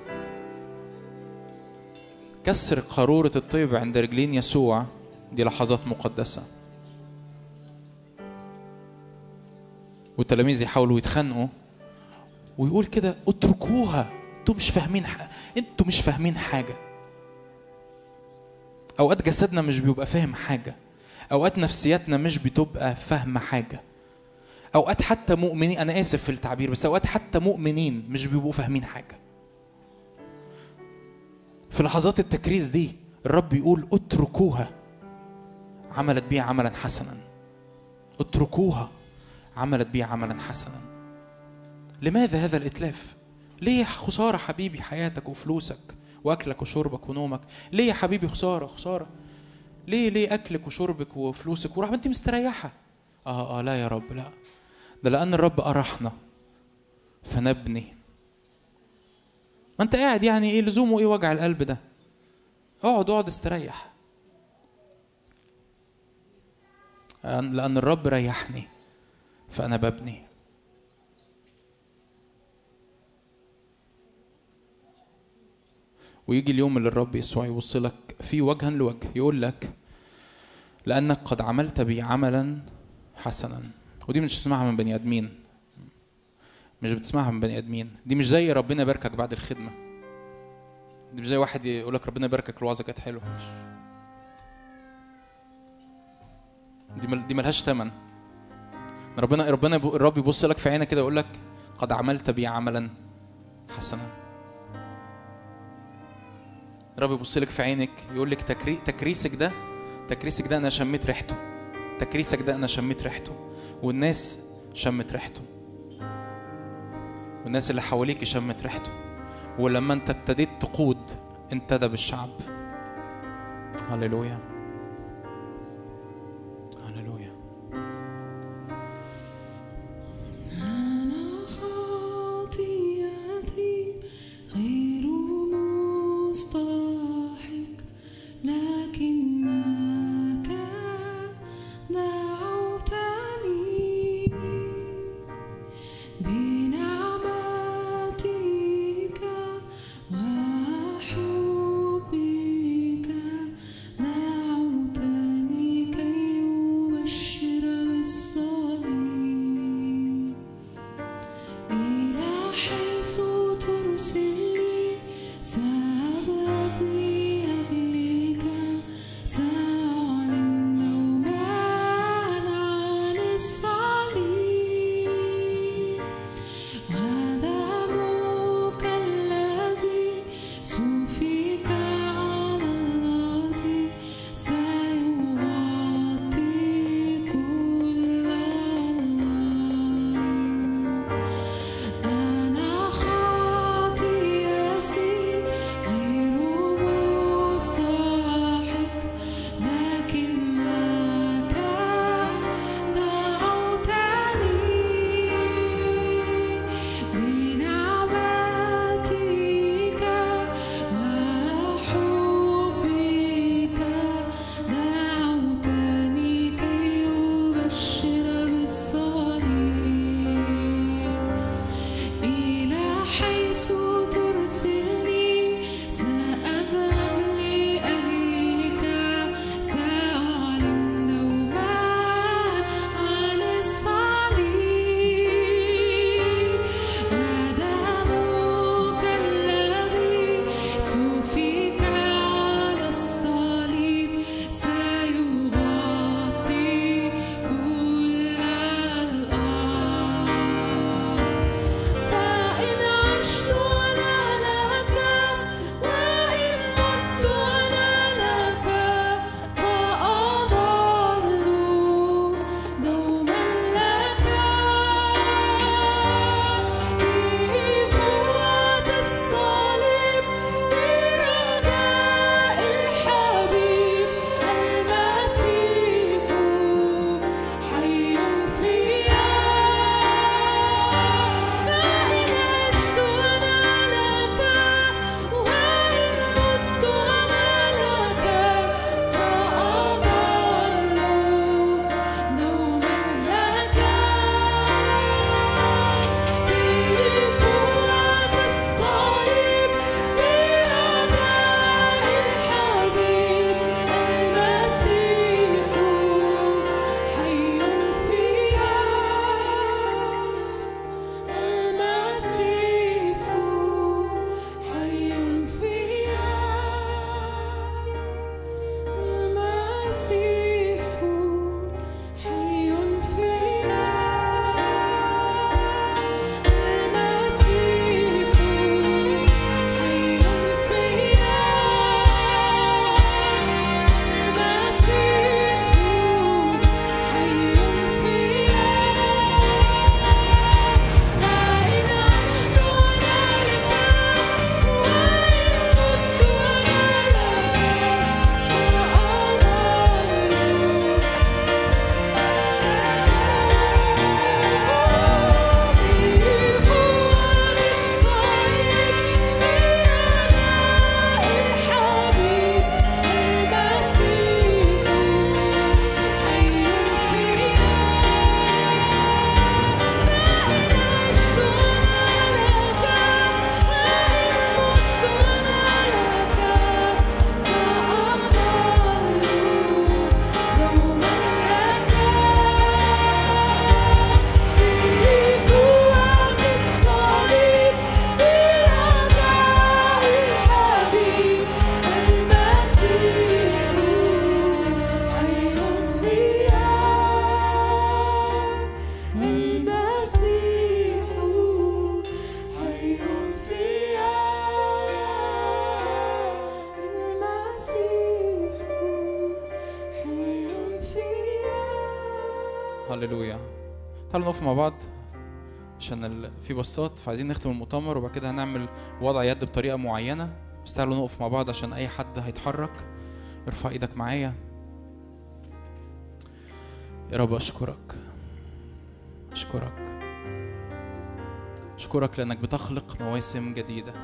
كسر قارورة الطيب عند رجلين يسوع دي لحظات مقدسة والتلاميذ يحاولوا يتخانقوا ويقول كده اتركوها انتوا مش فاهمين حاجة انتوا مش فاهمين حاجة اوقات جسدنا مش بيبقى فاهم حاجة اوقات نفسياتنا مش بتبقى فاهمة حاجة اوقات حتى مؤمنين انا اسف في التعبير بس اوقات حتى مؤمنين مش بيبقوا فاهمين حاجة في لحظات التكريس دي الرب يقول اتركوها عملت بي عملا حسنا اتركوها عملت بي عملا حسنا لماذا هذا الاتلاف ليه خساره حبيبي حياتك وفلوسك واكلك وشربك ونومك ليه يا حبيبي خساره خساره ليه ليه اكلك وشربك وفلوسك وراح انت مستريحه اه اه لا يا رب لا ده لان الرب ارحنا فنبني ما انت قاعد يعني ايه لزومه ايه وجع القلب ده اقعد اقعد استريح لان الرب ريحني فانا ببني ويجي اليوم اللي الرب يسوع يبص لك فيه وجها لوجه يقول لك لأنك قد عملت بي عملا حسنا ودي مش بتسمعها من بني آدمين مش بتسمعها من بني آدمين دي مش زي ربنا يباركك بعد الخدمة دي مش زي واحد يقول لك ربنا يباركك الوعظة كانت حلوة دي مل... دي ملهاش تمن ربنا ربنا يب- الرب يبص لك في عينك كده يقول لك قد عملت بي عملا حسنا الرب يبص لك في عينك يقول لك تكري... تكريسك ده تكريسك ده انا شميت ريحته تكريسك ده انا شميت ريحته والناس شمت ريحته والناس اللي حواليك شمت ريحته ولما انت ابتديت تقود انتدب الشعب هللويا هللويا أنا خاطيتي غير مستحق لكنك دعوتني بنعمتك وحبك دعوتني كي أبشر بالصليب إلى حيث ترسلني سأذهب لأجلك سأعلن دوما عن الصليب ودمك الذي سفك على الأرض سيغطي كل الأرض أنا خاطي يسير هللويا تعالوا نقف مع بعض عشان ال... في بصات فعايزين نختم المؤتمر وبعد كده هنعمل وضع يد بطريقه معينه بس تعالوا نقف مع بعض عشان اي حد هيتحرك ارفع ايدك معايا يا رب اشكرك اشكرك اشكرك لانك بتخلق مواسم جديده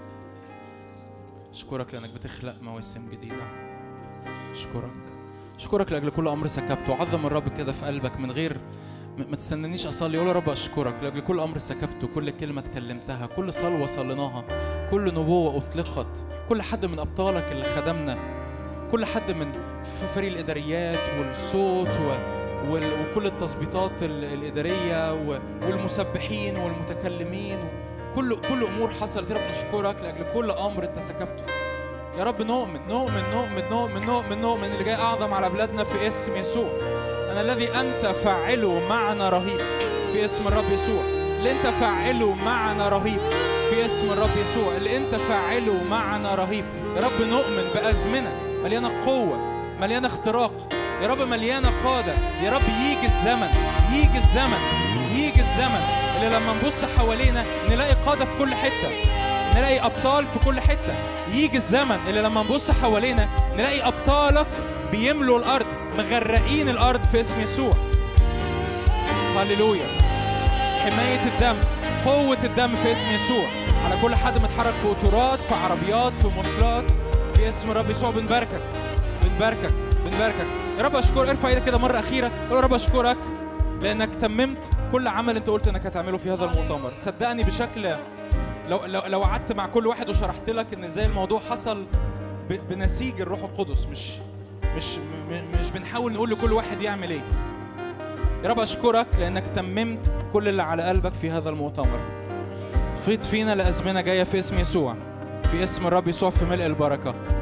اشكرك لانك بتخلق مواسم جديده اشكرك اشكرك لاجل كل امر سكبته عظم الرب كده في قلبك من غير م- ما تستنانيش اصلي قول يا رب اشكرك لاجل كل امر سكبته كل كلمه اتكلمتها كل صلوه صليناها كل نبوه اطلقت كل حد من ابطالك اللي خدمنا كل حد من في فريق الاداريات والصوت و وال- وكل التظبيطات ال- الاداريه و- والمسبحين والمتكلمين كل كل امور حصلت يا رب نشكرك لاجل كل امر انت سكبته يا رب نؤمن نؤمن نؤمن نؤمن نؤمن نؤمن اللي جاي اعظم على بلادنا في اسم يسوع انا الذي انت فاعله معنا رهيب في اسم الرب يسوع اللي انت فاعله معنا رهيب في اسم الرب يسوع اللي انت فاعله معنا رهيب يا رب نؤمن بازمنه مليانه قوه مليانه اختراق يا رب مليانه قاده يا رب يجي الزمن يجي الزمن يجي الزمن اللي لما نبص حوالينا نلاقي قاده في كل حته نلاقي ابطال في كل حته يجي الزمن اللي لما نبص حوالينا نلاقي ابطالك بيملوا الارض مغرقين الارض في اسم يسوع هللويا حمايه الدم قوه الدم في اسم يسوع على كل حد متحرك في قطورات في عربيات في مواصلات في اسم الرب يسوع بنباركك بنباركك بنباركك يا رب اشكر ارفع ايدك كده مره اخيره قول يا رب اشكرك لانك تممت كل عمل انت قلت انك هتعمله في هذا المؤتمر صدقني بشكل لو لو لو قعدت مع كل واحد وشرحت لك ان ازاي الموضوع حصل ب- بنسيج الروح القدس مش مش م- مش بنحاول نقول لكل واحد يعمل ايه يا رب اشكرك لانك تممت كل اللي على قلبك في هذا المؤتمر فيض فينا لازمنه جايه في اسم يسوع في اسم الرب يسوع في ملء البركه